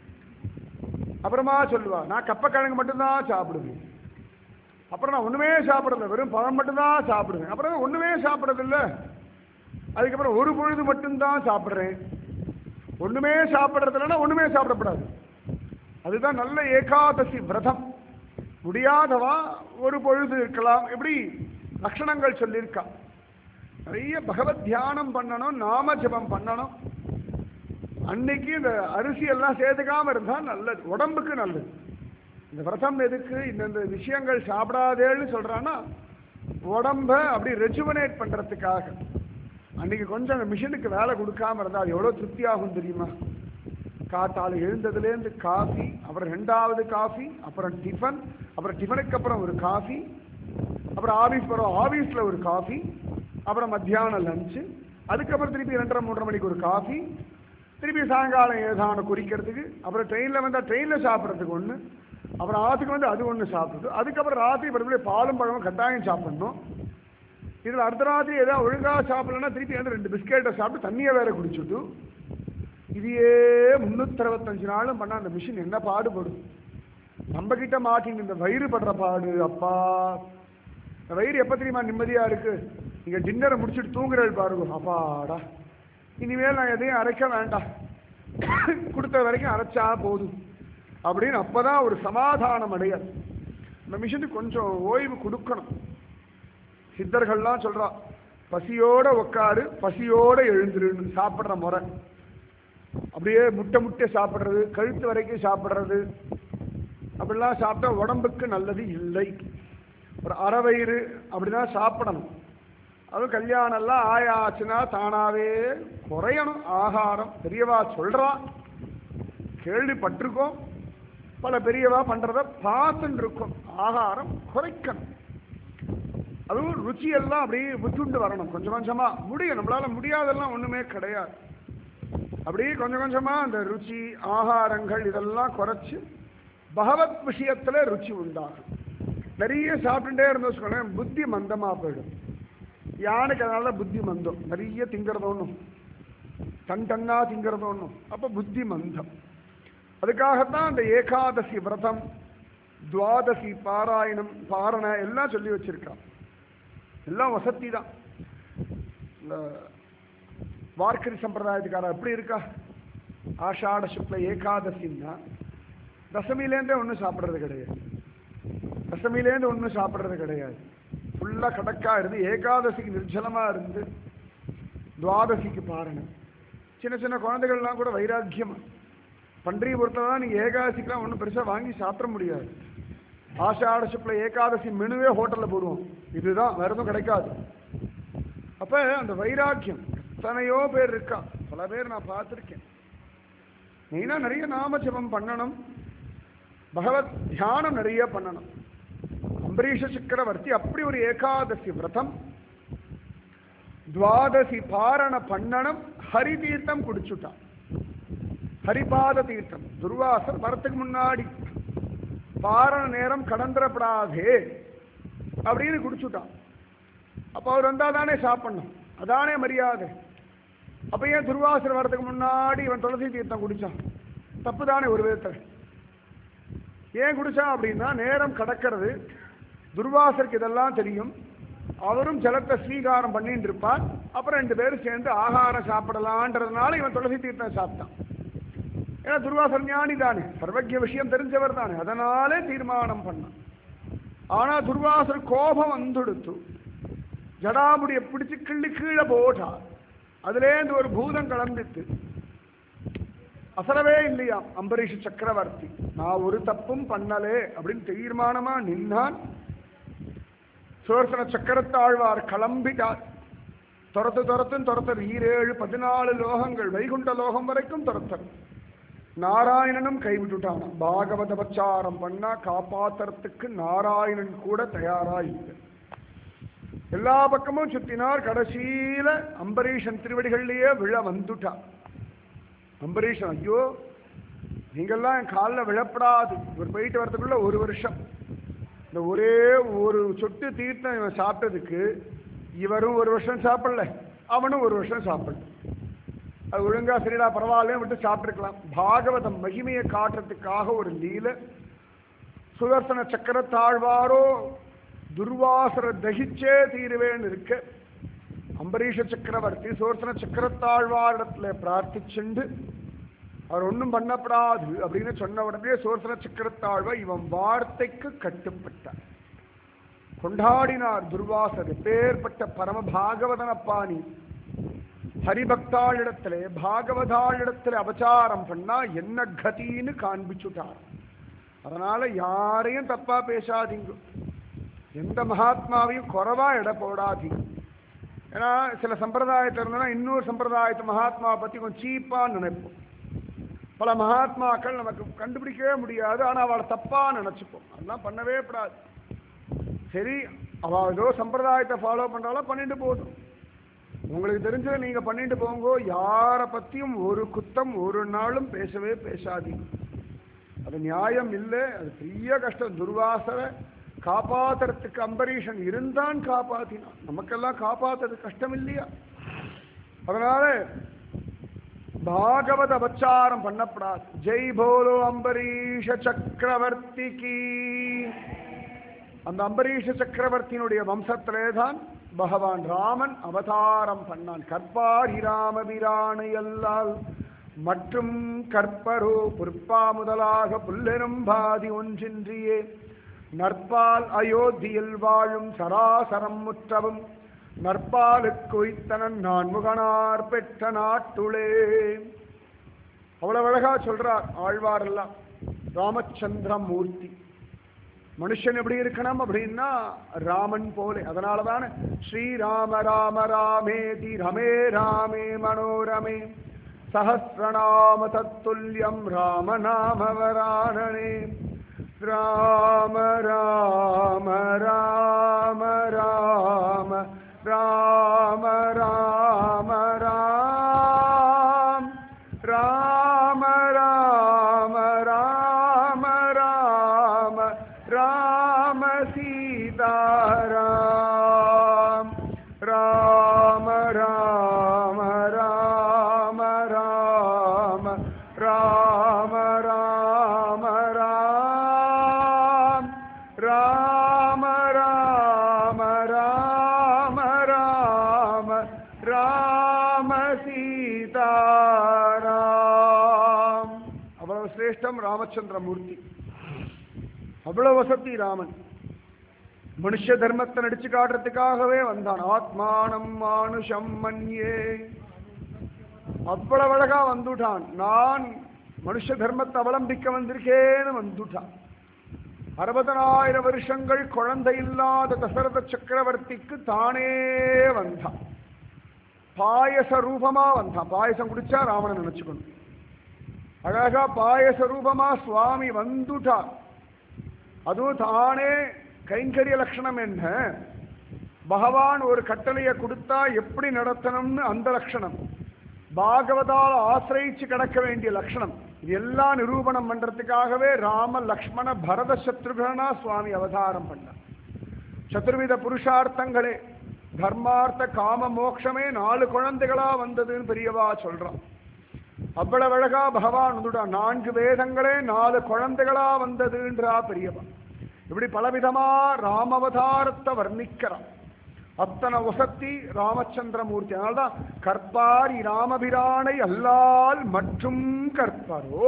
அப்புறமா சொல்லுவா நான் கப்பக்கிழங்கு மட்டும்தான் சாப்பிடுவேன் அப்புறம் நான் ஒண்ணுமே சாப்பிடல வெறும் பழம் மட்டும்தான் சாப்பிடுவேன் அப்புறம் ஒண்ணுமே சாப்பிடறதில்ல அதுக்கப்புறம் ஒரு பொழுது மட்டும்தான் சாப்பிடுறேன் ஒண்ணுமே சாப்பிடுறதுலன்னா ஒண்ணுமே சாப்பிடக்கூடாது அதுதான் நல்ல ஏகாதசி விரதம் முடியாதவா ஒரு பொழுது இருக்கலாம் எப்படி லட்சணங்கள் சொல்லியிருக்கா நிறைய பகவத் தியானம் பண்ணணும் நாம ஜபம் பண்ணணும் அன்னைக்கு இந்த அரிசி எல்லாம் சேர்த்துக்காம இருந்தா நல்லது உடம்புக்கு நல்லது இந்த விரதம் எதுக்கு இந்தந்த விஷயங்கள் சாப்பிடாதேன்னு சொல்றான்னா உடம்ப அப்படி ரெஜுவனேட் பண்றதுக்காக அன்னைக்கு கொஞ்சம் அந்த மிஷினுக்கு வேலை கொடுக்காம இருந்தா அது எவ்வளவு திருப்தி ஆகும் தெரியுமா காத்தால எழுந்ததுலேருந்து காஃபி அப்புறம் ரெண்டாவது காஃபி அப்புறம் டிஃபன் அப்புறம் டிஃபனுக்கு அப்புறம் ஒரு காஃபி அப்புறம் ஆபீஸ் போகிறோம் ஆபீஸ்ல ஒரு காஃபி அப்புறம் மத்தியானம் லஞ்சு அதுக்கப்புறம் திருப்பி ரெண்டரை மூன்றரை மணிக்கு ஒரு காஃபி திருப்பி சாயங்காலம் ஏதான குறிக்கிறதுக்கு அப்புறம் ட்ரெயினில் வந்தால் ட்ரெயினில் சாப்பிட்றதுக்கு ஒன்று அப்புறம் ஆற்றுக்கு வந்து அது ஒன்று சாப்பிடுது அதுக்கப்புறம் ராத்திரி படுத்து பாலும் பழமும் கட்டாயம் சாப்பிடணும் இதில் அடுத்த ராத்திரி ஏதாவது ஒழுங்காக சாப்பிடலன்னா திருப்பி வந்து ரெண்டு பிஸ்கெட்டை சாப்பிட்டு தண்ணியை வேற குடிச்சுட்டு இதையே முன்னூத்தி அறுபத்தஞ்சு நாளும் பண்ண அந்த மிஷின் என்ன பாடுபடும் நம்ம கிட்ட மாட்டிங்க இந்த வயிறு படுற பாடு அப்பா இந்த வயிறு எப்ப தெரியுமா நிம்மதியா இருக்கு நீங்க டின்னரை முடிச்சுட்டு தூங்குறது பாருங்க அப்பாடா இனிமேல் நான் எதையும் அரைக்க வேண்டாம் கொடுத்த வரைக்கும் அரைச்சா போதும் அப்படின்னு அப்பதான் ஒரு சமாதானம் அடைய இந்த மிஷினுக்கு கொஞ்சம் ஓய்வு கொடுக்கணும் சித்தர்கள்லாம் சொல்றா பசியோட உட்காரு பசியோட எழுந்துருன்னு சாப்பிடுற முறை அப்படியே முட்டை முட்டை சாப்பிடுறது கழுத்து வரைக்கும் சாப்பிடுறது அப்படிலாம் சாப்பிட்டா உடம்புக்கு நல்லது இல்லை ஒரு அரை வயிறு அப்படிதான் சாப்பிடணும் அதுவும் கல்யாணம் எல்லாம் ஆயாச்சுன்னா தானாவே குறையணும் ஆகாரம் பெரியவா சொல்றா கேள்விப்பட்டிருக்கோம் பல பெரியவா பண்றத பார்த்துட்டு இருக்கோம் ஆகாரம் குறைக்கணும் அதுவும் ருச்சியெல்லாம் அப்படியே விட்டுண்டு வரணும் கொஞ்சம் கொஞ்சமா முடியும் நம்மளால முடியாதெல்லாம் ஒண்ணுமே கிடையாது அப்படியே கொஞ்சம் கொஞ்சமா அந்த ருச்சி ஆகாரங்கள் இதெல்லாம் குறைச்சு பகவத் விஷயத்துல ருச்சி உண்டாகும் நிறைய சாப்பிட்டுட்டே இருந்தோம் வச்சுக்கோங்களேன் புத்தி மந்தமா போயிடும் யானைக்கு அதனால புத்தி மந்தம் நிறைய திங்கிறது ஒண்ணும் டன் டன்னா திங்கிறது ஒண்ணும் அப்ப புத்தி மந்தம் அதுக்காகத்தான் அந்த ஏகாதசி விரதம் துவாதசி பாராயணம் பாரண எல்லாம் சொல்லி வச்சிருக்கான் எல்லாம் வசதி தான் இந்த வார்க்கரி சம்பிரதாயத்துக்கார எப்படி இருக்கா ஆஷாட சுக்ல ஏகாதசின்னா தசமிலேருந்தே ஒன்றும் சாப்பிட்றது கிடையாது தசமிலேருந்து ஒன்றும் சாப்பிட்றது கிடையாது ஃபுல்லாக கடக்கா இருந்து ஏகாதசிக்கு நிர்ஜலமாக இருந்து துவாதசிக்கு பாரணம் சின்ன சின்ன குழந்தைகள்லாம் கூட வைராக்கியமா பன்றியபுரத்தில் தான் நீங்கள் ஏகாதசிக்கெலாம் ஒன்றும் பெருசாக வாங்கி சாப்பிட முடியாது ஆஷாட சுக்ல ஏகாதசி மெனுவே ஹோட்டலில் போடுவோம் இதுதான் வேற எதுவும் கிடைக்காது அப்போ அந்த வைராக்கியம் எத்தனையோ பேர் இருக்கா பல பேர் நான் பார்த்துருக்கேன் மெயினாக நிறைய நாம ஜெபம் பண்ணணும் பகவத் தியானம் நிறைய பண்ணணும் அம்பரீஷ சக்கரவர்த்தி அப்படி ஒரு ஏகாதசி விரதம் துவாதசி பாரண பண்ணணும் ஹரி தீர்த்தம் குடிச்சுட்டான் ஹரிபாத தீர்த்தம் துர்வாசர் வரத்துக்கு முன்னாடி பாரண நேரம் கடந்துடப்படாதே அப்படின்னு குடிச்சுட்டான் அப்போ அவர் வந்தா தானே சாப்பிடணும் அதானே மரியாதை அப்ப ஏன் துர்வாசர் வரதுக்கு முன்னாடி இவன் துளசி தீர்த்தம் குடிச்சான் தப்பு தானே ஒரு விதத்தில் ஏன் குடிச்சான் அப்படின்னா நேரம் கடக்கிறது துர்வாசருக்கு இதெல்லாம் தெரியும் அவரும் ஜலத்தை ஸ்வீகாரம் பண்ணிட்டு இருப்பார் அப்புறம் ரெண்டு பேரும் சேர்ந்து ஆகாரம் சாப்பிடலான்றதுனால இவன் துளசி தீர்த்தம் சாப்பிட்டான் ஏன்னா துர்வாசர் ஞானி தானே சர்வஜ்ய விஷயம் தெரிஞ்சவர் தானே அதனாலே தீர்மானம் பண்ணான் ஆனா துர்வாசர் கோபம் வந்துடுத்து ஜடாமுடிய பிடிச்சு கிள்ளி கீழே போட்டார் அதுலேருந்து ஒரு பூதம் கலந்துட்டு அசரவே இல்லையா அம்பரீஷ் சக்கரவர்த்தி நான் ஒரு தப்பும் பண்ணலே அப்படின்னு தீர்மானமா நின்னான் சுதர்சன சக்கரத்தாழ்வார் கிளம்பிட்டார் துரத்து துரத்துன்னு துரத்தர் ஈரேழு பதினாலு லோகங்கள் வைகுண்ட லோகம் வரைக்கும் துரத்தர் நாராயணனும் கைவிட்டுட்டான் பாகவத பச்சாரம் பண்ணா காப்பாத்துறதுக்கு நாராயணன் கூட தயாரா இல்லை எல்லா பக்கமும் சுத்தினார் கடைசியில அம்பரீஷன் திருவடிகள்லயே விழ வந்துட்டான் அம்பரீஷன் ஐயோ நீங்கெல்லாம் என் காலில் விழப்படாது இவர் போயிட்டு வரதுக்குள்ள ஒரு வருஷம் இந்த ஒரே ஒரு சொட்டு தீர்த்தம் இவன் சாப்பிட்டதுக்கு இவரும் ஒரு வருஷம் சாப்பிடல அவனும் ஒரு வருஷம் சாப்பிடல அது ஒழுங்கா சரிடா பரவாயில்ல விட்டு சாப்பிட்டுருக்கலாம் பாகவதம் மகிமையை காட்டுறதுக்காக ஒரு லீல சுதர்சன சக்கரத்தாழ்வாரோ துர்வாசர தகிச்சே தீருவேன்னு இருக்க அம்பரீஷ சக்கரவர்த்தி சுதர்சன சக்கரத்தாழ்வாரிடத்துல பிரார்த்திச்சுண்டு அவர் ஒன்றும் பண்ணப்படாது அப்படின்னு சொன்ன உடனே சுதர்சன சக்கரத்தாழ்வா இவன் வார்த்தைக்கு கட்டுப்பட்டார் கொண்டாடினார் துர்வாசர் பேர்பட்ட பரம பாகவதனப்பா நீ ஹரிபக்தாளிடத்திலே பாகவதாளிடத்திலே அபச்சாரம் பண்ணா என்ன கதின்னு காண்பிச்சுட்டார் அதனால யாரையும் தப்பா பேசாதீங்க எந்த மகாத்மாவையும் குறைவா எடை போடாதீங்க ஏன்னா சில சம்பிரதாயத்தில் இருந்தனா இன்னொரு சம்பிரதாயத்து மகாத்மாவை பத்தி கொஞ்சம் சீப்பா நினைப்போம் பல மகாத்மாக்கள் நமக்கு கண்டுபிடிக்கவே முடியாது ஆனா அவளை தப்பா நினைச்சுப்போம் அதெல்லாம் பண்ணவே கூடாது சரி அவ ஏதோ சம்பிரதாயத்தை ஃபாலோ பண்றாலும் பண்ணிட்டு போகட்டும் உங்களுக்கு தெரிஞ்சதை நீங்க பண்ணிட்டு போங்க யாரை பத்தியும் ஒரு குத்தம் ஒரு நாளும் பேசவே பேசாதீங்க அது நியாயம் இல்லை அது பெரிய கஷ்டம் துர்வாசரை காப்பாத்துறதுக்கு அம்பரீஷன் இருந்தான் காப்பாத்தினான் நமக்கெல்லாம் காப்பாத்துறது கஷ்டம் இல்லையா அதனால பாகவத அபச்சாரம் பண்ணப்படாது ஜெய் போலோ அம்பரீஷ சக்கரவர்த்திக்கு அந்த அம்பரீஷ சக்கரவர்த்தியினுடைய வம்சத்திலே தான் பகவான் ராமன் அவதாரம் பண்ணான் கற்பாரி ராமபிரானை அல்லால் மற்றும் கற்பரோ புற்பா முதலாக புல்லெரும் பாதி ஒன்றின்றியே நற்பால் அயோத்தியில் வாழும் சராசரம் முற்றவும் நற்பாலுக்கு உய்த்தனன் நான் முகனார் பெற்ற நாட்டுளே அவ்வளவு அழகா சொல்றார் ஆழ்வார் எல்லாம் ராமச்சந்திர மூர்த்தி மனுஷன் எப்படி இருக்கணும் அப்படின்னா ராமன் போல அதனாலதான் ஸ்ரீராம ராம ராமேதி ரமே ராமே மனோரமே சஹசிரநாம தத்துல்யம் ராம நாம வராணனே ராம ராம ராம ராம ராம ராம ராம் ராம ராம ராம ராம ராம சீதாராம் ராம ராம ராம ராம ராம ராம ராம் ராம ராம ராம ராம ராம சீதாராம் அவ்வளவு சிரேஷ்டம் ராமச்சந்திரமூர்த்தி அவ்வளவு வசதி ராமன் மனுஷ தர்மத்தை நடிச்சு காட்டுறதுக்காகவே வந்தான் ஆத்மானம் மானுஷம் மன்யே அவ்வளவு அழகா வந்துட்டான் நான் மனுஷ தர்மத்தை அவலம்பிக்க வந்திருக்கேன்னு வந்துட்டான் அறுபதனாயிரம் வருஷங்கள் குழந்தை இல்லாத தசரத சக்கரவர்த்திக்கு தானே வந்தான் பாயச ரூபமா வந்தான் பாயசம் குடிச்சா ராவணன் நினைச்சுக்கணும் அழகா பாயச ரூபமா சுவாமி வந்துட்டார் அதுவும் தானே கைங்கரிய லட்சணம் என்ன பகவான் ஒரு கட்டளையை கொடுத்தா எப்படி நடத்தணும்னு அந்த லட்சணம் பாகவதால் ஆசிரியிச்சு கிடக்க வேண்டிய லட்சணம் இது எல்லாம் நிரூபணம் பண்றதுக்காகவே ராம லக்ஷ்மண பரத சத்ருகனா சுவாமி அவதாரம் பண்ணார் சதுர்வித புருஷார்த்தங்களே தர்மார்த்த காம மோட்சமே நாலு குழந்தைகளா வந்ததுன்னு பெரியவா சொல்றான் அவ்வளவு அழகா பகவான் வந்துட்டான் நான்கு வேதங்களே நாலு குழந்தைகளா வந்ததுன்றா பெரியவா இப்படி பலவிதமா ராமவதாரத்தை வர்ணிக்கிறான் அத்தனை வசத்தி ராமச்சந்திரமூர்த்தி அதனால்தான் கற்பாரி ராமபிரானை அல்லால் மற்றும் கற்பரோ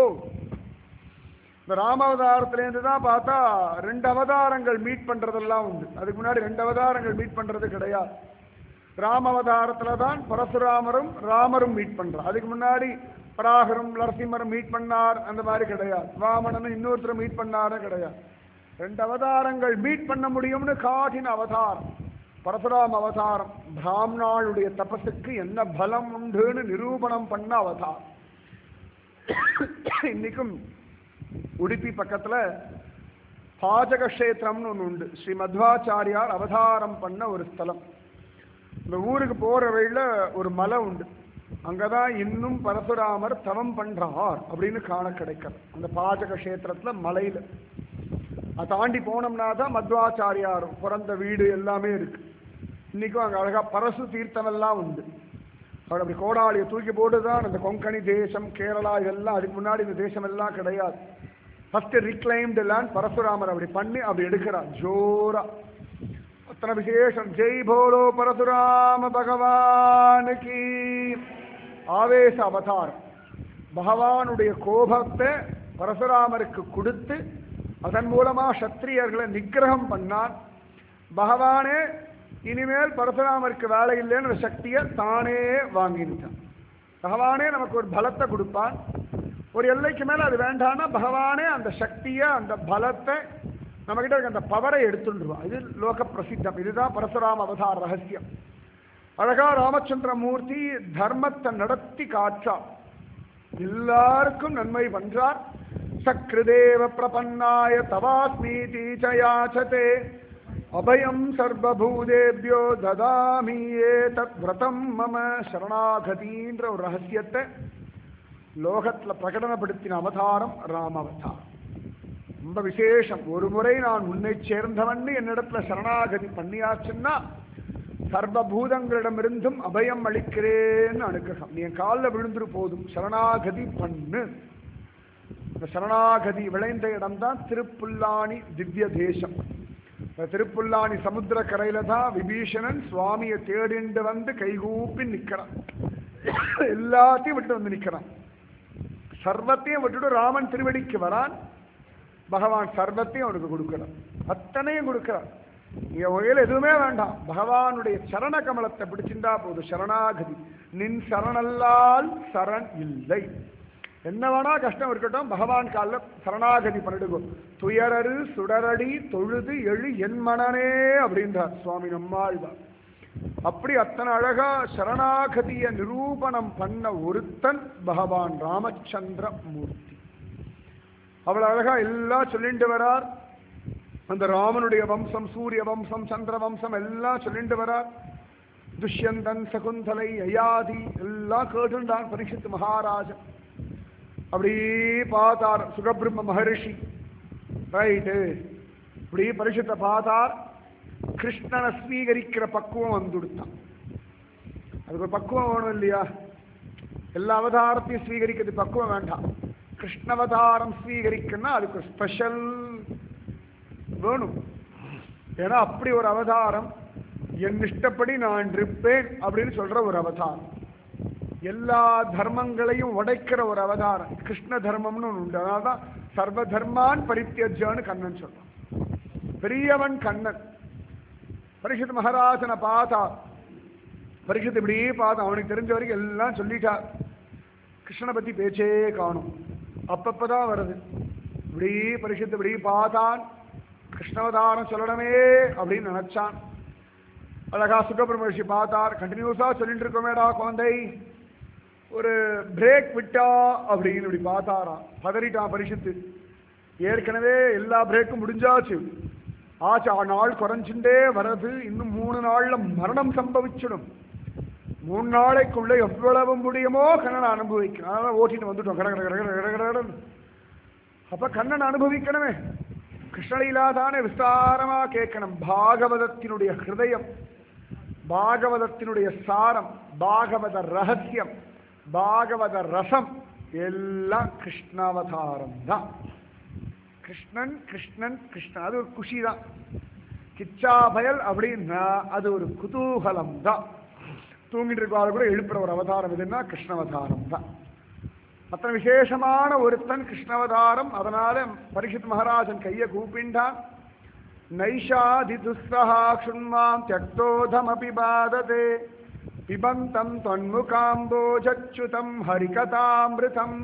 இந்த ராமாவதாரத்திலேருந்து தான் பார்த்தா ரெண்டு அவதாரங்கள் மீட் பண்றதெல்லாம் உண்டு அதுக்கு முன்னாடி ரெண்டு அவதாரங்கள் மீட் பண்றது கிடையாது ராமவதாரத்துல தான் பரசுராமரும் ராமரும் மீட் பண்றார் அதுக்கு முன்னாடி பராகரும் நரசிம்மரும் மீட் பண்ணார் அந்த மாதிரி கிடையாது வாமனனும் இன்னொருத்தரும் மீட் பண்ணாரும் கிடையாது ரெண்டு அவதாரங்கள் மீட் பண்ண முடியும்னு காட்டின அவதாரம் பரசுராம அவதாரம் பிராமணாளுடைய தபசுக்கு என்ன பலம் உண்டுன்னு நிரூபணம் பண்ண அவதாரம் இன்னைக்கும் உடுப்பி பக்கத்துல பாஜக கஷேத்திரம்னு ஒன்று உண்டு ஸ்ரீ மத்வாச்சாரியார் அவதாரம் பண்ண ஒரு ஸ்தலம் இந்த ஊருக்கு போற வழியில ஒரு மலை உண்டு அங்கதான் இன்னும் பரசுராமர் தவம் பண்றார் அப்படின்னு காண கிடைக்கிறது அந்த பாஜக கஷேத்திரத்துல மலையில அதை தாண்டி போனோம்னா தான் மத்வாச்சாரியார் பிறந்த வீடு எல்லாமே இருக்கு இன்னைக்கும் அங்க அழகா பரசு தீர்த்தம் எல்லாம் உண்டு அவர் அப்படி கோடாளியை தூக்கி போட்டுதான் அந்த கொங்கணி தேசம் கேரளா இதெல்லாம் அதுக்கு முன்னாடி இந்த தேசம் எல்லாம் கிடையாது ஃபர்ஸ்ட் ரிக்ளைம்டு லேண்ட் பரசுராமர் அப்படி பண்ணி அப்படி எடுக்கிறார் ஜோரா அத்தனை விசேஷம் ஜெய் போலோ பரசுராம பகவானுக்கு ஆவேச அவதாரம் பகவானுடைய கோபத்தை பரசுராமருக்கு கொடுத்து அதன் மூலமா சத்திரியர்களை நிக்கிரகம் பண்ணான் பகவானே இனிமேல் பரசுராமருக்கு வேலை இல்லைன்னு ஒரு சக்தியை தானே வாங்கிட்டான் பகவானே நமக்கு ஒரு பலத்தை கொடுப்பான் ஒரு எல்லைக்கு மேல அது வேண்டாம்னா பகவானே அந்த சக்தியை அந்த பலத்தை நம்மகிட்ட இருக்க அந்த பவரை எடுத்துடுவான் இது லோக பிரசித்தம் இதுதான் பரசுராம அவதார ரகசியம் அழகா ராமச்சந்திர மூர்த்தி தர்மத்தை நடத்தி காற்றா எல்லாருக்கும் நன்மை பண்றார் சக்ருதேவ பிரபன்னாய தவாஸ்மீதி சயாச்சதே அபயம் சர்வபூதேபியோ ததாமி ஏதத் விரதம் மம சரணாகதின்ற ஒரு ரகசியத்தை லோகத்துல பிரகடனப்படுத்தின அவதாரம் ராம அவதாரம் ரொம்ப விசேஷம் ஒரு முறை நான் உன்னை சேர்ந்தவன் என்னிடத்துல சரணாகதி பண்ணியாச்சுன்னா சர்வபூதங்களிடமிருந்தும் அபயம் அளிக்கிறேன்னு அனுகிரகம் நீ என் காலில் விழுந்துரு போதும் சரணாகதி பண்ணு இந்த சரணாகதி விளைந்த இடம்தான் திருப்புல்லானி திவ்ய தேசம் இந்த திருப்புல்லானி சமுத்திர கரையில தான் விபீஷணன் சுவாமியை தேடிண்டு வந்து கைகூப்பி நிக்கிறான் எல்லாத்தையும் விட்டு வந்து நிக்கிறான் சர்வத்தையும் விட்டுட்டு ராமன் திருவடிக்கு வரான் பகவான் சர்வத்தையும் அவனுக்கு கொடுக்கிறான் அத்தனையும் கொடுக்கிறான் இங்க வகையில் எதுவுமே வேண்டாம் பகவானுடைய சரண கமலத்தை பிடிச்சிருந்தா போதும் சரணாகதி நின் சரணல்லால் சரண் இல்லை என்ன வேணா கஷ்டம் இருக்கட்டும் பகவான் காலில் சரணாகதி பண்ணிடுங்க துயரரு சுடரடி தொழுது எழு என் மனனே அப்படின்றார் சுவாமி நம்மாழ்வார் அப்படி அத்தனை அழகா சரணாகதிய நிரூபணம் பண்ண ஒருத்தன் பகவான் ராமச்சந்திர மூர்த்தி அவ்வளவு அழகா எல்லாம் சொல்லிட்டு வரார் அந்த ராமனுடைய வம்சம் சூரிய வம்சம் சந்திர வம்சம் எல்லாம் சொல்லிட்டு வரார் துஷ்யந்தன் சகுந்தலை யயாதி எல்லாம் கேட்டுண்டான் பரிஷத்து மகாராஜன் அப்படி பார்த்தார் சுகபிரம்ம மகரிஷி ரைட்டு இப்படி பரிசுத்தை பார்த்தார் கிருஷ்ணனை ஸ்வீகரிக்கிற பக்குவம் வந்துடுத்தான் அதுக்கு ஒரு பக்குவம் வேணும் இல்லையா எல்லா அவதாரத்தையும் ஸ்வீகரிக்கிறது பக்குவம் வேண்டாம் கிருஷ்ணவதாரம் ஸ்வீகரிக்கணும்னா அதுக்கு ஒரு ஸ்பெஷல் வேணும் ஏன்னா அப்படி ஒரு அவதாரம் என் இஷ்டப்படி நான் இருப்பேன் அப்படின்னு சொல்ற ஒரு அவதாரம் எல்லா தர்மங்களையும் உடைக்கிற ஒரு அவதாரம் கிருஷ்ண தர்மம்னு ஒன்று உண்டு அதனால்தான் சர்வ தர்மான் பரித்தியஜான்னு கண்ணன் சொல்றான் பெரியவன் கண்ணன் பரிஷத் மகாராஜனை பார்த்தா பரிஷத் இப்படியே பார்த்தா அவனுக்கு தெரிஞ்ச வரைக்கும் எல்லாம் சொல்லிட்டார் கிருஷ்ணனை பத்தி பேச்சே காணும் அப்பப்பதான் வருது இப்படி பரிஷத்து இப்படி பார்த்தான் கிருஷ்ணவதாரம் சொல்லணுமே அப்படின்னு நினைச்சான் அழகா சுப்பிரமணியி பார்த்தார் கண்டினியூஸா சொல்லிட்டு இருக்கோமேடா குழந்தை ஒரு பிரேக் விட்டா அப்படின்னு இப்படி பார்த்தாராம் பதறிட்டான் பரிசுத்து ஏற்கனவே எல்லா பிரேக்கும் முடிஞ்சாச்சு ஆச்சு ஆ நாள் குறைஞ்சுட்டே வர்றது இன்னும் மூணு நாள்ல மரணம் சம்பவிச்சிடும் மூணு நாளைக்குள்ள எவ்வளவு முடியுமோ கண்ணனை அனுபவிக்கணும் அதனால ஓட்டிட்டு வந்துட்டோம் கட கட கட கட கட கடன்னு. அப்ப கண்ணன் அனுபவிக்கணுமே கிருஷ்ணலீலா தானே விஸ்தாரமா கேட்கணும் பாகவதத்தினுடைய ஹிருதயம் பாகவதத்தினுடைய சாரம் பாகவத ரகசியம் பாகவத ரசம் எல்லாம் கிருஷ்ணாவதாரம் தான் கிருஷ்ணன் கிருஷ்ணன் கிருஷ்ணன் அது ஒரு குஷி தான் கிச்சா பயல் அப்படின்னா அது ஒரு குதூகலம் தான் தூங்கிட்டு இருக்கவாறு கூட எழுப்புற ஒரு அவதாரம் எதுன்னா கிருஷ்ணவதாரம் தான் அத்தனை விசேஷமான ஒருத்தன் கிருஷ்ணவதாரம் அதனால பரிஷத் மகாராஜன் கையை கூப்பிண்டான் நைஷாதி துஸ்ஸஹா க்ஷுண்மாம் தியக்தோதமபி பாததே பிபந்தம் தொன்முகாம்போஜச்சுதம் ஹரிகதாமிருதம்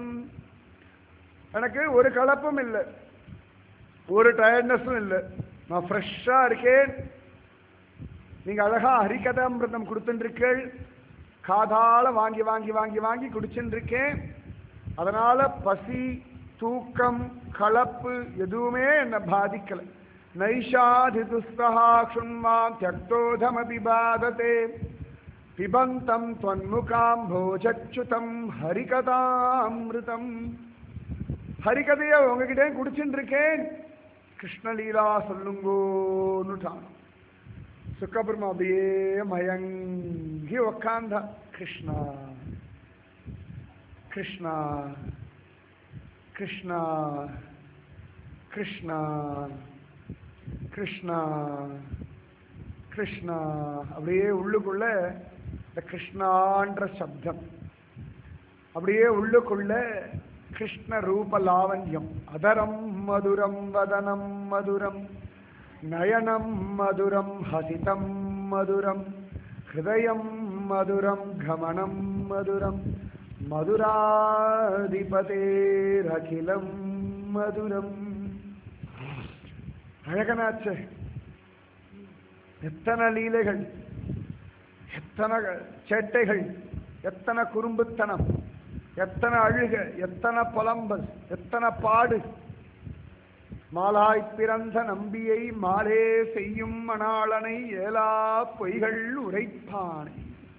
எனக்கு ஒரு கலப்பும் இல்லை ஒரு டயர்ட்னஸும் இல்லை நான் ஃப்ரெஷ்ஷாக இருக்கேன் நீங்கள் அழகா ஹரிகதாமிருதம் கொடுத்துட்டுருக்கீள் காதால வாங்கி வாங்கி வாங்கி வாங்கி குடிச்சுட்டு இருக்கேன் அதனால பசி தூக்கம் கலப்பு எதுவுமே என்னை பாதிக்கல நைஷாதி துஸ்தஹா க்ஷுண்மா தியக்தோதமபி பாததே பிபந்தம் தொன்முகாம் போஜச்சுதம் ஹரிகதாமிருதம் ஹரிகதையை உங்ககிட்டே குடிச்சுட்டு இருக்கேன் கிருஷ்ணலீலா சொல்லுங்கோன்னுட்டான் சுக்கபிரம அப்படியே மயங்கி உக்காந்தா கிருஷ்ணா கிருஷ்ணா கிருஷ்ணா கிருஷ்ணா கிருஷ்ணா கிருஷ்ணா அப்படியே உள்ளுக்குள்ள இந்த கிருஷ்ணான்ற சப்தம் அப்படியே உள்ளுக்குள்ள கிருஷ்ண ரூப லாவண்யம் அதரம் மதுரம் வதனம் மதுரம் நயனம் மதுரம் ஹசிதம் மதுரம் ஹிருதயம் மதுரம் கமனம் மதுரம் மதுராதிபதேரகிலம் மதுரம் அழகனாச்சே எத்தனை லீலைகள் எத்தனை சேட்டைகள் எத்தனை குறும்புத்தனம் எத்தனை அழுக எத்தனை புலம்பல் எத்தனை பாடு மாலாய் பிறந்த நம்பியை மாலே செய்யும் மணாளனை ஏலா பொய்கள் உரைப்பானை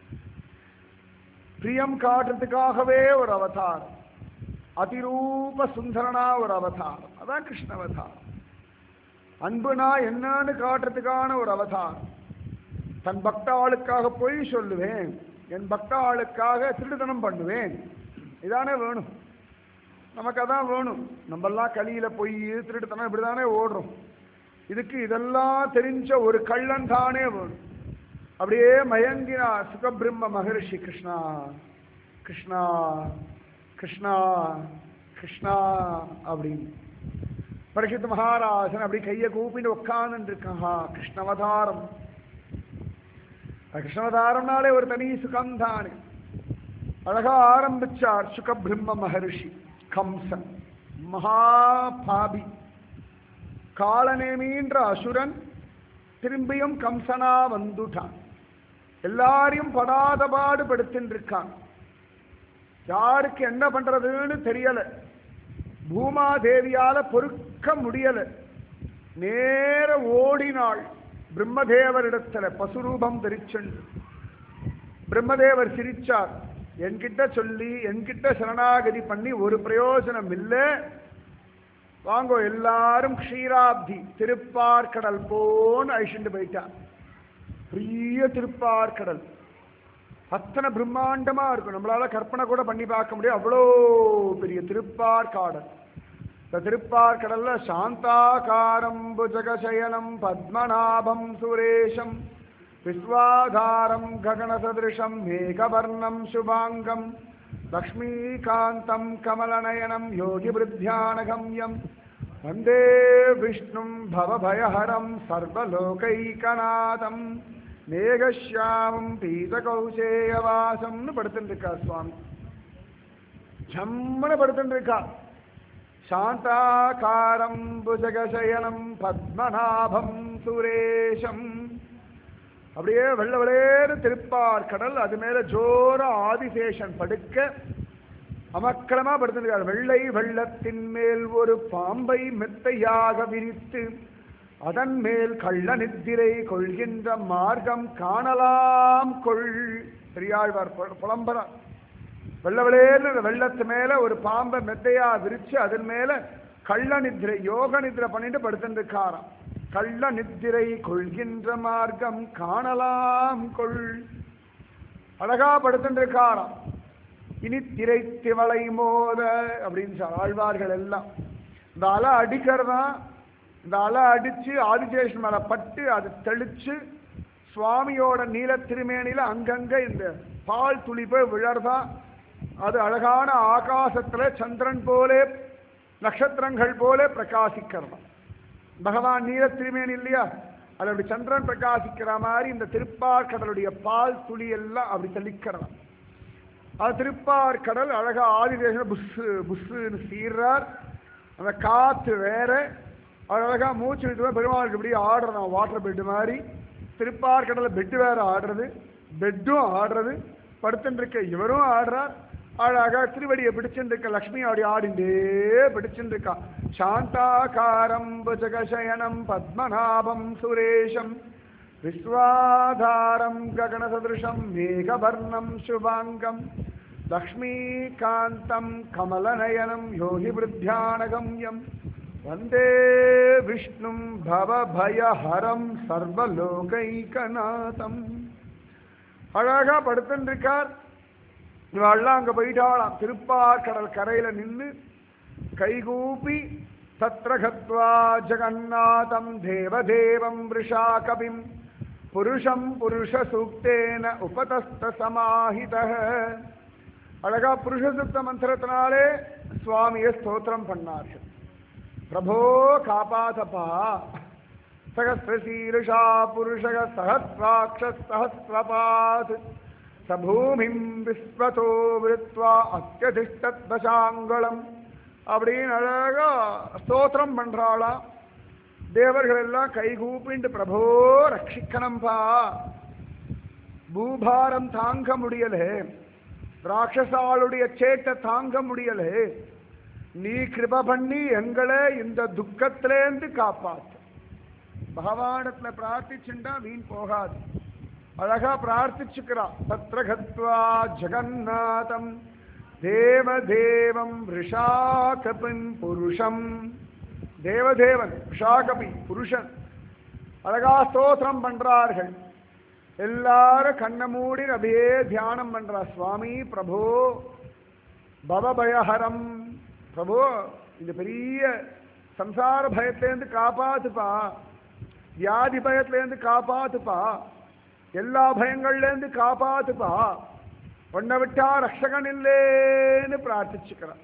பிரியம் காட்டுறதுக்காகவே ஒரு அவதாரம் அதிரூப சுந்தரனா ஒரு அவதாரம் அதான் கிருஷ்ண அவதாரம் அன்புனா என்னன்னு காட்டுறதுக்கான ஒரு அவதாரம் தன் பக்தாளுக்காக பொய் சொல்லுவேன் என் பக்தாளுக்காக திருடுதனம் பண்ணுவேன் இதானே வேணும் நமக்கு அதான் வேணும் நம்மெல்லாம் கலியில பொய் திருட்டுத்தனம் இப்படிதானே ஓடுறோம் இதுக்கு இதெல்லாம் தெரிஞ்ச ஒரு கள்ளன் தானே வேணும் அப்படியே மயங்கினா சுகபிரம்ம மகரிஷி கிருஷ்ணா கிருஷ்ணா கிருஷ்ணா கிருஷ்ணா அப்படின்னு பரிசுத்த மகாராஜன் அப்படி கையை கூப்பிட்டு உட்கார்ந்து இருக்கான் கிருஷ்ணவதாரம் கிருஷ்ணவதாரம்னாலே ஒரு தனி சுகம் தானே அழகா ஆரம்பிச்சார் சுகபிரம்ம மகரிஷி கம்சன் மகாபாபி காலநேமின்ற அசுரன் திரும்பியும் கம்சனா வந்துட்டான் எல்லாரையும் படாத பாடு படுத்தின்னு இருக்கான் யாருக்கு என்ன பண்றதுன்னு தெரியல பூமாதேவியால பொறுக்க முடியல நேர ஓடினாள் பிரம்மதேவரிடத்துல பசுரூபம் தரிச்சென்று பிரம்மதேவர் சிரிச்சார் என்கிட்ட சொல்லி என்கிட்ட சரணாகதி பண்ணி ஒரு பிரயோஜனம் இல்லை வாங்கோ எல்லாரும் க்ஷீராப்தி திருப்பார்கடல் போன்னு அழிச்சுட்டு போயிட்டான் பெரிய திருப்பார்கடல் அத்தனை பிரம்மாண்டமா இருக்கும் நம்மளால கற்பனை கூட பண்ணி பார்க்க முடியும் அவ்வளோ பெரிய திருப்பார்காடல் இந்த திருப்பார்கடல்ல சாந்தாகாரம் புஜகசயனம் பத்மநாபம் சுரேஷம் விஸ்வாதாரம் ககனசதிருஷம் மேகவர்ணம் சுபாங்கம் லக்ஷ்மீகாந்தம் கமலநயனம் யோகிபிருத்தியானகம்யம் வந்தே விஷ்ணும் பவபயஹரம் சர்வலோகைகநாதம் மேகஷியாமம் பீதகௌசேயவாசம்னு படுத்துட்டு இருக்கா சுவாமி ஜம்மன படுத்துட்டு இருக்கா சாந்தாகாரம் புஜகசயனம் பத்மநாபம் சுரேஷம் அப்படியே வெள்ள வெளேறு திருப்பார் கடல் அது மேல ஜோர ஆதிசேஷன் படுக்க அமக்கலமா படுத்திருக்கார் வெள்ளை வெள்ளத்தின் மேல் ஒரு பாம்பை மெத்தையாக விரித்து அதன் மேல் கள்ள நித்திரை கொள்கின்ற மார்க்கம் காணலாம் கொள் பெரியாழ்வார் புல- புலம்புறார் வெள்ள வெளேர்னு வெள்ளத்து மேல ஒரு பாம்பை மெத்தையா விரிச்சு அதன் மேல கள்ள நித்திரை யோக நித்திரை பண்ணிட்டு படுத்திருக்காராம் கள்ள நித்திரை கொள்கின்ற மார்க்கம் காணலாம் கொள் அழகா படுத்திருக்காராம் இனி திரை திவளை மோத அப்படின்னு சொல்ல ஆழ்வார்கள் எல்லாம் இந்த அலை அடிக்கிறதா இந்த அலை அடிச்சு ஆதிசேஷன் மேல பட்டு அது தெளிச்சு சுவாமியோட நீல திருமேனில அங்கங்க இந்த பால் துளி போய் விழறதா அது அழகான ஆகாசத்துல சந்திரன் போலே நட்சத்திரங்கள் போலே பிரகாசிக்கிறதா பகவான் நீல திருமேனி இல்லையா அது அப்படி சந்திரன் பிரகாசிக்கிற மாதிரி இந்த திருப்பார் கடலுடைய பால் துளி எல்லாம் அப்படி தெளிக்கிறதாம் அது திருப்பார் கடல் அழகா ஆதிதேசம் புஸ்ஸு புஸ்ஸுன்னு சீர்றார் அந்த காத்து வேற அவர் அழகா மூச்சு விட்டு பெருமாளுக்கு இப்படி ஆடுறோம் வாட்டர் பெட்டு மாதிரி திருப்பார் கடல்ல பெட்டு வேற ஆடுறது பெட்டும் ஆடுறது படுத்துட்டு இருக்க இவரும் ஆடுறார் அழகா திருவடியை பிடிச்சுட்டு இருக்க லக்ஷ்மி அப்படி ஆடிண்டே பிடிச்சுட்டு இருக்கா சாந்தாகாரம் புஜகசயனம் பத்மநாபம் சுரேஷம் விஸ்வாதாரம் ககனசதிருஷம் மேகவர்ணம் சுபாங்கம் லக்ஷ்மீகாந்தம் கமலநயனம் யோகிபிருத்தியானகம்யம் வந்தே விஷ்ணும் பவபயஹரம் சர்வலோகைகநாதம் அழகா படுத்துருக்கார் இவெல்லாம் அங்க போயிட்டாளாம் திருப்பார்கடல் கரையில நின்று கைகூப்பி தத்ர கத்வா ஜெகநாதம் தேவதேவம் ரிஷா கவிம் புருஷம் புருஷ சூக்தேன உபதஸ்த சமாஹித அழகா புருஷ சுத்த மந்திரத்தினாலே சுவாமியை ஸ்தோத்திரம் பண்ணார்கள் பிரபோ காப்பாதப்பா சகசிரசீருஷா புருஷக சஹஸ்ராட்ச சஹஸ்ரபாத் சபூமிம் விஸ்வதோ விருத்வா அத்தியதிஷ்டத்வசாங்குளம் அப்படின்னு அழகா ஸ்தோத்திரம் பண்றாளாம் தேவர்கள் எல்லாம் கைகூப்பிண்டு பிரபோ ரட்சிக்கணும்பா பூபாரம் தாங்க முடியலே ராட்சசாளுடைய சேட்டை தாங்க முடியலே நீ கிருப பண்ணி எங்களை இந்த துக்கத்திலேந்து காப்பாத்து பகவானத்துல பிரார்த்திச்சுண்டா வீண் போகாது அழகா பிரார்த்திச்சுக்கிறா தத்ர கத்வா ஜெகநாதம் தேவதேவம் ரிஷாகபின் புருஷம் தேவதேவன் ரிஷாகபி புருஷன் அழகா ஸ்தோத்திரம் பண்றார்கள் எல்லாரும் கண்ணை மூடி அப்படியே தியானம் பண்றா சுவாமி பிரபு பவபயஹரம் பிரபு இந்த பெரிய சம்சார பயத்திலேருந்து காப்பாத்துப்பா வியாதி பயத்திலேருந்து காப்பாத்துப்பா எல்லா பயங்கள்லேருந்து காப்பாத்துப்பா உன்னை விட்டா ரக்ஷகன் இல்லேன்னு பிரார்த்திச்சுக்கிறான்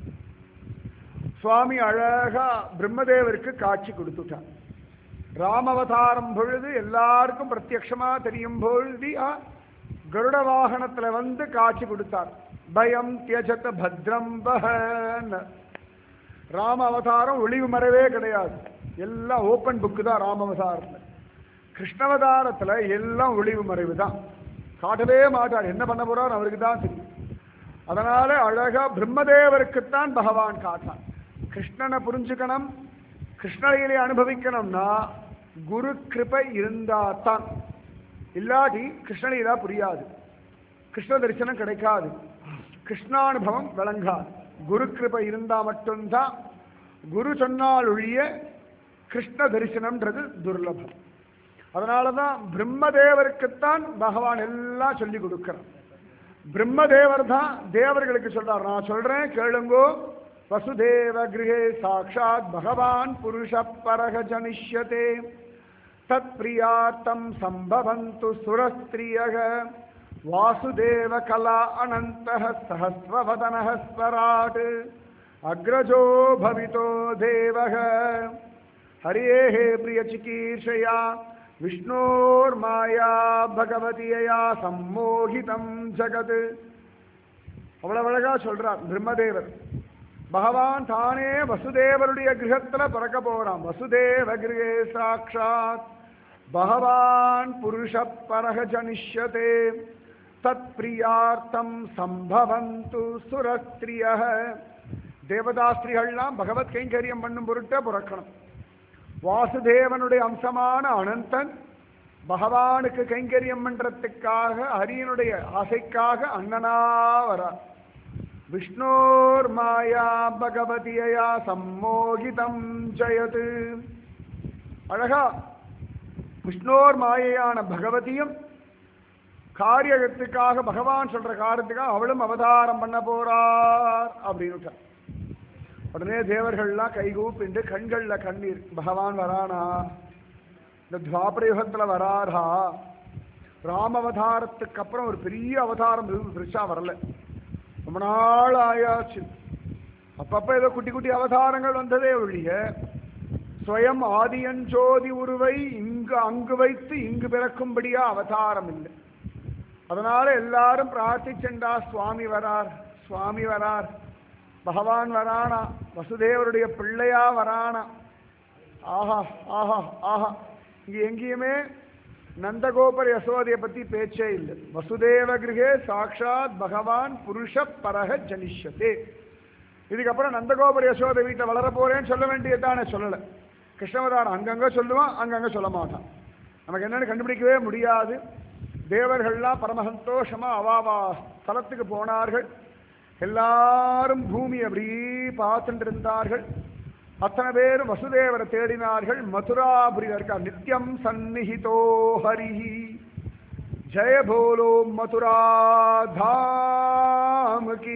சுவாமி அழகா பிரம்மதேவருக்கு காட்சி கொடுத்துட்டான் ராமவதாரம் பொழுது எல்லாருக்கும் பிரத்யக்ஷமா தெரியும் பொழுது ஆ, கருட வாகனத்துல வந்து காட்சி கொடுத்தார் பயம் தியஜத பத்ரம் பஹன் ராம அவதாரம் ஒளிவு மறைவே கிடையாது எல்லாம் ஓப்பன் புக்கு தான் ராம அவதாரத்துல கிருஷ்ணவதாரத்துல எல்லாம் ஒளிவு மறைவு தான் காட்டவே மாட்டார் என்ன பண்ண போறார் அவருக்கு தான் தெரியும் அதனால அழகா பிரம்மதேவருக்குத்தான் பகவான் காட்டான் கிருஷ்ணனை புரிஞ்சுக்கணும் கிருஷ்ணலையிலே அனுபவிக்கணும்னா குரு கிருபை இருந்தா தான் இல்லாட்டி கிருஷ்ணலீலா புரியாது கிருஷ்ண தரிசனம் கிடைக்காது கிருஷ்ணானுபவம் விளங்காது குரு கிருபை இருந்தா மட்டும்தான் குரு சொன்னால் ஒழிய கிருஷ்ண தரிசனம்ன்றது துர்லபம் அதனால தான் பிரம்மதேவருக்குத்தான் பகவான் எல்லாம் சொல்லி கொடுக்கிறான் பிரம்மதேவர் தான் தேவர்களுக்கு சொல்றார் நான் சொல்றேன் கேளுங்கோ வசுதேவ கிரகே சாட்சாத் பகவான் புருஷ பரக ஜனிஷ்யதே தத் பிரியார்த்தம் சம்பவந்து சுரஸ்திரியக வாசுதேவ கலா அனந்த சஹஸ்ரவதன ஸ்வராட் அக்ரஜோ பவிதோ தேவக ஹரேः प्रियचिकीर्षया விஷ்ணோர்மாயா பகவதியா சம்மோகிதம் ஜகத் அவ்வளவு அழகா சொல்றார் பிரம்மதேவர் பகவான் தானே வசுதேவருடைய கிரகத்துல பிறக்க போறான் வசுதேவ கிரகே சாட்சாத் பகவான் புருஷ பரக ஜனிஷ்யதே தத் பிரியார்த்தம் சம்பவந்து சுரஸ்திரிய தேவதாஸ்திரிகள்லாம் பகவத் கைங்கரியம் பண்ணும் பொருட்டே பிறக்கணும் வாசுதேவனுடைய அம்சமான அனந்தன் பகவானுக்கு கைங்கரியம் பண்றதுக்காக ஹரியனுடைய ஆசைக்காக அண்ணனா வரார் விஷ்ணோர் மாயா பகவதியா சம்மோகிதம் ஜெயது அழகா விஷ்ணோர் மாயையான பகவதியும் காரியத்துக்காக பகவான் சொல்ற காரியத்துக்காக அவளும் அவதாரம் பண்ண போறார் அப்படின்னு உடனே தேவர்கள்லாம் கைகூப்பிண்டு கண்கள்ல கண்ணீர் பகவான் வரானா இந்த துவாபர யுகத்துல வராரா ராம அவதாரத்துக்கு அப்புறம் ஒரு பெரிய அவதாரம் எதுவும் பெருசா வரல ரொம்ப நாள் ஆயாச்சு அப்பப்ப ஏதோ குட்டி குட்டி அவதாரங்கள் வந்ததே ஒழிய ஸ்வயம் ஆதியஞ்சோதி உருவை இங்கு அங்கு வைத்து இங்கு பிறக்கும்படியா அவதாரம் இல்லை அதனால எல்லாரும் பிரார்த்திச்செண்டா சுவாமி வரார் சுவாமி வரார் பகவான் வரானா வசுதேவருடைய பிள்ளையா வரானா ஆஹா ஆஹா ஆஹா இங்க எங்கேயுமே நந்தகோபர் யசோதையை பத்தி பேச்சே இல்லை வசுதேவ கிரகே சாட்சாத் பகவான் புருஷ பரக ஜனிஷ்யதே இதுக்கப்புறம் நந்தகோபர் யசோதை வீட்டில் வளர போறேன்னு சொல்ல வேண்டியதானே சொல்லலை கிருஷ்ணவதாரம் அங்கங்க சொல்லுவான் அங்கங்க சொல்ல மாட்டான் நமக்கு என்னன்னு கண்டுபிடிக்கவே முடியாது தேவர்கள்லாம் பரம சந்தோஷமா அவாவா ஸ்தலத்துக்கு போனார்கள் எல்லாரும் பூமி அப்படி பார்த்துட்டு இருந்தார்கள் அத்தனை பேரும் வசுதேவரை தேடினார்கள் மதுராபுரியில் இருக்கார் நித்யம் சந்நிஹிதோ ஹரிஹி ஜெய போலோ மதுரா தாம் கி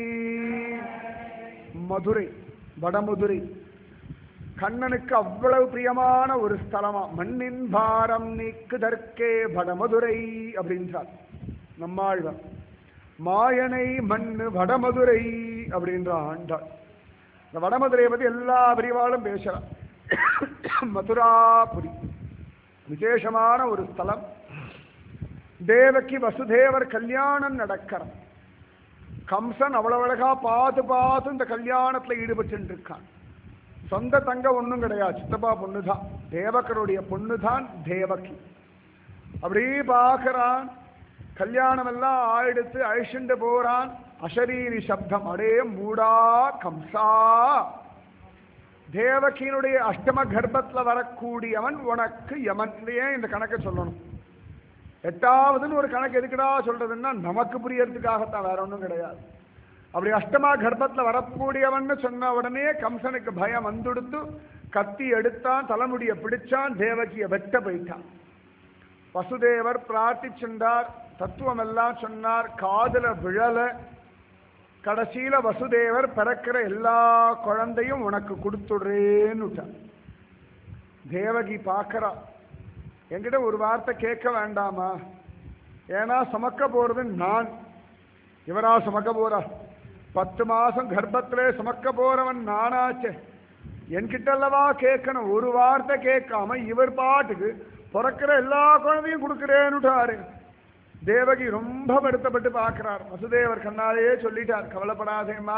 மதுரை வடமதுரை கண்ணனுக்கு அவ்வளவு பிரியமான ஒரு ஸ்தலமா மண்ணின் பாரம் நீக்குதற்கே வடமதுரை அப்படின்றார் நம்மாழ்வார் மாயனை மண்ணு வடமதுரை அப்படின்ற ஆண்டாள் இந்த வடமதுரையை பத்தி எல்லா பிரிவாலும் பேசலாம் மதுராபுரி விசேஷமான ஒரு ஸ்தலம் தேவகி வசுதேவர் கல்யாணம் நடக்கிறான் கம்சன் அவ்வளவு அழகா பார்த்து பார்த்து இந்த கல்யாணத்துல ஈடுபட்டு இருக்கான் சொந்த தங்க ஒண்ணும் கிடையாது சித்தப்பா பொண்ணுதான் தேவக்கருடைய பொண்ணுதான் தேவகி அப்படி பார்க்கறான் கல்யாணம் எல்லாம் ஆயிடுத்து அழிச்சுண்டு போறான் அசரீரி சப்தம் அடே மூடா கம்சா தேவகியினுடைய அஷ்டம கர்ப்பத்துல வரக்கூடியவன் உனக்கு யமன் ஏன் இந்த கணக்கை சொல்லணும் எட்டாவதுன்னு ஒரு கணக்கு எதுக்குடா சொல்றதுன்னா நமக்கு புரியறதுக்காகத்தான் வேற ஒன்றும் கிடையாது அப்படி அஷ்டமா கர்ப்பத்துல வரக்கூடியவன்னு சொன்ன உடனே கம்சனுக்கு பயம் வந்துடுத்து கத்தி எடுத்தான் தலைமுடிய பிடிச்சான் தேவகிய வெட்ட போயிட்டான் வசுதேவர் பிரார்த்திச்சுண்டார் தத்துவம் எல்லாம் சொன்னார் காதுல விழல கடைசியில வசுதேவர் பிறக்கிற எல்லா குழந்தையும் உனக்கு கொடுத்துடுறேன்னு தேவகி பார்க்கறா என்கிட்ட ஒரு வார்த்தை கேட்க வேண்டாமா ஏன்னா சுமக்க போறது நான் இவரா சுமக்க போறா பத்து மாசம் கர்ப்பத்திலே சுமக்க போறவன் நானாச்சே என்கிட்ட அல்லவா கேட்கணும் ஒரு வார்த்தை கேட்காம இவர் பாட்டுக்கு பிறக்கிற எல்லா குழந்தையும் கொடுக்கிறேன்னுட்டாரு தேவகி ரொம்ப வருத்தப்பட்டு பார்க்கிறார் வசுதேவர் கண்ணாலேயே சொல்லிட்டார் கவலைப்படாதேம்மா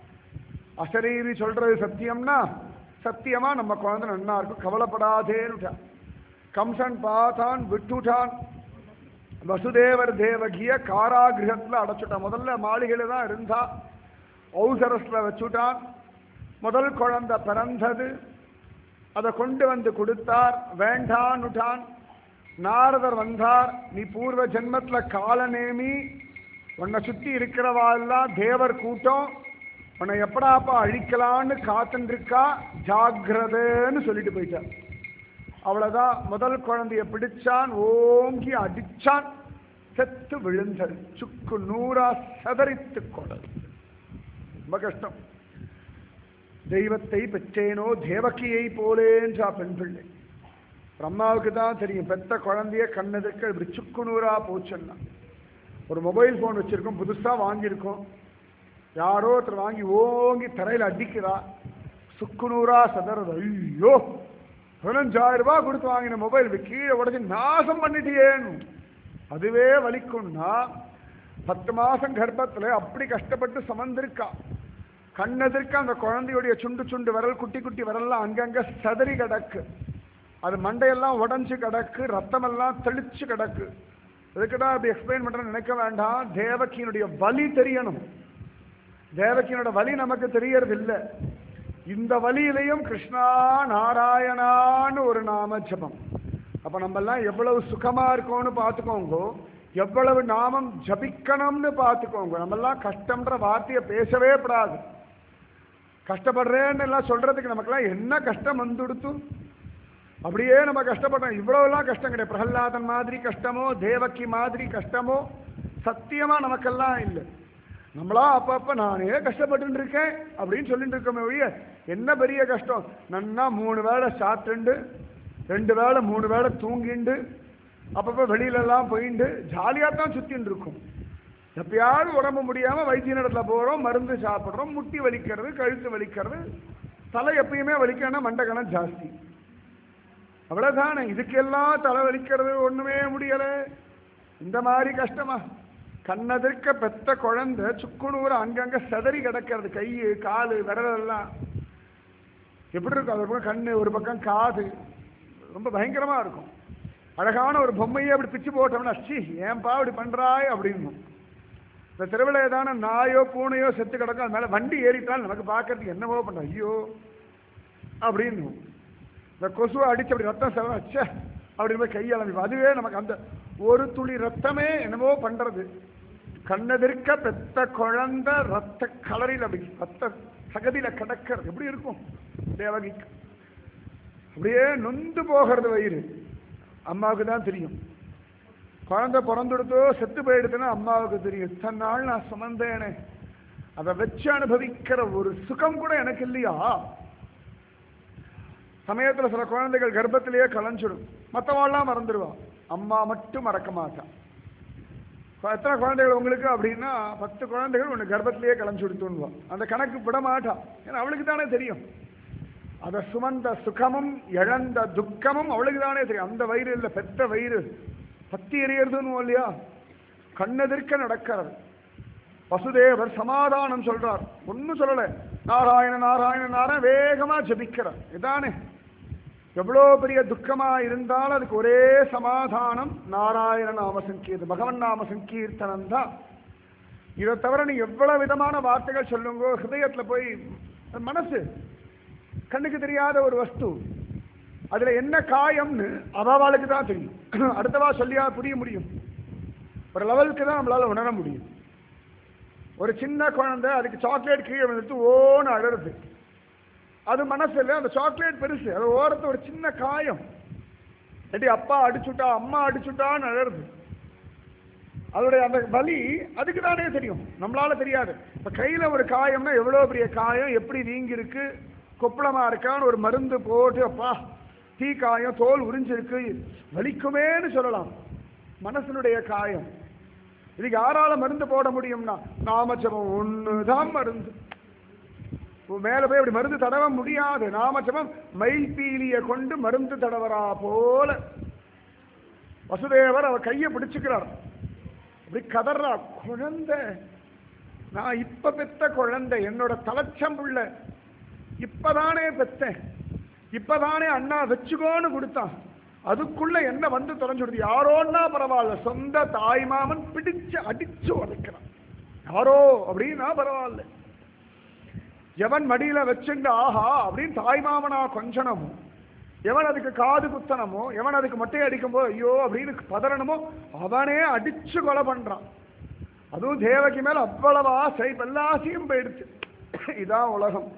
அசரீரி சொல்றது சத்தியம்னா சத்தியமா நம்ம குழந்தை நன்னா இருக்கும் கவலைப்படாதேன்னுட்டார் கம்சன் பார்த்தான் விட்டுட்டான் வசுதேவர் தேவகிய காராகிரகத்துல அடைச்சுட்டான் முதல்ல மாளிகையில தான் இருந்தா ஔசரஸ்ல வச்சுட்டான் முதல் குழந்தை பிறந்தது அதை கொண்டு வந்து கொடுத்தார் வேண்டான்னுட்டான் நாரதர் வந்தார் நீ பூர்வ ஜென்மத்துல காலநேமி உன்னை சுத்தி இருக்கிறவா எல்லாம் தேவர் கூட்டம் உன்னை எப்படாப்பா அழிக்கலான்னு காத்துட்டு இருக்கா ஜாக்கிரதைன்னு சொல்லிட்டு போயிட்டார் அவ்வளவுதான் முதல் குழந்தைய பிடிச்சான் ஓங்கி அடிச்சான் செத்து விழுந்தது சுக்கு நூறா சதறித்து கொண்டது ரொம்ப கஷ்டம் தெய்வத்தை பெற்றேனோ தேவகியை போலேன்றா பெண் பிள்ளை பிரம்மாவுக்கு தான் தெரியும் பெத்த குழந்தைய கண்ணதுக்கு இப்படி சுக்கு நூறா போச்சுன்னா ஒரு மொபைல் ஃபோன் வச்சிருக்கோம் புதுசா வாங்கியிருக்கோம் யாரோ ஒருத்தர் வாங்கி ஓங்கி தரையில் அடிக்கிறா சுக்குநூறா சதறது ஐயோ பதினஞ்சாயிரம் ரூபாய் கொடுத்து வாங்கின மொபைல் கீழே உடச்சி நாசம் பண்ணிட்டியேன்னு அதுவே வலிக்கும்னா பத்து மாசம் கர்ப்பத்துல அப்படி கஷ்டப்பட்டு சமந்திருக்கா கண்ணெதிர்க்க அந்த குழந்தையுடைய சுண்டு சுண்டு விரல் குட்டி குட்டி விரல்லாம் அங்கங்க சதறி கிடக்கு அது மண்டையெல்லாம் உடைஞ்சு கிடக்கு ரத்தமெல்லாம் தெளிச்சு கிடக்கு இதுக்குதான் அப்படி எக்ஸ்பிளைன் பண்றேன்னு நினைக்க வேண்டாம் தேவகியினுடைய வலி தெரியணும் தேவகியினோட வலி நமக்கு தெரியறது இல்லை இந்த வழியிலையும் கிருஷ்ணா நாராயணான்னு ஒரு நாம ஜபம் அப்ப நம்ம எல்லாம் எவ்வளவு சுகமா இருக்கோம்னு பார்த்துக்கோங்க எவ்வளவு நாமம் ஜபிக்கணும்னு பார்த்துக்கோங்க நம்ம எல்லாம் கஷ்டம்ன்ற வார்த்தையை பேசவே கூடாது கஷ்டப்படுறேன்னு எல்லாம் சொல்றதுக்கு நமக்கெல்லாம் என்ன கஷ்டம் வந்துடுத்து அப்படியே நம்ம கஷ்டப்படுறோம் இவ்வளவுலாம் கஷ்டம் கிடையாது பிரகலாதன் மாதிரி கஷ்டமோ தேவகி மாதிரி கஷ்டமோ சத்தியமா நமக்கெல்லாம் இல்லை நம்மளா அப்பப்ப நானே கஷ்டப்பட்டு இருக்கேன் அப்படின்னு சொல்லிட்டு இருக்கோமே ஒழிய என்ன பெரிய கஷ்டம் நன்னா மூணு வேளை சாப்பிட்டுண்டு ரெண்டு வேளை மூணு வேளை தூங்கிண்டு அப்பப்ப வெளியில எல்லாம் போயிண்டு ஜாலியா தான் சுத்தின்னு இருக்கும் எப்பயாவது உடம்பு முடியாம வைத்திய இடத்துல போறோம் மருந்து சாப்பிடுறோம் முட்டி வலிக்கிறது கழுத்து வலிக்கிறது தலை எப்பயுமே வலிக்கணும் மண்டகணம் ஜாஸ்தி அவ்வளவுதானே இதுக்கெல்லாம் தலை வலிக்கிறது ஒண்ணுமே முடியல இந்த மாதிரி கஷ்டமா கண்ணதிர்க்க பெத்த குழந்தை சுக்குநூறு அங்கங்க செதறி கிடக்கிறது கை காலு விரல் எல்லாம் எப்படி இருக்கும் அது ஒரு பக்கம் கண்ணு ஒரு பக்கம் காது ரொம்ப பயங்கரமா இருக்கும் அழகான ஒரு பொம்மையை அப்படி பிச்சு போட்டோம்னா சி ஏன்பா இப்படி பண்றாய் அப்படின்னு இந்த திருவிழா ஏதான நாயோ பூனையோ செத்து கிடக்கும் அது மேல வண்டி ஏறிட்டால் நமக்கு பார்க்கறதுக்கு என்னவோ பண்ற ஐயோ அப்படின்னு இந்த கொசுவை அடிச்சு அப்படி ரத்தம் செலவு ச்சே அப்படின்னு போய் கையளம்பி அதுவே நமக்கு அந்த ஒரு துளி ரத்தமே என்னவோ பண்றது கண்ணெதிர்க்க பெத்த குழந்தை ரத்த கலரில் அப்படி ரத்த சகதியில கிடக்கிறது எப்படி இருக்கும் தேவகிக்கு அப்படியே நொந்து போகிறது வயிறு அம்மாவுக்கு தான் தெரியும் குழந்தை பிறந்துடுத்தோ செத்து போயிடுதுன்னா அம்மாவுக்கு தெரியும் இத்தனை நாள் நான் சுமந்தேனே அதை வச்சு அனுபவிக்கிற ஒரு சுகம் கூட எனக்கு இல்லையா சமயத்துல சில குழந்தைகள் கர்ப்பத்திலேயே கலைஞ்சிடும் மற்றவாள்லாம் மறந்துடுவா அம்மா மட்டும் மறக்க மாட்டான் இப்ப எத்தனை குழந்தைகள் உங்களுக்கு அப்படின்னா பத்து குழந்தைகள் ஒன்று கர்ப்பத்திலேயே கலைஞ்சு கொடுத்துன்னுவா அந்த கணக்கு விட மாட்டா ஏன்னா அவளுக்கு தானே தெரியும் அதை சுமந்த சுகமும் இழந்த துக்கமும் அவளுக்கு தானே தெரியும் அந்த வயிறு இல்லை பெத்த வயிறு பத்தி எறியறதுன்னு இல்லையா கண்ணெதிர்க்க நடக்கிறது வசுதேவர் சமாதானம் சொல்றார் ஒன்னும் சொல்லல நாராயண நாராயண நாராயண வேகமா ஜபிக்கிறார் இதானே எவ்வளோ பெரிய துக்கமா இருந்தாலும் அதுக்கு ஒரே சமாதானம் நாராயண நாம சங்கீர்த்தம் பகவன் நாம சங்கீர்த்தனம் தான் இதை தவிர நீ எவ்வளவு விதமான வார்த்தைகள் சொல்லுங்க ஹிருதயத்துல போய் அது மனசு கண்ணுக்கு தெரியாத ஒரு வஸ்து அதுல என்ன காயம்னு அவாவாளுக்கு தான் தெரியும் அடுத்தவா சொல்லியா புரிய முடியும் ஒரு லெவலுக்கு தான் நம்மளால உணர முடியும் ஒரு சின்ன குழந்தை அதுக்கு சாக்லேட் கீழே விழுந்து ஓன்னு அழறது அது மனசுல அந்த சாக்லேட் பெருசு அது ஓரத்து ஒரு சின்ன காயம் இல்லாட்டி அப்பா அடிச்சுட்டா அம்மா அடிச்சுட்டான்னு அழறது அதோடைய அந்த வலி அதுக்கு தானே தெரியும் நம்மளால தெரியாது இப்ப கையில ஒரு காயம்னா எவ்வளவு பெரிய காயம் எப்படி வீங்கி இருக்கு கொப்பளமா இருக்கான்னு ஒரு மருந்து போட்டு அப்பா தீ காயம் தோல் உறிஞ்சிருக்கு வலிக்குமேன்னு சொல்லலாம் மனசனுடைய காயம் இதுக்கு யாரால மருந்து போட முடியும்னா நாமஜபம் ஒண்ணுதான் மருந்து இப்போ மேல போய் அப்படி மருந்து தடவ முடியாது நாமஜபம் மயில்பீலிய கொண்டு மருந்து தடவரா போல வசுதேவர் அவர் கையை பிடிச்சுக்கிறார் அப்படி கதறா குழந்தை நான் இப்ப பெத்த குழந்தை என்னோட தலைச்சம்புள்ள இப்பதானே பெத்தேன் இப்பதானே அண்ணா வச்சுக்கோன்னு கொடுத்தான் அதுக்குள்ள என்ன வந்து தொலைஞ்சுடுது யாரோன்னா பரவாயில்ல சொந்த தாய் மாமன் பிடிச்சு அடிச்சு உதைக்கிறான் யாரோ அப்படின்னா பரவாயில்ல எவன் மடியில வச்சுண்டு ஆஹா அப்படின்னு தாய் மாமனா கொஞ்சனமோ எவன் அதுக்கு காது குத்தனமோ எவன் அதுக்கு மொட்டை அடிக்கும்போது ஐயோ அப்படின்னு பதறணுமோ அவனே அடிச்சு கொலை பண்றான் அதுவும் தேவகி மேல அவ்வளவு ஆசை எல்லாசையும் போயிடுச்சு இதான் உலகம்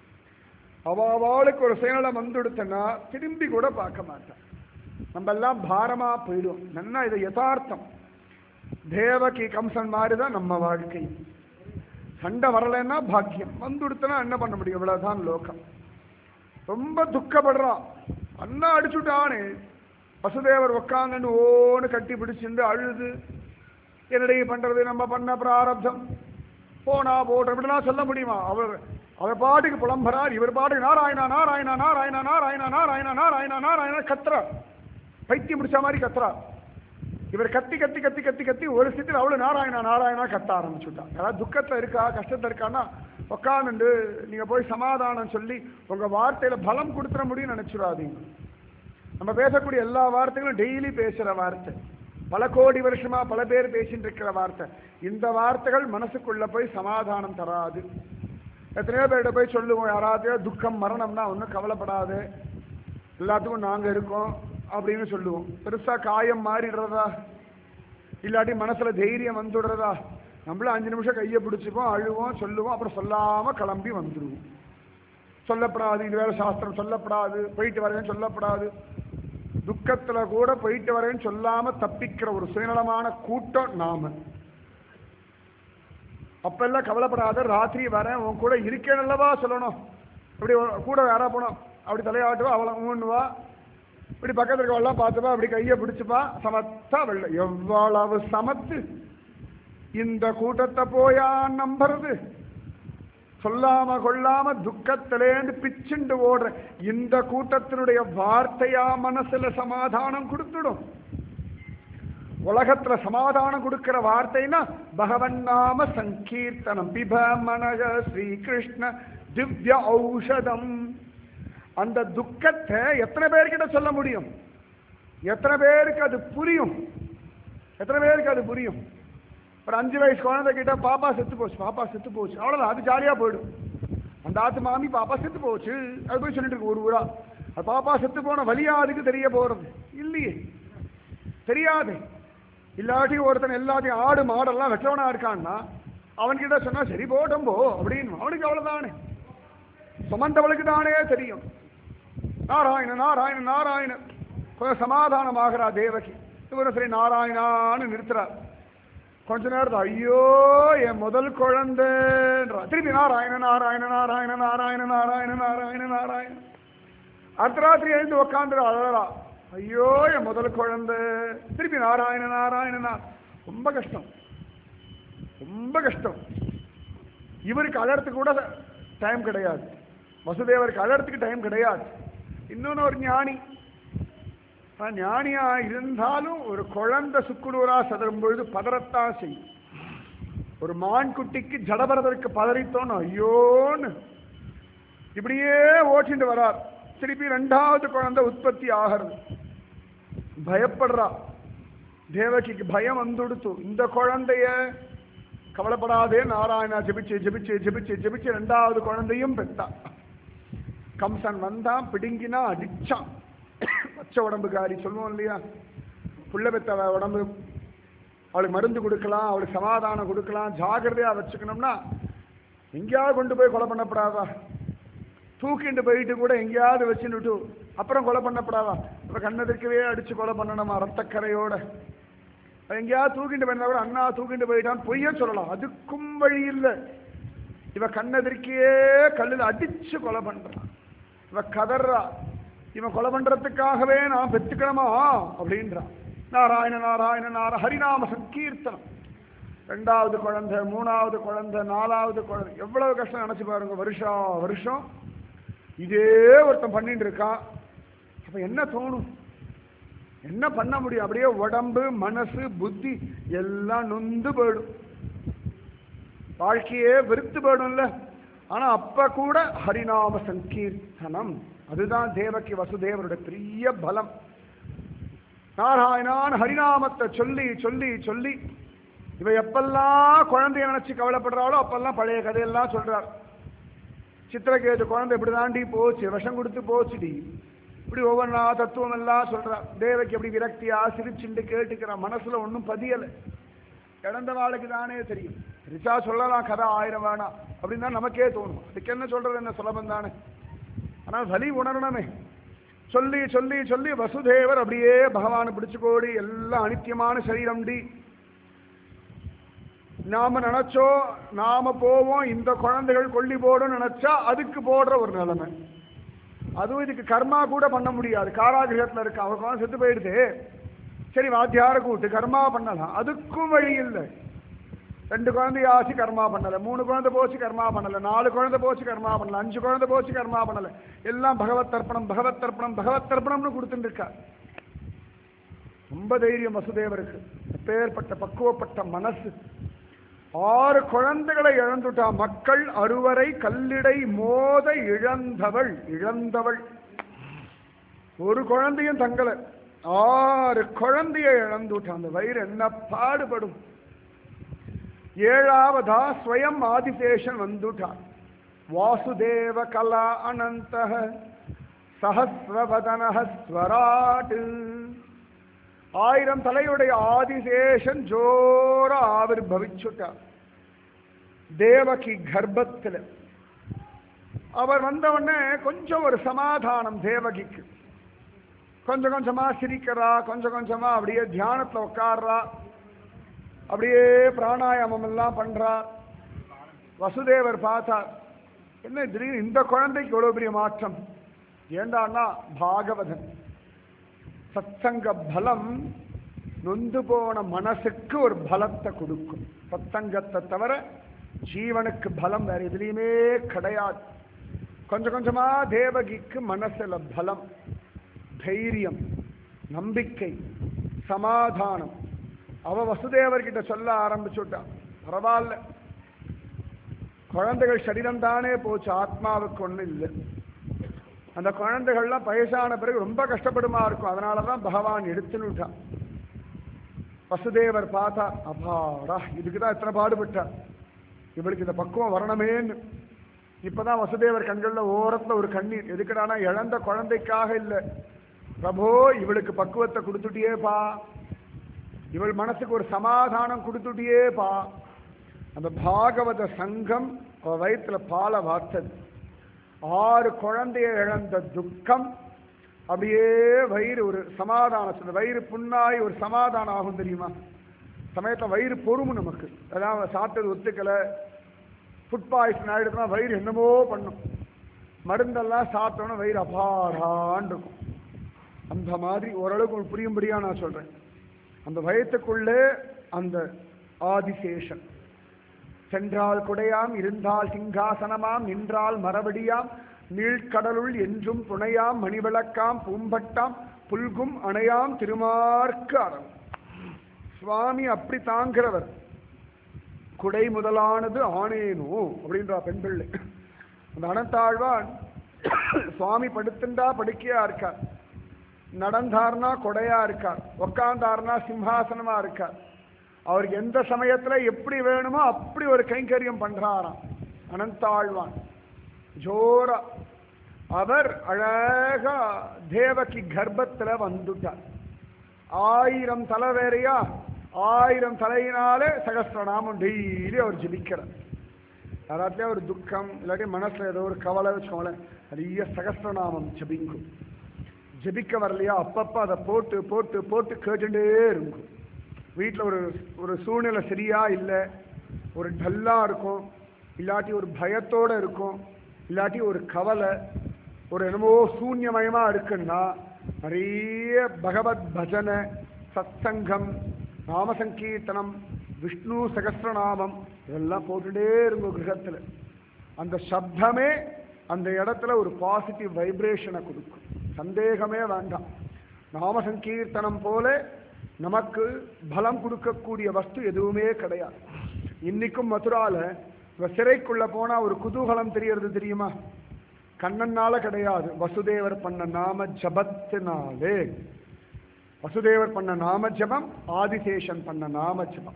அவ அவளுக்கு ஒரு செயலை வந்துடுத்தனா திரும்பி கூட பார்க்க மாட்டான் நம்ம எல்லாம் பாரமா போயிடும் நன்னா இது யதார்த்தம் தேவகி கம்சன் மாதிரி தான் நம்ம வாழ்க்கை சண்டை வரலைன்னா பாக்கியம் வந்துடுத்தனா என்ன பண்ண முடியும் இவ்வளவுதான் லோகம் ரொம்ப துக்கப்படுறான் அண்ணா அடிச்சுட்டானே வசுதேவர் உக்காந்துன்னு ஓன்னு கட்டி பிடிச்சிருந்து அழுது என்னடி பண்றது நம்ம பண்ண பிராரப்தம் போனா போட்ட இப்படிலாம் சொல்ல முடியுமா அவர் அவர் பாட்டுக்கு புலம்புறார் இவர் பாட்டுக்கு நாராயணா நாராயணா நாராயணா நாராயணா நாராயணா நாராயணா நாராயணா கத்துறார் பைத்தியம் பிடிச்ச மாதிரி கத்துறார் இவர் கத்தி கத்தி கத்தி கத்தி கத்தி ஒரு சிட்டில் அவ்வளவு நாராயணா நாராயணா கத்த ஆரம்பிச்சுட்டான் யாராவது துக்கத்துல இருக்கா கஷ்டத்துல இருக்கான்னா உட்காந்துண்டு நீங்க போய் சமாதானம் சொல்லி உங்க வார்த்தையில பலம் கொடுத்துட முடியும்னு நினைச்சிடாதீங்க நம்ம பேசக்கூடிய எல்லா வார்த்தைகளும் டெய்லி பேசுற வார்த்தை பல கோடி வருஷமா பல பேர் பேசிட்டு இருக்கிற வார்த்தை இந்த வார்த்தைகள் மனசுக்குள்ள போய் சமாதானம் தராது எத்தனையோ பேர்கிட்ட போய் சொல்லுவோம் யாராவது துக்கம் மரணம்னா ஒன்றும் கவலைப்படாது எல்லாத்துக்கும் நாங்க இருக்கோம் அப்படின்னு சொல்லுவோம் பெருசா காயம் மாறிடுறதா இல்லாட்டி மனசுல தைரியம் வந்துடுறதா நம்மளும் அஞ்சு நிமிஷம் கையை பிடிச்சிப்போம் அழுவோம் சொல்லுவோம் அப்புறம் சொல்லாம கிளம்பி வந்துடுவோம் சொல்லப்படாது இது வேற சாஸ்திரம் சொல்லப்படாது போயிட்டு வரேன்னு சொல்லப்படாது துக்கத்துல கூட போயிட்டு வரேன்னு சொல்லாம தப்பிக்கிற ஒரு சுயநலமான கூட்டம் நாம அப்பெல்லாம் கவலைப்படாத ராத்திரி வரேன் உன் கூட இருக்கேனல்லவா சொல்லணும் இப்படி ஒரு- கூட யாரா போனோம் அப்படி தலையாட்டுவா அவளை ஊன்னுவா இப்படி பக்கத்துல இருக்கவெல்லாம் பார்த்துப்பா அப்படி கையை பிடிச்சுப்பா சமத்தா வெள்ள எவ்வளவு சமத்து இந்த கூட்டத்தை போயா நம்புறது சொல்லாம கொள்ளாம துக்கத்திலேந்து பிச்சுண்டு ஓடுற இந்த கூட்டத்தினுடைய வார்த்தையா மனசுல சமாதானம் கொடுத்துடும் உலகத்துல சமாதானம் கொடுக்கிற வார்த்தைனா பகவன் நாம சங்கீர்த்தனம் பிப மனக ஸ்ரீகிருஷ்ண திவ்ய ஔஷதம் அந்த துக்கத்தை எத்தனை பேர்கிட்ட சொல்ல முடியும் எத்தனை பேருக்கு அது புரியும் எத்தனை பேருக்கு அது புரியும் ஒரு அஞ்சு வயசு குழந்தை கிட்ட பாப்பா செத்து போச்சு பாப்பா செத்து போச்சு அவ்வளவுதான் அது ஜாலியா போயிடும் அந்த ஆத்து மாமி பாப்பா செத்து போச்சு அது போய் சொல்லிட்டு இருக்கு ஒரு ஊரா அது பாப்பா செத்து போன வலியா அதுக்கு தெரிய போறது இல்லையே தெரியாது இல்லாட்டி ஒருத்தன் எல்லாத்தையும் ஆடு மாடெல்லாம் வெற்றவனா இருக்கான்னா அவன்கிட்ட சொன்னா சரி போட்டும் போ அப்படின்னு அவனுக்கு அவ்வளவுதானே சுமந்தவளுக்கு தானே தெரியும் நாராயண நாராயண நாராயண கொஞ்சம் சமாதானமாகிறா தேவகி இவரும் சரி நாராயணான்னு நிறுத்துறார் கொஞ்ச நேரத்துல ஐயோ என் முதல் குழந்தைன்றா திருப்பி நாராயண நாராயண நாராயண நாராயண நாராயண நாராயண நாராயண அர்த்தராத்திரி எழுந்து உக்காந்துரு அழறா ஐயோ என் முதல் குழந்தை திருப்பி நாராயண நாராயணனா ரொம்ப கஷ்டம் ரொம்ப கஷ்டம் இவருக்கு அழறதுக்கு கூட டைம் கிடையாது வசுதேவருக்கு அழறதுக்கு டைம் கிடையாது இன்னொன்னு ஒரு ஞானி ஆனா, ஞானியா இருந்தாலும் ஒரு குழந்தை சுக்குநூறா சதரும் பொழுது பதறத்தான் செய்யும் ஒரு மான் குட்டிக்கு ஜடபரதற்கு பதறித்தோன்னு ஐயோன்னு இப்படியே ஓட்டிட்டு வரார் திருப்பி ரெண்டாவது குழந்தை உற்பத்தி ஆகிறது பயப்படுறா தேவகிக்கு பயம் வந்துடுத்து இந்த குழந்தைய கவலைப்படாதே நாராயணா ஜெபிச்சு ஜெபிச்சு ஜெபிச்சு ஜெபிச்சு ரெண்டாவது குழந்தையும் பெத்தா கம்சன் வந்தான் பிடுங்கினா அடிச்சான் பச்சை உடம்புக்காரி சொல்லுவோம் இல்லையா புள்ள பெத்த உடம்பு அவளுக்கு மருந்து கொடுக்கலாம் அவளுக்கு சமாதானம் கொடுக்கலாம் ஜாகிரதையா வச்சுக்கணும்னா எங்கேயாவது கொண்டு போய் கொலை பண்ணப்படாதா தூக்கிட்டு போயிட்டு கூட எங்கேயாவது வச்சுட்டு அப்புறம் கொலை பண்ணப்படாதா இப்ப கண்ணெதிர்க்கவே அடிச்சு கொலை பண்ணணுமா ரத்தக்கரையோட எங்கேயாவது தூக்கிட்டு போயிருந்தா கூட அண்ணா தூக்கிட்டு போயிட்டான் பொய்ய சொல்லலாம் அதுக்கும் வழி இல்லை இவ கண்ணெதிர்க்கையே கல்லில் அடிச்சு கொலை பண்றான் இவ கதறா இவன் கொலை பண்றதுக்காகவே நான் பெத்துக்கணுமா அப்படின்றான் நாராயண நாராயண நார ஹரிநாம சங்கீர்த்தனம் ரெண்டாவது குழந்தை மூணாவது குழந்தை நாலாவது குழந்தை எவ்வளவு கஷ்டம் நினைச்சு பாருங்க வருஷா வருஷம் இதே ஒருத்தன் பண்ணிட்டு இருக்கான் அப்ப என்ன தோணும் என்ன பண்ண முடியும் அப்படியே உடம்பு மனசு புத்தி எல்லாம் நொந்து போயிடும் வாழ்க்கையே வெறுத்து போயிடும்ல ஆனா அப்ப கூட ஹரிநாம சங்கீர்த்தனம் அதுதான் தேவகி வசுதேவருடைய பெரிய பலம் நாராயணான் ஹரிநாமத்தை சொல்லி சொல்லி சொல்லி இவ எப்பெல்லாம் குழந்தைய நினைச்சு கவலைப்படுறாளோ அப்பெல்லாம் பழைய கதையெல்லாம் சொல்றார் சித்திரகேது குழந்தை இப்படி தாண்டி போச்சு விஷம் கொடுத்து போச்சுடி இப்படி ஒவ்வொன்றா தத்துவம் எல்லாம் சொல்றா தேவக்கு எப்படி விரக்தியா சிரிச்சுண்டு கேட்டுக்கிறா மனசுல ஒன்றும் பதியலை இழந்த நாளுக்கு தானே தெரியும் ரிச்சா சொல்லலாம் கதை ஆயிரம் வேணாம் அப்படின்னு தான் நமக்கே தோணும் அதுக்கு என்ன சொல்றது என்ன சுலபம் தானே ஆனால் வலி உணரணுமே சொல்லி சொல்லி சொல்லி வசுதேவர் அப்படியே பகவானை பிடிச்சுக்கோடி எல்லாம் அனித்தியமான சரீரம்டி நாம நினைச்சோ நாம போவோம் இந்த குழந்தைகள் கொல்லி போடும் நினைச்சா அதுக்கு போடுற ஒரு நிலைமை அதுவும் இதுக்கு கர்மா கூட பண்ண முடியாது காராகிரகத்தில் இருக்கு அவர் குழந்தை செத்து போயிடுது சரி வாத்தியார கூட்டு கர்மா பண்ணலாம் அதுக்கும் வழி இல்லை ரெண்டு குழந்தைய ஆசி கர்மா பண்ணல மூணு குழந்தை போச்சு கர்மா பண்ணல நாலு குழந்தை போச்சு கர்மா பண்ணல அஞ்சு குழந்தை போச்சு கர்மா பண்ணல எல்லாம் பகவத் தர்ப்பணம் பகவத் தர்ப்பணம் பகவத் தர்ப்பணம்னு கொடுத்துட்டு இருக்கா ரொம்ப தைரியம் வசுதேவருக்கு எப்பேற்பட்ட பக்குவப்பட்ட மனசு ஆறு குழந்தைகளை இழந்துட்டா மக்கள் அறுவரை கல்லிடை மோத இழந்தவள் இழந்தவள் ஒரு குழந்தையும் தங்கல ஆறு குழந்தைய இழந்துட்டான் அந்த வயிறு என்ன பாடுபடும் ஏழாவதா ஸ்வயம் ஆதிசேஷன் வந்துட்டான் வாசுதேவ கலா அனந்த சஹசிரவதன ஸ்வராட் ஆயிரம் தலையுடைய ஆதிசேஷன் ஜோர ஆவிர்பவிச்சுட்டார் தேவகி கர்ப்பத்தில் அவர் வந்தவுடனே கொஞ்சம் ஒரு சமாதானம் தேவகிக்கு கொஞ்சம் கொஞ்சமா சிரிக்கிறா கொஞ்சம் கொஞ்சமா அப்படியே தியானத்துல உட்கார்றா அப்படியே பிராணாயாமம் எல்லாம் பண்றா வசுதேவர் பார்த்தார் என்ன திடீர்னு இந்த குழந்தைக்கு எவ்வளவு பெரிய மாற்றம் ஏண்டான்னா பாகவதன் சத்சங்க பலம் நொந்து போன மனசுக்கு ஒரு பலத்தை கொடுக்கும் சத்சங்கத்தை தவிர ஜீவனுக்கு பலம் வேற எதுலையுமே கிடையாது கொஞ்சம் கொஞ்சமா தேவகிக்கு மனசுல பலம் தைரியம் நம்பிக்கை சமாதானம் அவ வசுதேவர்கிட்ட சொல்ல ஆரம்பிச்சுட்டான் பரவாயில்ல குழந்தைகள் சரீரம் தானே போச்சு ஆத்மாவுக்கு ஒன்றும் இல்லை அந்த குழந்தைகள்லாம் வயசான பிறகு ரொம்ப கஷ்டப்படுமா இருக்கும் அதனால தான் பகவான் எடுத்துன்னுட்டான் வசுதேவர் பார்த்தா அப்பாடா இதுக்கு தான் இத்தனை பாடுபட்டார் இவளுக்கு இந்த பக்குவம் வரணுமேன்னு இப்பதான் வசுதேவர் கண்கள்ல ஓரத்துல ஒரு கண்ணீர் எதுக்குடானா இழந்த குழந்தைக்காக இல்லை பிரபோ இவளுக்கு பக்குவத்தை கொடுத்துட்டியேப்பா இவள் மனசுக்கு ஒரு சமாதானம் கொடுத்துட்டியேப்பா அந்த பாகவத சங்கம் அவ வயிற்றுல பாலை வார்த்தது ஆறு குழந்தைய இழந்த துக்கம் அப்படியே வயிறு ஒரு சமாதானம் சொல்ல வயிறு புண்ணாய் ஒரு சமாதானம் ஆகும் தெரியுமா சமயத்தில் வயிறு பொறுமும் நமக்கு அதான் சாப்பிட்டது ஒத்துக்கலை ஃபுட் பாய்சன் ஆகிடுதுன்னா வயிறு என்னமோ பண்ணும் மருந்தெல்லாம் சாப்பிட்டோன்னா வயிறு அபாடான்னு இருக்கும் அந்த மாதிரி ஓரளவுக்கு உங்களுக்கு புரியும்படியா நான் சொல்றேன் அந்த வயத்துக்குள்ளே அந்த ஆதிசேஷன் சென்றால் குடையாம் இருந்தால் சிங்காசனமாம் நின்றால் மரபடியாம் நீழ்கடலுள் என்றும் துணையாம் மணிவிளக்காம் பூம்பட்டாம் புல்கும் அணையாம் திருமார்க்கு அறம் சுவாமி அப்படி தாங்கிறவர் குடை முதலானது ஆனேனோ அப்படின்றா பெண் பிள்ளை அந்த அனந்தாழ்வான் சுவாமி படுத்துண்டா படுக்கையா இருக்கார் நடந்தார்னா கொடையா இருக்கார் உக்காந்தார்னா சிம்ஹாசனமா இருக்கார் அவருக்கு எந்த சமயத்துல எப்படி வேணுமோ அப்படி ஒரு கைங்கரியம் பண்றாராம் அனந்தாழ்வான் ஜோரா அவர் அழகா தேவகி கர்ப்பத்துல வந்துட்டார் ஆயிரம் தலை வேறையா ஆயிரம் தலையினாலே சகசிரநாமம் டெய்லி அவர் ஜபிக்கிறார் யாராட்டிலே ஒரு துக்கம் இல்லாட்டி மனசுல ஏதோ ஒரு கவலை வச்சுக்கோங்களேன் நிறைய சகஸ்ரநாமம் ஜபிங்கும் ஜபிக்க வரலையா அப்பப்போ அதை போட்டு போட்டு போட்டு கேட்டுட்டே இருக்கும் வீட்டில் ஒரு ஒரு சூழ்நிலை சரியா இல்லை ஒரு டல்லாக இருக்கும் இல்லாட்டி ஒரு பயத்தோட இருக்கும் இல்லாட்டி ஒரு கவலை ஒரு என்னமோ சூன்யமயமாக இருக்குன்னா நிறைய பகவத் பஜனை சத்சங்கம் நாம சங்கீர்த்தனம் விஷ்ணு சகஸ்ரநாமம் இதெல்லாம் போட்டுட்டே இருக்கும் கிரகத்தில் அந்த சப்தமே அந்த இடத்துல ஒரு பாசிட்டிவ் வைப்ரேஷனை கொடுக்கும் சந்தேகமே வேண்டாம் நாம சங்கீர்த்தனம் போல நமக்கு பலம் கொடுக்கக்கூடிய வஸ்து எதுவுமே கிடையாது இன்னைக்கும் மதுரால இவ சிறைக்குள்ள போனா ஒரு குதூகலம் தெரியறது தெரியுமா கண்ணனால கிடையாது வசுதேவர் பண்ண நாம ஜபத்தினாலே வசுதேவர் பண்ண நாம ஜபம் ஆதிசேஷன் பண்ண நாம ஜபம்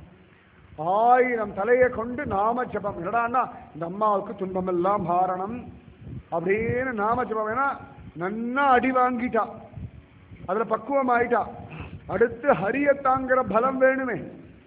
ஆயிரம் தலையை கொண்டு நாம ஜபம் என்னடான்னா இந்த அம்மாவுக்கு துன்பமெல்லாம் மாறணும் அப்படின்னு நாம ஜபம் வேணா நன்னா அடி வாங்கிட்டா அதுல பக்குவம் ஆயிட்டா அடுத்து ஹரிய தாங்கிற பலம் வேணுமே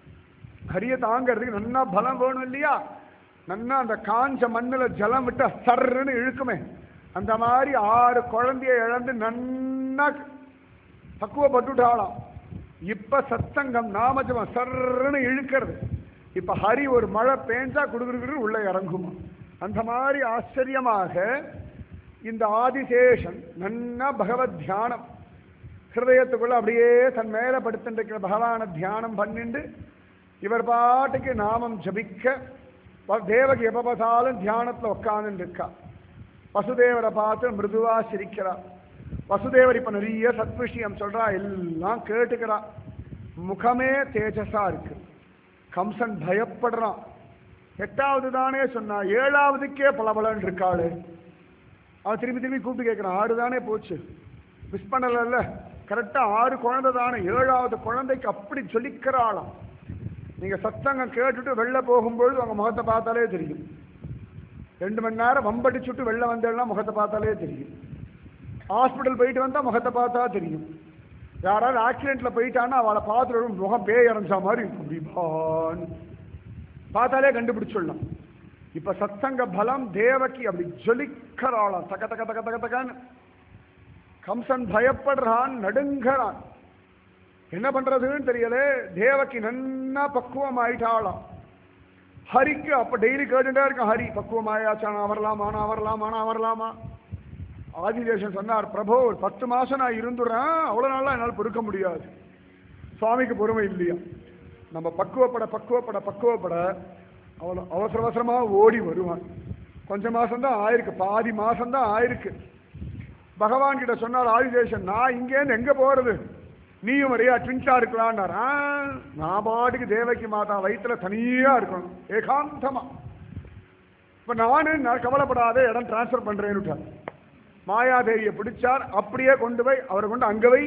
ஹரிய தாங்கிறதுக்கு நன்னா பலம் வேணும் இல்லையா நன்னா அந்த காஞ்ச மண்ணுல ஜலம் விட்டா சர்ன்னு இழுக்குமே அந்த மாதிரி ஆறு குழந்தைய இழந்து நன்னா பக்குவப்பட்டுட்டாளாம் இப்ப சத்சங்கம் நாமஜபம் சர்ன்னு இழுக்கிறது இப்ப ஹரி ஒரு மழை பேஞ்சா குடுகுடுகுடு உள்ள இறங்குமா அந்த மாதிரி ஆச்சரியமாக இந்த ஆதிசேஷன் நன்னா பகவத் தியானம் ஹிருதயத்துக்குள்ள அப்படியே தன் மேல படுத்துட்டு பகவான தியானம் பண்ணிண்டு இவர் பாட்டுக்கு நாமம் ஜபிக்க வ- தேவகி எப்ப பார்த்தாலும் தியானத்துல உட்கார்ந்து இருக்கா வசுதேவரை பார்த்து மிருதுவா சிரிக்கிறா வசுதேவர் இப்ப நிறைய சத்விஷயம் சொல்றா எல்லாம் கேட்டுக்கிறா முகமே தேஜஸா இருக்கு கம்சன் பயப்படுறான் எட்டாவது தானே சொன்னா ஏழாவதுக்கே பளபளன்னு இருக்காளு அவன் திரும்பி திரும்பி கூப்பிட்டு கேட்கிறான் ஆறு தானே போச்சு மிஸ் பண்ணலல்ல கரெக்டா ஆறு குழந்தை தானே ஏழாவது குழந்தைக்கு அப்படி ஜொலிக்கிறாளாம் நீங்க சத்தங்கம் கேட்டுட்டு வெளில போகும்பொழுது உங்க முகத்தை பார்த்தாலே தெரியும் ரெண்டு மணி நேரம் வம்படிச்சுட்டு வெளில வந்தேன்னா முகத்தை பார்த்தாலே தெரியும் ஹாஸ்பிட்டல் போயிட்டு வந்தா முகத்தை பார்த்தா தெரியும் யாராவது ஆக்சிடென்ட்ல போயிட்டான்னா அவளை பார்த்துட்டு முகம் பேய் இறஞ்ச மாதிரி இருக்கும் விபான் பார்த்தாலே கண்டுபிடிச்சிடலாம் இப்ப சத்சங்க பலம் தேவகி அப்படி ஜொலிக்கிறாளாம் தக தக தக தக தகன்னு கம்சன் பயப்படுறான் நடுங்கறான் என்ன பண்றதுன்னு தெரியல தேவகி நன்னா பக்குவம் ஆயிட்டாளாம் ஹரிக்கு அப்ப டெய்லி கேட்டுட்டே இருக்கான் ஹரி பக்குவம் ஆயாச்சா நான் வரலாமா நான் வரலாமா நான் வரலாமா ஆதிதேசன் சொன்னார் பிரபு ஒரு பத்து மாசம் நான் இருந்துடுறேன் அவ்வளவு நாளா என்னால் பொறுக்க முடியாது சுவாமிக்கு பொறுமை இல்லையா நம்ம பக்குவப்பட பக்குவப்பட பக்குவப்பட அவ்வளோ அவசர அவசரமா ஓடி வருவான் கொஞ்ச மாசம்தான் ஆயிருக்கு பாதி மாசம்தான் ஆயிருக்கு பகவான் கிட்ட சொன்னார் ஆதிதேசன் நான் இங்கேருந்து எங்க போறது நீயும் வரையா ட்வின்ஸா இருக்கலான்னார் ஆ, நான் பாட்டுக்கு தேவகி மாதா வயித்துல தனியா இருக்கணும் ஏகாந்தமா இப்ப நானு நான் கவலைப்படாத இடம் டிரான்ஸ்ஃபர் பண்றேன்னு மாயாதேவியை பிடிச்சார் அப்படியே கொண்டு போய் அவரை கொண்டு அங்க வை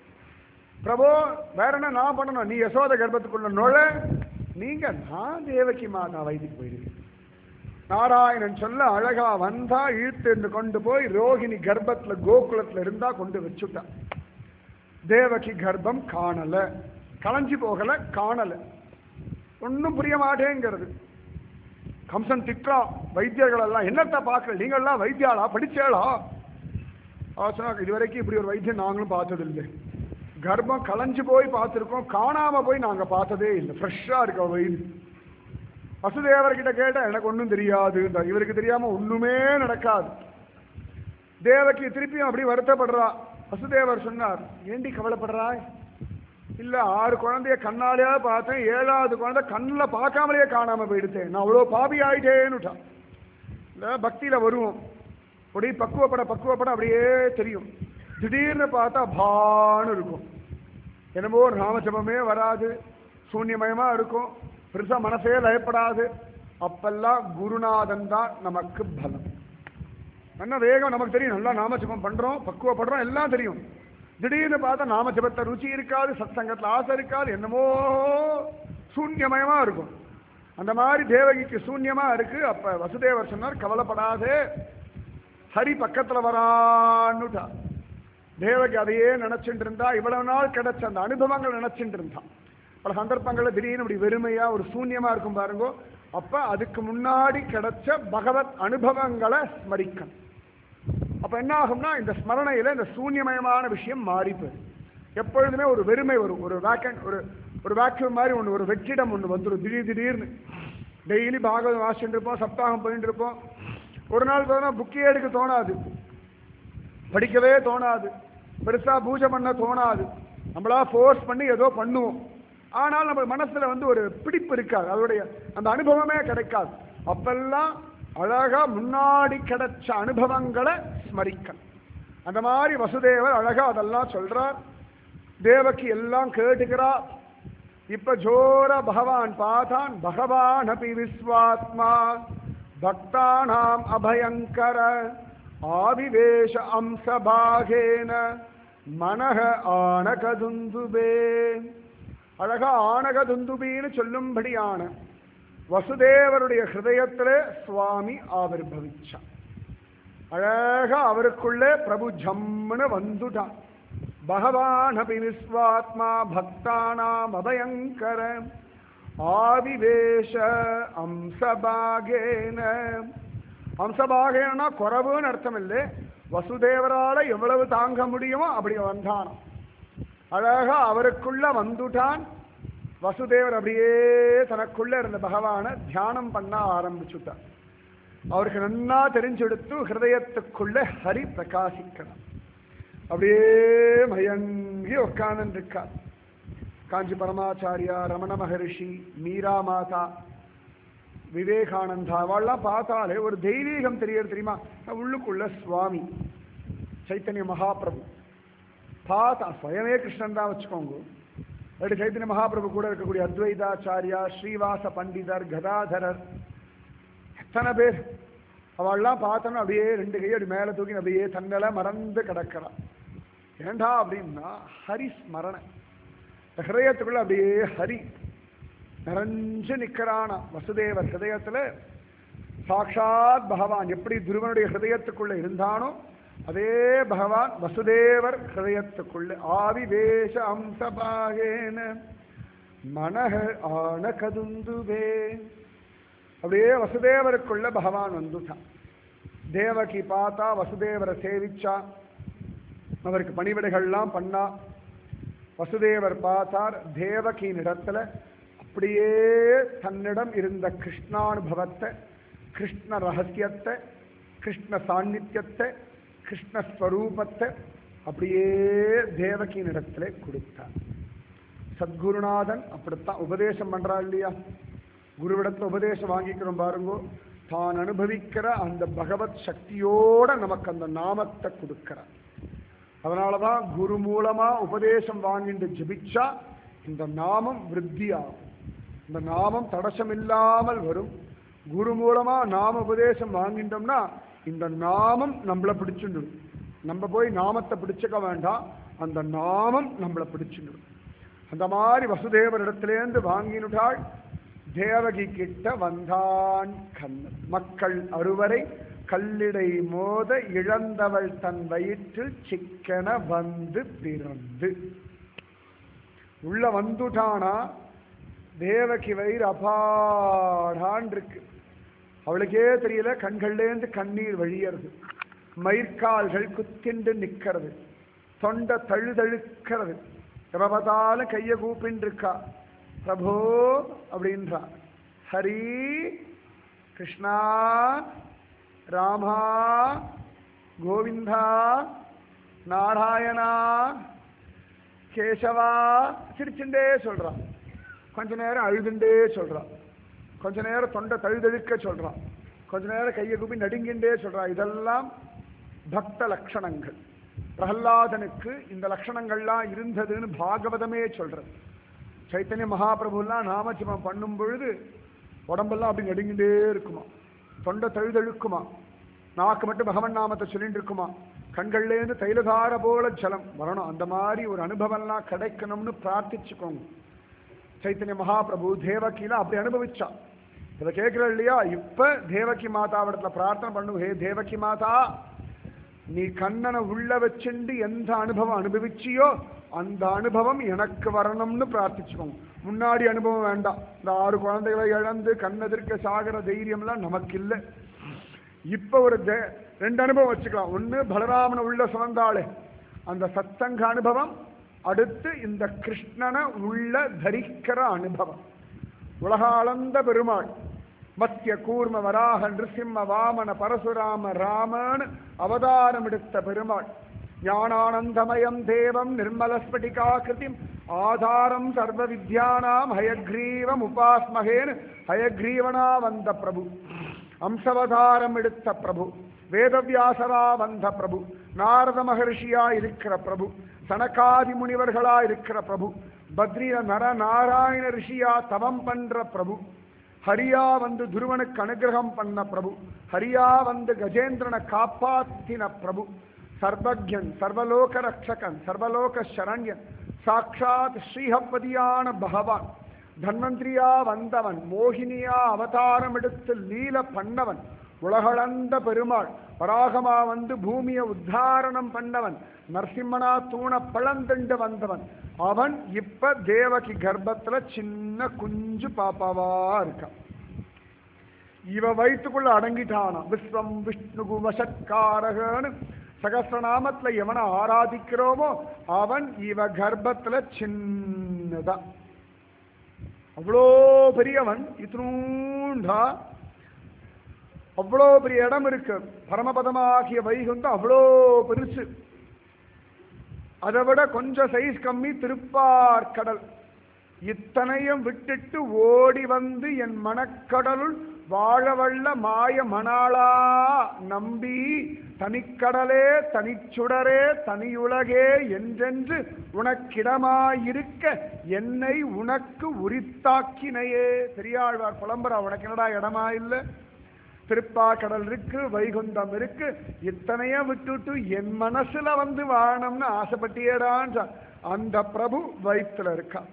பிரபு வேற என்ன நான் பண்ணணும் நீ யசோத கர்ப்பத்துக்குள்ள நுழ நீங்க நான் தேவகி மாதா வைத்துக்கு போயிடுவீங்க நாராயணன் சொல்ல அழகா வந்தா இழுத்து கொண்டு போய் ரோகிணி கர்ப்பத்துல கோகுலத்துல இருந்தா கொண்டு வச்சுட்டா தேவகி கர்ப்பம் காணல களைஞ்சு போகல காணல ஒன்றும் புரிய மாட்டேங்கிறது கம்சன் திட்டுறான் வைத்தியர்கள் எல்லாம் என்னத்த பார்க்கல நீங்கள்லாம் வைத்தியாளா படிச்சேளா அவர் சொன்னா இதுவரைக்கும் இப்படி ஒரு வைத்தியம் நாங்களும் பார்த்தது இல்லை கர்ப்பம் களைஞ்சு போய் பார்த்துருக்கோம் காணாம போய் நாங்க பார்த்ததே இல்லை ஃப்ரெஷ்ஷா இருக்க வயிறு வசுதேவர்கிட்ட கேட்டா எனக்கு ஒன்றும் தெரியாது இவருக்கு தெரியாம ஒண்ணுமே நடக்காது தேவகி திருப்பியும் அப்படி வருத்தப்படுறா வசுதேவர் சொன்னார் ஏண்டி கவலைப்படுறாய் இல்ல ஆறு குழந்தைய கண்ணாலேயே பார்த்தேன் ஏழாவது குழந்தை கண்ணில் பார்க்காமலேயே காணாம போயிடுத்தேன் நான் அவ்வளோ பாபி ஆயிட்டேன்னுட்டான் இல்ல பக்தியில வருவோம் அப்படியே பக்குவப்பட பக்குவப்பட அப்படியே தெரியும் திடீர்னு பார்த்தா பான்னு இருக்கும் என்னமோ ஒரு நாமஜபமே வராது சூன்யமயமா இருக்கும் பெருசா மனசே லயப்படாது அப்பெல்லாம் குருநாதன் தான் நமக்கு பலம் என்ன வேகம் நமக்கு தெரியும் நல்லா நாமஜபம் பண்றோம் பக்குவப்படுறோம் எல்லாம் தெரியும் திடீர்னு பார்த்தா நாமஜபத்தை ருச்சி இருக்காது சத்சங்கத்துல ஆசை இருக்காது என்னமோ சூன்யமயமா இருக்கும் அந்த மாதிரி தேவகிக்கு சூன்யமா இருக்கு அப்ப வசுதேவர் சொன்னார் கவலைப்படாதே ஹரி பக்கத்துல வரான்னுட்டா தேவகி அதையே நினைச்சுட்டு இருந்தா இவ்வளவு நாள் கிடைச்ச அந்த அனுபவங்கள் நினைச்சுட்டு இருந்தான் பல சந்தர்ப்பங்கள்ல திடீர்னு இப்படி வெறுமையா ஒரு சூன்யமா இருக்கும் பாருங்க அப்ப அதுக்கு முன்னாடி கிடைச்ச பகவத் அனுபவங்களை ஸ்மரிக்கணும் அப்ப என்ன ஆகும்னா இந்த ஸ்மரணையில இந்த சூன்யமயமான விஷயம் மாறி போயிடும் எப்பொழுதுமே ஒரு வெறுமை வரும் ஒரு வேக்கன் ஒரு ஒரு வேக்யூம் மாதிரி ஒன்று ஒரு வெற்றிடம் ஒன்று வந்துடும் திடீர் திடீர்னு டெய்லி பாகவதம் வாசிச்சுட்டு இருப்போம் சப்தாகம் போயிட்டு இருப்போம் ஒரு நாள் பார்த்தா புக்கே எடுக்க தோணாது படிக்கவே தோணாது பெருசா பூஜை பண்ண தோணாது நம்மளா ஃபோர்ஸ் பண்ணி ஏதோ பண்ணுவோம் ஆனால் நம்ம மனசுல வந்து ஒரு பிடிப்பு இருக்காது அதோடைய அந்த அனுபவமே கிடைக்காது அப்பெல்லாம் அழகா முன்னாடி கிடைச்ச அனுபவங்களை ஸ்மரிக்கணும் அந்த மாதிரி வசுதேவர் அழகா அதெல்லாம் சொல்றார் தேவகி எல்லாம் கேட்டுக்கிறா இப்ப ஜோர பகவான் பார்த்தான் பகவான் அபி விஸ்வாத்மா பக்தானாம் அபயங்கர ஆவிவேஷ அம்சபாகேன மனக ஆனகதுந்துபே அழகா ஆனகதுந்துபின்னு சொல்லும்படியான வசுதேவருடைய ஹிருதயத்திலே சுவாமி ஆவிர்பவிச்சான் அழகா அவருக்குள்ளே பிரபு ஜம்முன்னு வந்துட்டான் பகவான் அபி விஸ்வாத்மா பக்தானாம் அபயங்கர ஆவிவேஷ அம்சபாகேன அம்சபாகேனா குறவுன்னு அர்த்தம் இல்லை வசுதேவரால எவ்வளவு தாங்க முடியுமோ அப்படி வந்தானாம் அழகா அவருக்குள்ள வந்துட்டான் வசுதேவர் அப்படியே தனக்குள்ள இருந்த பகவானை தியானம் பண்ண ஆரம்பிச்சுட்டான் அவருக்கு நன்னா தெரிஞ்செடுத்து ஹிருதயத்துக்குள்ள ஹரி பிரகாசிக்கணும் அப்படியே மயங்கி உட்கார்ந்து இருக்கார் காஞ்சி பரமாச்சாரியா ரமண மகரிஷி மீரா மாதா விவேகானந்தா அவள்லாம் பார்த்தாலே ஒரு தெய்வீகம் தெரியறது தெரியுமா உள்ளுக்குள்ள சுவாமி சைத்தன்ய மகாபிரபு பார்த்தா ஸ்வயமே கிருஷ்ணன் தான் வச்சுக்கோங்க அப்படி சைத்தன்ய மகாபிரபு கூட இருக்கக்கூடிய அத்வைதாச்சாரியா ஸ்ரீவாச பண்டிதர் கதாதரர் எத்தனை பேர் அவள்லாம் பார்த்தோன்னா அப்படியே ரெண்டு கையை அப்படி மேலே தூக்கி அப்படியே தன்னல மறந்து கிடக்கிறான் ஏண்டா அப்படின்னா ஹரி ஸ்மரணை ஹிரயத்துக்குள்ள அப்படியே ஹரி நிறைஞ்சு நிற்கிறானா வசுதேவர் ஹிருதயத்துல சாட்சாத் பகவான் எப்படி துருவனுடைய ஹிருதயத்துக்குள்ள இருந்தானோ அதே பகவான் வசுதேவர் ஹிருதயத்துக்குள்ள ஆவிவேஷ அம்சபாகேன மனக ஆன கதுந்துவே அப்படியே வசுதேவருக்குள்ள பகவான் வந்துட்டான் தேவகி பார்த்தா வசுதேவரை சேவிச்சா அவருக்கு பணிவிடைகள்லாம் பண்ணா வசுதேவர் பார்த்தார் தேவகியின் இடத்துல அப்படியே தன்னிடம் இருந்த கிருஷ்ணானுபவத்தை கிருஷ்ண ரகசியத்தை கிருஷ்ண சாநித்தியத்தை கிருஷ்ணஸ்வரூபத்தை அப்படியே தேவகியின் இடத்துல கொடுத்தார் சத்குருநாதன் அப்படித்தான் உபதேசம் பண்றா இல்லையா குருவிடத்துல உபதேசம் வாங்கிக்கிறோம் பாருங்கோ தான் அனுபவிக்கிற அந்த பகவத் சக்தியோட நமக்கு அந்த நாமத்தை கொடுக்கிறார் அதனாலதான் குரு மூலமா உபதேசம் வாங்கிட்டு ஜபிச்சா இந்த நாமம் விருத்தியாகும் இந்த நாமம் தடசம் இல்லாமல் வரும் குரு மூலமா நாம உபதேசம் வாங்கிட்டோம்னா இந்த நாமம் நம்மளை பிடிச்சுடும் நம்ம போய் நாமத்தை பிடிச்சுக்க வேண்டாம் அந்த நாமம் நம்மளை பிடிச்சுடும் அந்த மாதிரி வசுதேவரிடத்திலேருந்து வாங்கினுட்டாள் தேவகி கிட்ட வந்தான் கண்ணன் மக்கள் அறுவரை கல்லிடை மோத இழந்தவள் தன் வயிற்றில் சிக்கன வந்து பிறந்து உள்ள வந்துட்டானா தேவகி வயிறு அபாடான் இருக்கு அவளுக்கே தெரியல கண்கள்லேருந்து கண்ணீர் வழியறது மயிர்கால்கள் குத்திண்டு நிக்கிறது தொண்டை தழுதழுக்கிறது எப்ப பார்த்தாலும் கையை கூப்பின்னு இருக்கா பிரபு அப்படின்றா ஹரி கிருஷ்ணா ராமா கோவிந்தா நாராயணா கேசவா சிரிச்சுண்டே சொல்றான் கொஞ்ச நேரம் அழுதுண்டே சொல்றான் கொஞ்ச நேரம் தொண்டை தழுதழுக்க சொல்றான் கொஞ்ச நேரம் கையை கூப்பி நடுங்கிண்டே சொல்றான் இதெல்லாம் பக்த லட்சணங்கள் பிரகல்லாதனுக்கு இந்த லட்சணங்கள்லாம் இருந்ததுன்னு பாகவதமே சொல்றது சைத்தன்ய மகாபிரபுலாம் நாமஜபம் பண்ணும் பொழுது உடம்பெல்லாம் அப்படி நடுங்கிட்டே இருக்குமா தொண்டை தழுதழுக்குமா நாக்கு மட்டும் பகவன் நாமத்தை சொல்லிட்டு இருக்குமா கண்கள்லேருந்து தைலதார போல ஜலம் வரணும் அந்த மாதிரி ஒரு அனுபவம்லாம் கிடைக்கணும்னு பிரார்த்திச்சுக்கோங்க சைத்தன்ய மகாபிரபு தேவகில அப்படி அனுபவிச்சா இதை கேட்கிற இல்லையா இப்ப தேவகி மாதாவிடத்துல பிரார்த்தனை பண்ணும் ஹே தேவகி மாதா நீ கண்ணனை உள்ள வச்சுண்டு எந்த அனுபவம் அனுபவிச்சியோ அந்த அனுபவம் எனக்கு வரணும்னு பிரார்த்திச்சுக்கோங்க முன்னாடி அனுபவம் வேண்டாம் இந்த ஆறு குழந்தைகளை இழந்து கண்ணெதிர்க்க சாகிற தைரியம்லாம் நமக்கு இல்லை இப்ப ஒரு தே- ரெண்டு அனுபவம் வச்சுக்கலாம் ஒண்ணு பலராமனை உள்ள சுமந்தாளே அந்த சத்தங்க அனுபவம் அடுத்து இந்த கிருஷ்ணனை உள்ள தரிக்கிற அனுபவம் உலகாளந்த பெருமாள் மத்திய கூர்ம வராக நிருசிம்ம வாமன பரசுராம ராமன் அவதாரம் எடுத்த பெருமாள் ஞானானந்தமயம் தேவம் நிர்மலஸ்பட்டிகாக்கிருதிம் ஆதாரம் சர்வ வித்யானாம் ஹயக்ரீவம் உபாஸ்மகேன் ஹயக்ரீவனா வந்த பிரபு அம்சவதாரம் எடுத்த பிரபு வேதவியாசரா வந்த பிரபு நாரத மகர்ஷியா இருக்கிற பிரபு சனகாதி முனிவர்களா இருக்கிற பிரபு பத்ரிய நர நாராயண ரிஷியா தவம் பண்ற பிரபு ஹரியா வந்து துருவனுக்கு அனுகிரகம் பண்ண பிரபு ஹரியா வந்து கஜேந்திரனை காப்பாத்தின பிரபு சர்வஜன் சர்வலோக ரக்ஷகன் சர்வலோக சரண்யன் சாட்சாத் ஸ்ரீஹப்பதியான பகவான் தன்வந்திரியா வந்தவன் மோகினியா அவதாரம் எடுத்து லீல பண்ணவன் உலகளந்த பெருமாள் வராகமா வந்து பூமியை உத்தாரணம் பண்ணவன் நரசிம்மனா தூண பழந்தண்டு வந்தவன் அவன் இப்ப தேவகி கர்ப்பத்துல சின்ன குஞ்சு பாப்பாவா இருக்கான் இவ வயிற்றுக்குள்ள அடங்கிட்டானாம் விஸ்வம் விஷ்ணு வசத்காரகன்னு சகசிரநாமத்துல எவனை ஆராதிக்கிறோமோ அவன் இவ கர்ப்பத்துல சின்னதா அவ்வளோ பெரியவன் இத்தினூண்டா அவ்வளோ பெரிய இடம் இருக்கு பரமபதமாகிய வைகுந்தம் அவ்வளோ பெருசு அதை விட கொஞ்சம் சைஸ் கம்மி திருப்பார்கடல் இத்தனையும் விட்டுட்டு ஓடி வந்து என் மனக்கடலுள் வாழவல்ல மாய மணாளா நம்பி தனிக்கடலே தனிச்சுடரே தனியுலகே என்றென்று உனக்கிடமாயிருக்க என்னை உனக்கு உரித்தாக்கினையே பெரியாழ்வார் புலம்புறா உனக்கு என்னடா இடமா இல்லை திருப்பாக்கடல் இருக்கு வைகுந்தம் இருக்கு இத்தனையும் விட்டுட்டு என் மனசுல வந்து வாழணும்னு ஆசைப்பட்டியேடான் அந்த பிரபு வயிற்றுல இருக்கான்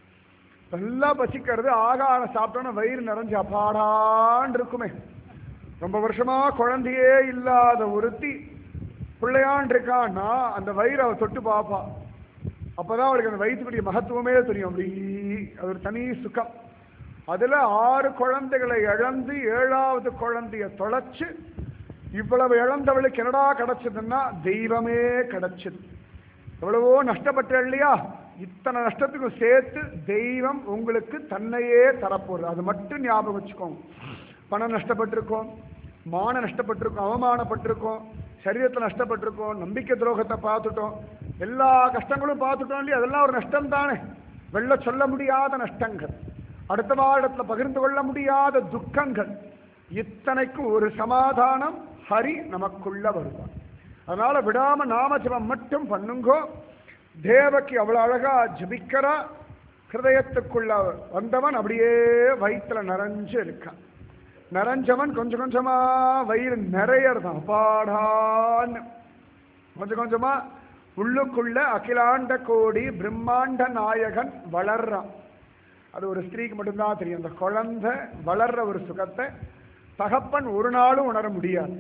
நல்லா பசிக்கிறது ஆகாரம் சாப்பிட்டோன்னா வயிறு நிறைஞ்சு அப்பாடான் இருக்குமே ரொம்ப வருஷமா குழந்தையே இல்லாத ஒருத்தி பிள்ளையான் இருக்கான்னா அந்த வயிறு அவ தொட்டு பார்ப்பா அப்பதான் அவளுக்கு அந்த வயிற்றுக்குரிய மகத்துவமே தெரியும் அப்படி அது ஒரு தனி சுகம் அதுல ஆறு குழந்தைகளை இழந்து ஏழாவது குழந்தைய தொலைச்சு இவ்வளவு இழந்தவளுக்கு என்னடா கிடைச்சதுன்னா தெய்வமே கிடைச்சது எவ்வளவோ நஷ்டப்பட்ட இல்லையா இத்தனை நஷ்டத்துக்கும் சேர்த்து தெய்வம் உங்களுக்கு தன்னையே தரப்போகுது அது மட்டும் ஞாபகம் வச்சுக்கோங்க பணம் நஷ்டப்பட்டிருக்கோம் மான நஷ்டப்பட்டிருக்கோம் அவமானப்பட்டிருக்கோம் சரீரத்தை நஷ்டப்பட்டிருக்கோம் நம்பிக்கை துரோகத்தை பார்த்துட்டோம் எல்லா கஷ்டங்களும் பார்த்துட்டோம் இல்லையா அதெல்லாம் ஒரு நஷ்டம் தானே வெள்ள சொல்ல முடியாத நஷ்டங்கள் அடுத்த வாரத்துல பகிர்ந்து கொள்ள முடியாத துக்கங்கள் இத்தனைக்கும் ஒரு சமாதானம் ஹரி நமக்குள்ள வருவான் அதனால விடாம நாமஜபம் மட்டும் பண்ணுங்கோ தேவகி அவ்வளவு அழகா ஜபிக்கிறா ஹிருதயத்துக்குள்ள வந்தவன் அப்படியே வயிற்றுல நிறைஞ்சு இருக்கான் நிறைஞ்சவன் கொஞ்சம் கொஞ்சமா வயிறு நிறையறதான் அப்பாடான்னு கொஞ்சம் கொஞ்சமா உள்ளுக்குள்ள அகிலாண்ட கோடி பிரம்மாண்ட நாயகன் வளர்றான் அது ஒரு ஸ்திரீக்கு மட்டும்தான் தெரியும் அந்த குழந்தை வளர்ற ஒரு சுகத்தை தகப்பன் ஒரு நாளும் உணர முடியாது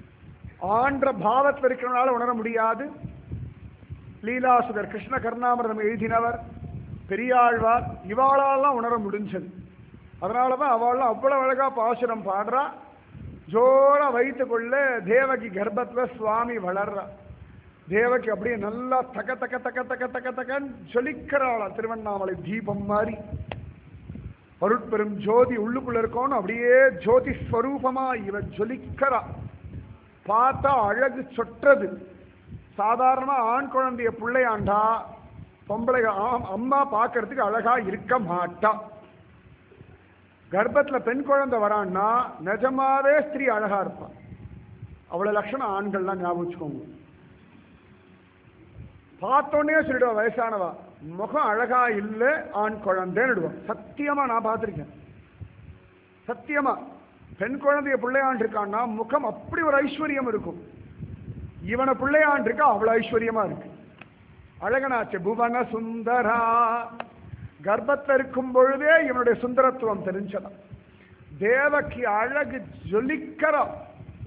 ஆன்ற பாவத்தில் இருக்கிறனால உணர முடியாது லீலாசுதர் கிருஷ்ண கர்ணாமிரதம் எழுதினவர் பெரியாழ்வார் இவாளாலாம் உணர முடிஞ்சது அதனால தான் அவள்லாம் அவ்வளவு அழகா பாசுரம் பாடுறா ஜோர வயிற்றுக்குள்ள தேவகி கர்ப்பத்துல சுவாமி வளர்றா தேவகி அப்படியே நல்லா தக்க தக்க தக்க தக்க தக்க தக்கன்னு ஜொலிக்கிறாளா திருவண்ணாமலை தீபம் மாதிரி அருட்பெரும் ஜோதி உள்ளுக்குள்ள இருக்கோன்னு அப்படியே ஜோதி ஸ்வரூபமா இவ ஜொலிக்கிறா பார்த்தா அழகு சொற்றது சாதாரண ஆண் குழந்தைய பிள்ளையாண்டா பொம்பளை ஆம், அம்மா பார்க்கறதுக்கு அழகா இருக்க மாட்டா கர்ப்பத்துல பெண் குழந்தை வரான்னா நிஜமாவே ஸ்திரீ அழகா இருப்பான் அவ்வளவு லட்சணம் ஆண்கள்லாம் ஞாபகம் வச்சுக்கோங்க பார்த்தோன்னே சொல்லிடுவா வயசானவா முகம் அழகா இல்லை ஆண் குழந்தைன்னுடுவான் சத்தியமா நான் பார்த்துருக்கேன் சத்தியமா பெண் குழந்தைய பிள்ளையாண்டு இருக்கான்னா முகம் அப்படி ஒரு ஐஸ்வர்யம் இருக்கும் இவனை பிள்ளையாண்டு இருக்கா அவ்வளவு ஐஸ்வர்யமா இருக்கு அழகனாச்சு புவன சுந்தரா கர்ப்பத்தில் இருக்கும் பொழுதே இவனுடைய சுந்தரத்துவம் தெரிஞ்சதான் தேவகி அழகு ஜொலிக்கிறா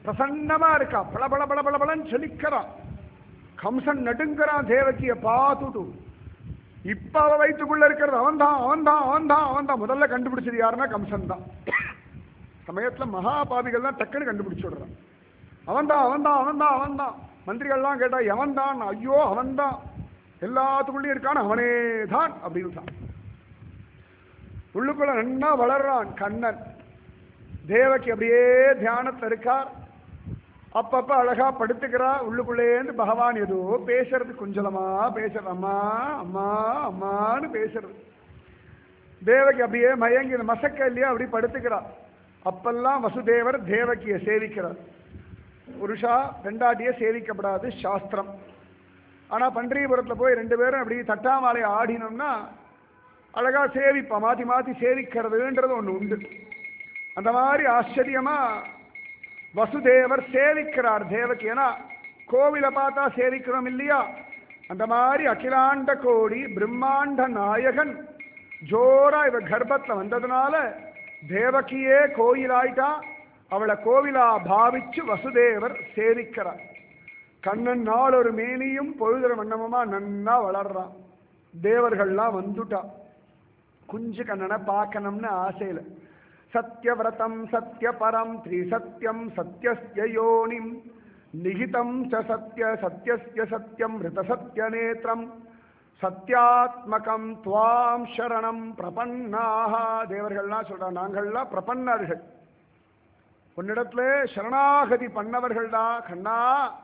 பிரசன்னமா இருக்கா பல பல பல பல பலன்னு செலிக்கிறான் கம்சன் நடுங்கிறான் தேவகிய பார்த்துட்டு இப்ப அவ வயிற்றுக்குள்ள இருக்கிறது அவன்தான் அவன்தான் அவன்தான் அவன்தான் முதல்ல கண்டுபிடிச்சது யாருன்னா கம்சன் தான் சமயத்துல மகாபாவிகள் தான் டக்குன்னு கண்டுபிடிச்சு விடுறான் அவன்தான் அவன்தான் அவன்தான் அவன்தான் மந்திரிகள்லாம் கேட்டா எவன்தான் ஐயோ அவன்தான் எல்லாத்துக்குள்ளேயும் இருக்கான் அவனே தான் அப்படின்னு தான் உள்ளுக்குள்ள நன்னா வளர்றான் கண்ணன் தேவகி அப்படியே தியானத்துல இருக்கார் அப்பப்ப அழகா படுத்துக்கிறா உள்ளுக்குள்ளேந்து பகவான் ஏதோ பேசுறது குஞ்சலமா பேசுறது அம்மா அம்மா அம்மான்னு பேசுறது தேவகி அப்படியே மயங்கி இந்த மசக்க இல்லையா அப்படி படுத்துக்கிறா அப்பெல்லாம் வசுதேவர் தேவகியை சேவிக்கிறார் புருஷா பெண்டாட்டியை சேவிக்கப்படாது சாஸ்திரம் ஆனா பன்றியபுரத்துல போய் ரெண்டு பேரும் அப்படி தட்டாமாலை ஆடினோம்னா அழகா சேவிப்பா மாத்தி மாத்தி சேவிக்கிறதுன்றது ஒண்ணு உண்டு அந்த மாதிரி ஆச்சரியமா வசுதேவர் சேவிக்கிறார் தேவகி ஏன்னா கோவிலை பார்த்தா சேவிக்கிறோம் இல்லையா அந்த மாதிரி அகிலாண்ட கோடி பிரம்மாண்ட நாயகன் ஜோரா இவ கர்ப்பத்துல வந்ததுனால தேவகியே கோயிலாயிட்டா அவளை கோவிலா பாவிச்சு வசுதேவர் சேவிக்கிறார் கண்ணன் நாள் ஒரு மேனியும் பொழுதுற மன்னமுமா நன்னா வளர்றான் தேவர்கள்லாம் வந்துட்டா குஞ்சு கண்ணனை பார்க்கணும்னு ஆசையில சத்யவிரதம் சத்யபரம் த்ரிசத்யம் சத்யஸ்ய யோனிம் நிகிதம் ச சத்ய சத்யஸ்ய சத்யம் ரிதசத்ய நேத்திரம் சத்யாத்மகம் துவாம் சரணம் பிரபன்னாக தேவர்கள்லாம் சொல்றாங்க நாங்கள்லாம் பிரபன்னர்கள் உன்னிடத்துல சரணாகதி பண்ணவர்கள்டா கண்ணா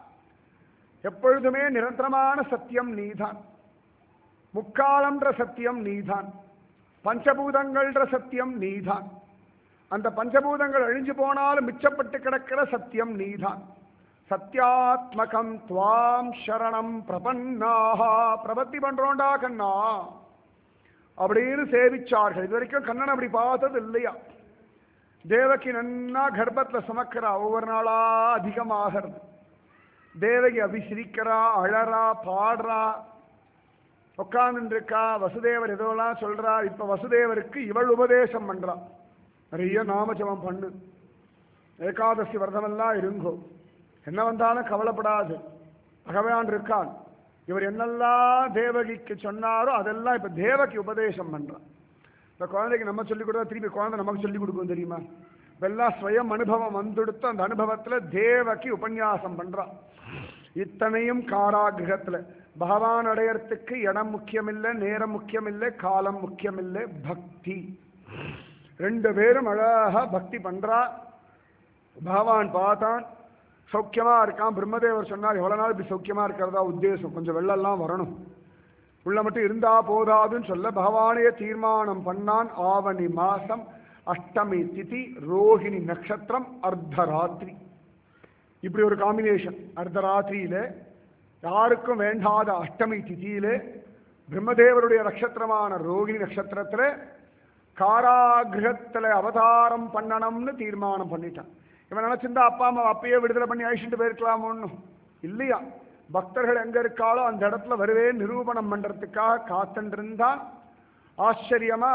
எப்பொழுதுமே நிரந்தரமான சத்தியம் நீதான் முக்காலம்ன்ற சத்தியம் நீதான் பஞ்சபூதங்கள்ன்ற சத்தியம் நீதான் அந்த பஞ்சபூதங்கள் அழிஞ்சு போனாலும் மிச்சப்பட்டு கிடக்கிற சத்தியம் நீதான் சத்யாத்மகம் துவாம் சரணம் பிரபன்னாகா பிரபத்தி பண்றோண்டா கண்ணா அப்படின்னு சேவிச்சார்கள் இது வரைக்கும் கண்ணன் அப்படி பார்த்தது இல்லையா தேவகி நன்னா கர்ப்பத்துல சுமக்கிறா ஒவ்வொரு நாளா அதிகமாகிறது தேவகி அபிசிரிக்கிறா அழறா பாடுறா உட்கார்ந்து இருக்கா வசுதேவர் எதோலாம் சொல்றா இப்ப வசுதேவருக்கு இவள் உபதேசம் பண்றா நிறைய நாமஜபம் பண்ணு ஏகாதசி விரதமெல்லாம் இருங்கோ என்ன வந்தாலும் கவலைப்படாது பகவான் இருக்கான் இவர் என்னெல்லாம் தேவகிக்கு சொன்னாரோ அதெல்லாம் இப்ப தேவகி உபதேசம் பண்றான் இந்த குழந்தைக்கு நம்ம சொல்லிக் கொடுத்தா திருப்பி குழந்தை நமக்கு சொல்லிக் கொடுக்கும் தெரியுமா இப்பெல்லாம் ஸ்வயம் அனுபவம் வந்துடுத்து அந்த அனுபவத்துல தேவகி உபன்யாசம் பண்றான் இத்தனையும் காராகிரகத்துல பகவான் அடையறதுக்கு இடம் முக்கியமில்லை நேரம் முக்கியமில்லை காலம் முக்கியமில்லை பக்தி ரெண்டு பேரும் அழகா பக்தி பண்றா பகவான் பார்த்தான் சௌக்கியமா இருக்கான் பிரம்மதேவர் சொன்னார் எவ்வளவு நாள் இப்படி சௌக்கியமா இருக்கிறதா உத்தேசம் கொஞ்சம் வெள்ளம்லாம் வரணும் உள்ள மட்டும் இருந்தா போதாதுன்னு சொல்ல பகவானே தீர்மானம் பண்ணான் ஆவணி மாசம் அஷ்டமி திதி ரோஹிணி நட்சத்திரம் அர்த்தராத்திரி இப்படி ஒரு காம்பினேஷன் அர்த்தராத்திரியில யாருக்கும் வேண்டாத அஷ்டமி திதியிலே பிரம்மதேவருடைய நட்சத்திரமான ரோகிணி நட்சத்திரத்துல காராகிரகத்துல அவதாரம் பண்ணணும்னு தீர்மானம் பண்ணிட்டான் இவன் நினைச்சிருந்தா அப்பா அம்மா அப்பயே விடுதலை பண்ணி அழிச்சுட்டு போயிருக்கலாமோன்னு இல்லையா பக்தர்கள் எங்க இருக்காளோ அந்த இடத்துல வருவேன் நிரூபணம் பண்றதுக்காக காத்துருந்தான் ஆச்சரியமா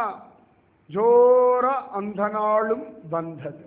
ஜோர அந்த நாளும் வந்தது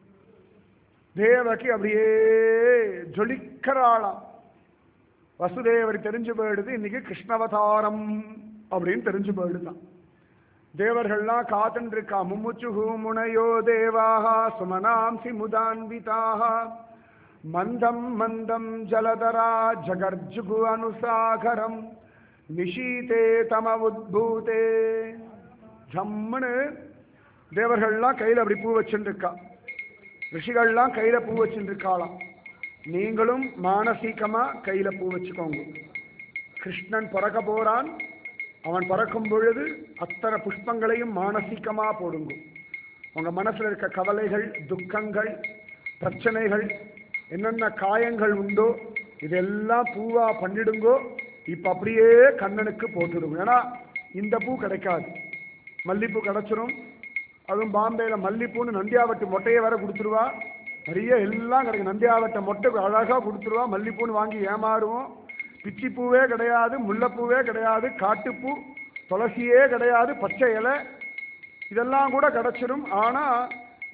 தேவகி அப்படியே ஜொலிக்கிறாளாம் வசுதேவர் தெரிஞ்சு போயிடுது இன்னைக்கு கிருஷ்ணவதாரம் அப்படின்னு தெரிஞ்சு போயிடுதான் தேவர்கள்லாம் காத்துட்டு இருக்கா மும்முச்சுகு முனையோ தேவாக சுமனாம்சி முதான்விதாக மந்தம் மந்தம் ஜலதரா ஜகர்ஜுகு அனுசாகரம் நிஷீதே தம உத்பூதே ஜம்முன்னு தேவர்கள்லாம் கையில் அப்படி பூ வச்சுட்டு இருக்கா ரிஷிகள்லாம் கையில பூ வச்சுட்டு இருக்காளாம் நீங்களும் மானசீகமா கையில பூ வச்சுக்கோங்க கிருஷ்ணன் பிறக்க போறான் அவன் பிறக்கும் பொழுது அத்தனை புஷ்பங்களையும் மானசீகமா போடுங்க உங்க மனசுல இருக்க கவலைகள் துக்கங்கள் பிரச்சனைகள் என்னென்ன காயங்கள் உண்டோ இதெல்லாம் பூவா பண்ணிடுங்கோ இப்ப அப்படியே கண்ணனுக்கு போட்டுடுங்க ஏன்னா இந்த பூ கிடைக்காது மல்லிப்பூ கிடைச்சிரும் அதுவும் பாம்பேல மல்லிப்பூன்னு நந்தியாவட்டு மொட்டையை வேற கொடுத்துருவா நிறைய எல்லாம் கிடைக்கும் நந்தியாவட்ட மொட்டை அழகா கொடுத்துருவா மல்லிப்பூன்னு வாங்கி ஏமாறுவோம் பிச்சிப்பூவே கிடையாது முல்லைப்பூவே கிடையாது காட்டுப்பூ துளசியே கிடையாது பச்சை இலை இதெல்லாம் கூட கிடைச்சிரும் ஆனா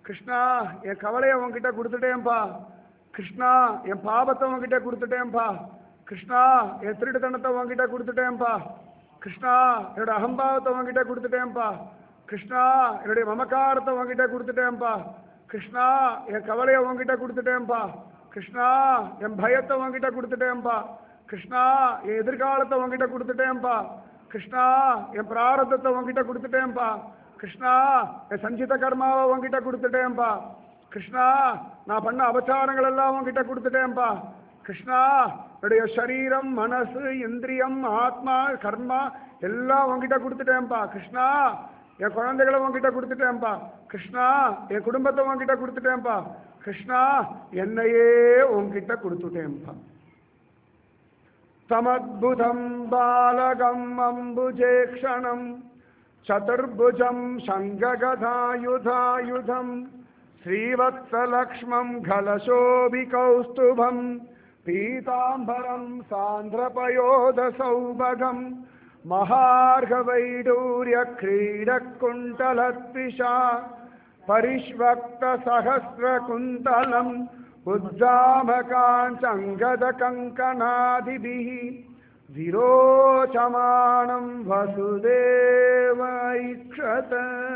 கிருஷ்ணா என் கவலையை உன்கிட்ட கொடுத்துட்டேன்ப்பா கிருஷ்ணா என் பாபத்தை உன்கிட்ட கொடுத்துட்டேன்ப்பா கிருஷ்ணா என் திருட்டுத்தனத்தை உன்கிட்ட கொடுத்துட்டேன்ப்பா கிருஷ்ணா என்னோட அகம்பாவத்தை உன்கிட்ட கொடுத்துட்டேன்ப்பா கிருஷ்ணா என்னுடைய மமக்காரத்தை உன்கிட்ட கொடுத்துட்டேன்ப்பா கிருஷ்ணா என் கவலையை உன்கிட்ட கொடுத்துட்டேன்ப்பா கிருஷ்ணா என் பயத்தை உன்கிட்ட கொடுத்துட்டேன்ப்பா கிருஷ்ணா என் எதிர்காலத்தை உன்கிட்ட கொடுத்துட்டேன்ப்பா கிருஷ்ணா என் பிராரதத்தை உன்கிட்ட கொடுத்துட்டேன்ப்பா கிருஷ்ணா என் சஞ்சித கர்மாவை உன்கிட்ட கொடுத்துட்டேன்ப்பா கிருஷ்ணா நான் பண்ண அபச்சாரங்கள் எல்லாம் உன்கிட்ட கொடுத்துட்டேன்ப்பா கிருஷ்ணா என்னுடைய சரீரம் மனசு இந்திரியம் ஆத்மா கர்மா எல்லாம் உன்கிட்ட கொடுத்துட்டேன்ப்பா கிருஷ்ணா என் குழந்தைகளை உன்கிட்ட கொடுத்துட்டேன்ப்பா கிருஷ்ணா என் குடும்பத்தை உன்கிட்ட கொடுத்துட்டேன்ப்பா கிருஷ்ணா என்னையே உன்கிட்ட கொடுத்துட்டேன்ப்பா தமத்புதம் பாலகம் அம்புஜேக்ஷணம் சதுர்புஜம் சங்ககதாயுதாயுதம் ஸ்ரீவத்சலக்ஷ்மம் கலசோபிகௌஸ்துபம் பீதாம்பரம் சாந்திரபயோதசௌபகம் महार्घवैडूर्य क्रीडकुण्टलत्विषा परिष्वक्तसहस्रकुन्तलम् उद्दामकाञ्चङ्गदकङ्कणादिभिः विरोचमाणं वसुदेव ऐक्षत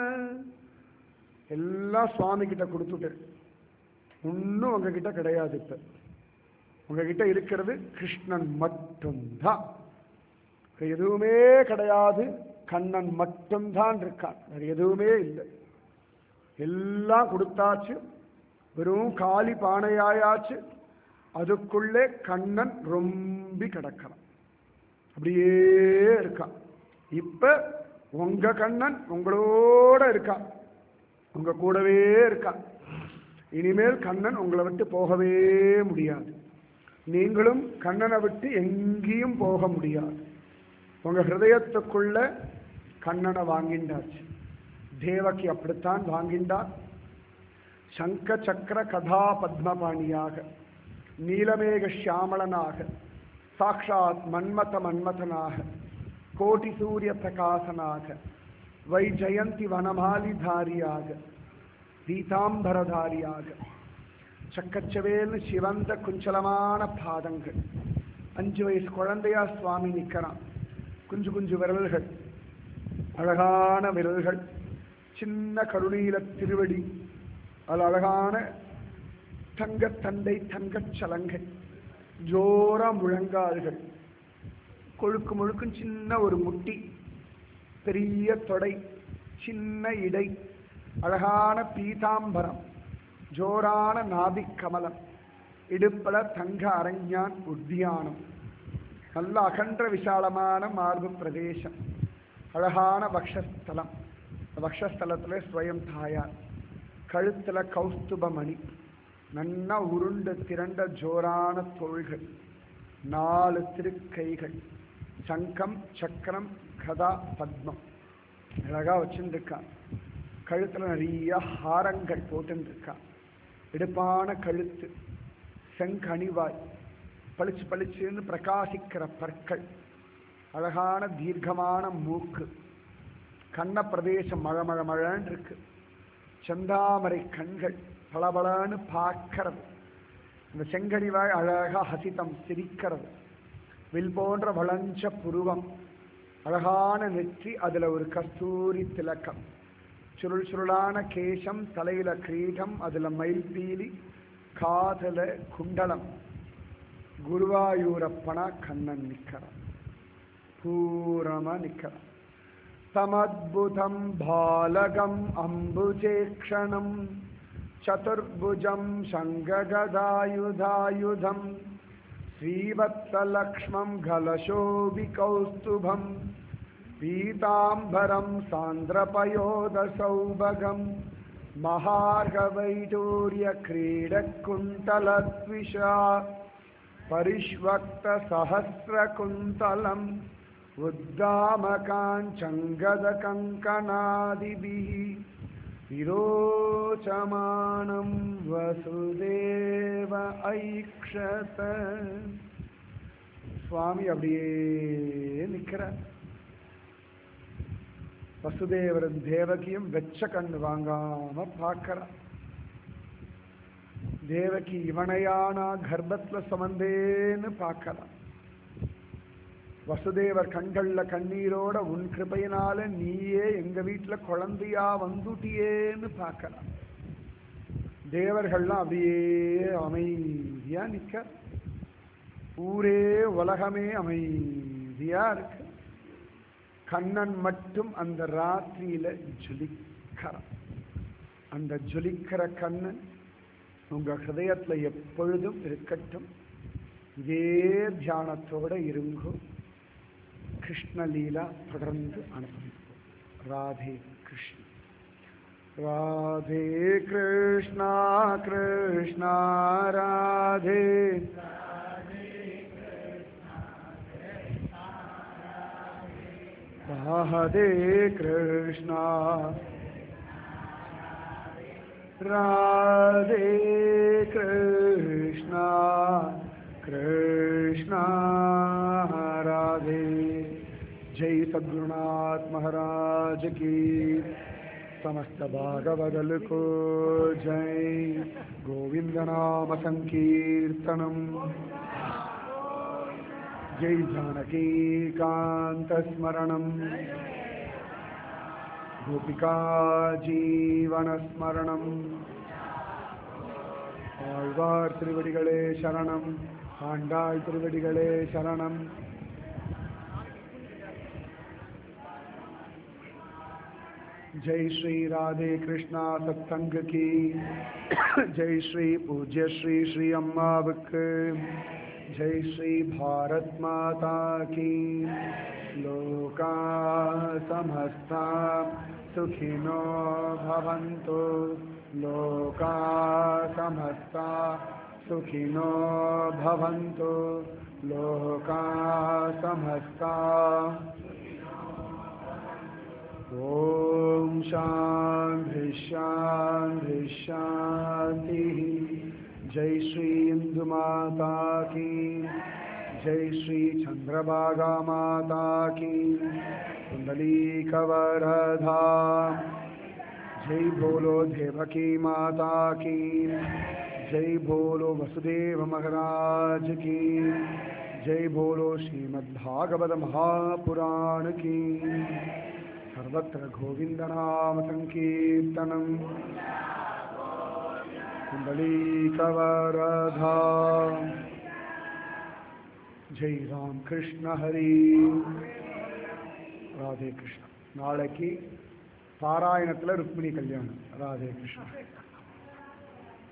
எல்லாம் சுவாமி கிட்ட கொடுத்துட்டு ஒன்றும் உங்ககிட்ட கிடையாது இப்ப உங்ககிட்ட இருக்கிறது கிருஷ்ணன் மட்டும்தான் வேற எதுவுமே கிடையாது கண்ணன் மட்டும்தான் இருக்கான் வேற எதுவுமே இல்லை எல்லாம் கொடுத்தாச்சு வெறும் காலி பானையாயாச்சு அதுக்குள்ளே கண்ணன் ரொம்பி கிடக்கிறான் அப்படியே இருக்கான் இப்ப உங்க கண்ணன் உங்களோட இருக்கான் உங்க கூடவே இருக்கான் இனிமேல் கண்ணன் உங்களை விட்டு போகவே முடியாது நீங்களும் கண்ணனை விட்டு எங்கேயும் போக முடியாது உங்க ஹிருதயத்துக்குள்ள கண்ணனை வாங்கிண்டாச்சு தேவகி அப்படித்தான் வாங்கிண்டார் சங்க சக்கர கதா பத்மபாணியாக நீலமேக ஷியாமளனாக சாக்ஷாத் மன்மத மன்மதனாக கோட்டி சூரிய பிரகாசனாக வைஜயந்தி வனமாலிதாரியாக பீதாம்பரதாரியாக சக்கச்சவேல்னு சிவந்த குஞ்சலமான பாதங்கள் அஞ்சு வயசு குழந்தையா சுவாமி நிற்கிறான் குஞ்சு குஞ்சு விரல்கள் அழகான விரல்கள் சின்ன கருணீல திருவடி அதில் அழகான தங்கத்தண்டை தங்கச் சலங்கை ஜோர முழங்கால்கள் கொழுக்கு முழுக்கும் சின்ன ஒரு முட்டி பெரிய தொடை சின்ன இடை அழகான பீதாம்பரம் ஜோரான நாபிக் கமலம் இடுப்பல தங்க அரஞ்ஞான் உத்தியானம் நல்ல அகன்ற விசாலமான மார்பு பிரதேசம் அழகான வக்ஷஸ்தலம் வக்ஷஸ்தலத்தில் ஸ்வயம் தாயார் கழுத்தில் கௌஸ்துபமணி நன்னா உருண்டு திரண்ட ஜோரான தோள்கள் நாலு திருக்கைகள் சங்கம் சக்கரம் கதா பத்மம் அழகா வச்சுருக்கான் கழுத்தில் நிறைய ஹாரங்கள் போட்டுருக்கான் இடுப்பான கழுத்து செங்கனிவாய் பளிச்சு பளிச்சுன்னு பிரகாசிக்கிற பற்கள் அழகான தீர்க்கமான மூக்கு கண்ண பிரதேசம் மழை மழை மழைன்னு இருக்கு செந்தாமரை கண்கள் பளபளன்னு பார்க்கறது இந்த செங்கனிவாய் அழகா ஹசிதம் சிரிக்கிறது வில் போன்ற வளஞ்ச புருவம் அழகான நெற்றி அதுல ஒரு கஸ்தூரி திலக்கம் சுருள் சுருளான கேசம் தலையில கிரீடம் அதுல மயில்பீலி காதல குண்டலம் குருவாயூரப்பனா கண்ணன் நிக்கிறான் பூரமா நிக்கிறான் தமத்புதம் பாலகம் அம்புஜேக்ஷணம் சதுர்புஜம் சங்ககதாயுதாயுதம் श्रीवत्सलक्ष्मं घलशोभिकौस्तुभं पीताम्बरं सान्द्रपयोदसौभगं महार्घवैडूर्यक्रीडकुण्टलद्विषा परिष्वक्तसहस्रकुन्तलम् उद्दामकाञ्चङ्गदकङ्कणादिभिः विरोचमाणं वसुदेव ऐक्षत சுவாமி அப்படியே நிற்கிறார் வசுதேவரும் தேவகியும் வெச்ச கண்ணு வாங்காம பார்க்கிறார் தேவகி இவனையானா கர்ப்பத்துல சுமந்தேன்னு பார்க்கலாம் வசுதேவர் கண்கள்ல கண்ணீரோட உன் கிருபையினால நீயே எங்க வீட்டுல குழந்தையா வந்துட்டியேன்னு பார்க்கலாம் தேவர்கள்லாம் அப்படியே அமைதியா நிக்க ஊரே உலகமே அமைதியா இருக்கு கண்ணன் மட்டும் அந்த ராத்திரியில ஜொலிக்கிறான் அந்த ஜொலிக்கிற கண்ணன் உங்க ஹிருதயத்துல எப்பொழுதும் இருக்கட்டும் இதே தியானத்தோட இருங்கோ கிருஷ்ணலீலா தொடர்ந்து அனுபவிப்போம் ராதே கிருஷ்ண ராதே கிருஷ்ணா கிருஷ்ணா ராதே ராதே கிருஷ்ணா ராதே கிருஷ்ணா கிருஷ்ணா ராதே जय सद्गुरुनाथ महाराज की समस्त भागवदल को जय गोविंद नाम संकीर्तनम जय जानकी कांत स्मरणम गोपिका जीवन स्मरणम ஆழ்வார் திருவடிகளே சரணம் ஆண்டாள் திருவடிகளே சரணம் जय श्री राधे कृष्णा सत्संग की जय श्री पूज्य श्री श्री अम्मावक जय श्री भारत माता की लोका समस्ता सुखिनो भवन्तु लोका समस्ता सुखिनो भवन्तु लोका समस्ता ॐ शान्ति शान्ति शान्तिः जय श्री इन्दुमाता की जय श्री चन्द्रभागा माता की कुण्डलीकवरधा जय बोलो देवकी माता की जय बोलो वसुदेव महाराज की जय बोलो श्रीमद्भागवत महापुराण की सर्वत्र गोविन्दनाम सङ्कीर्तनम् कुण्डलीकवरधा ஜெய் ராம் கிருஷ்ண ஹரி ராதே கிருஷ்ணா நாளைக்கு பாராயணத்தில் ருக்மிணி கல்யாணம் ராதே கிருஷ்ணா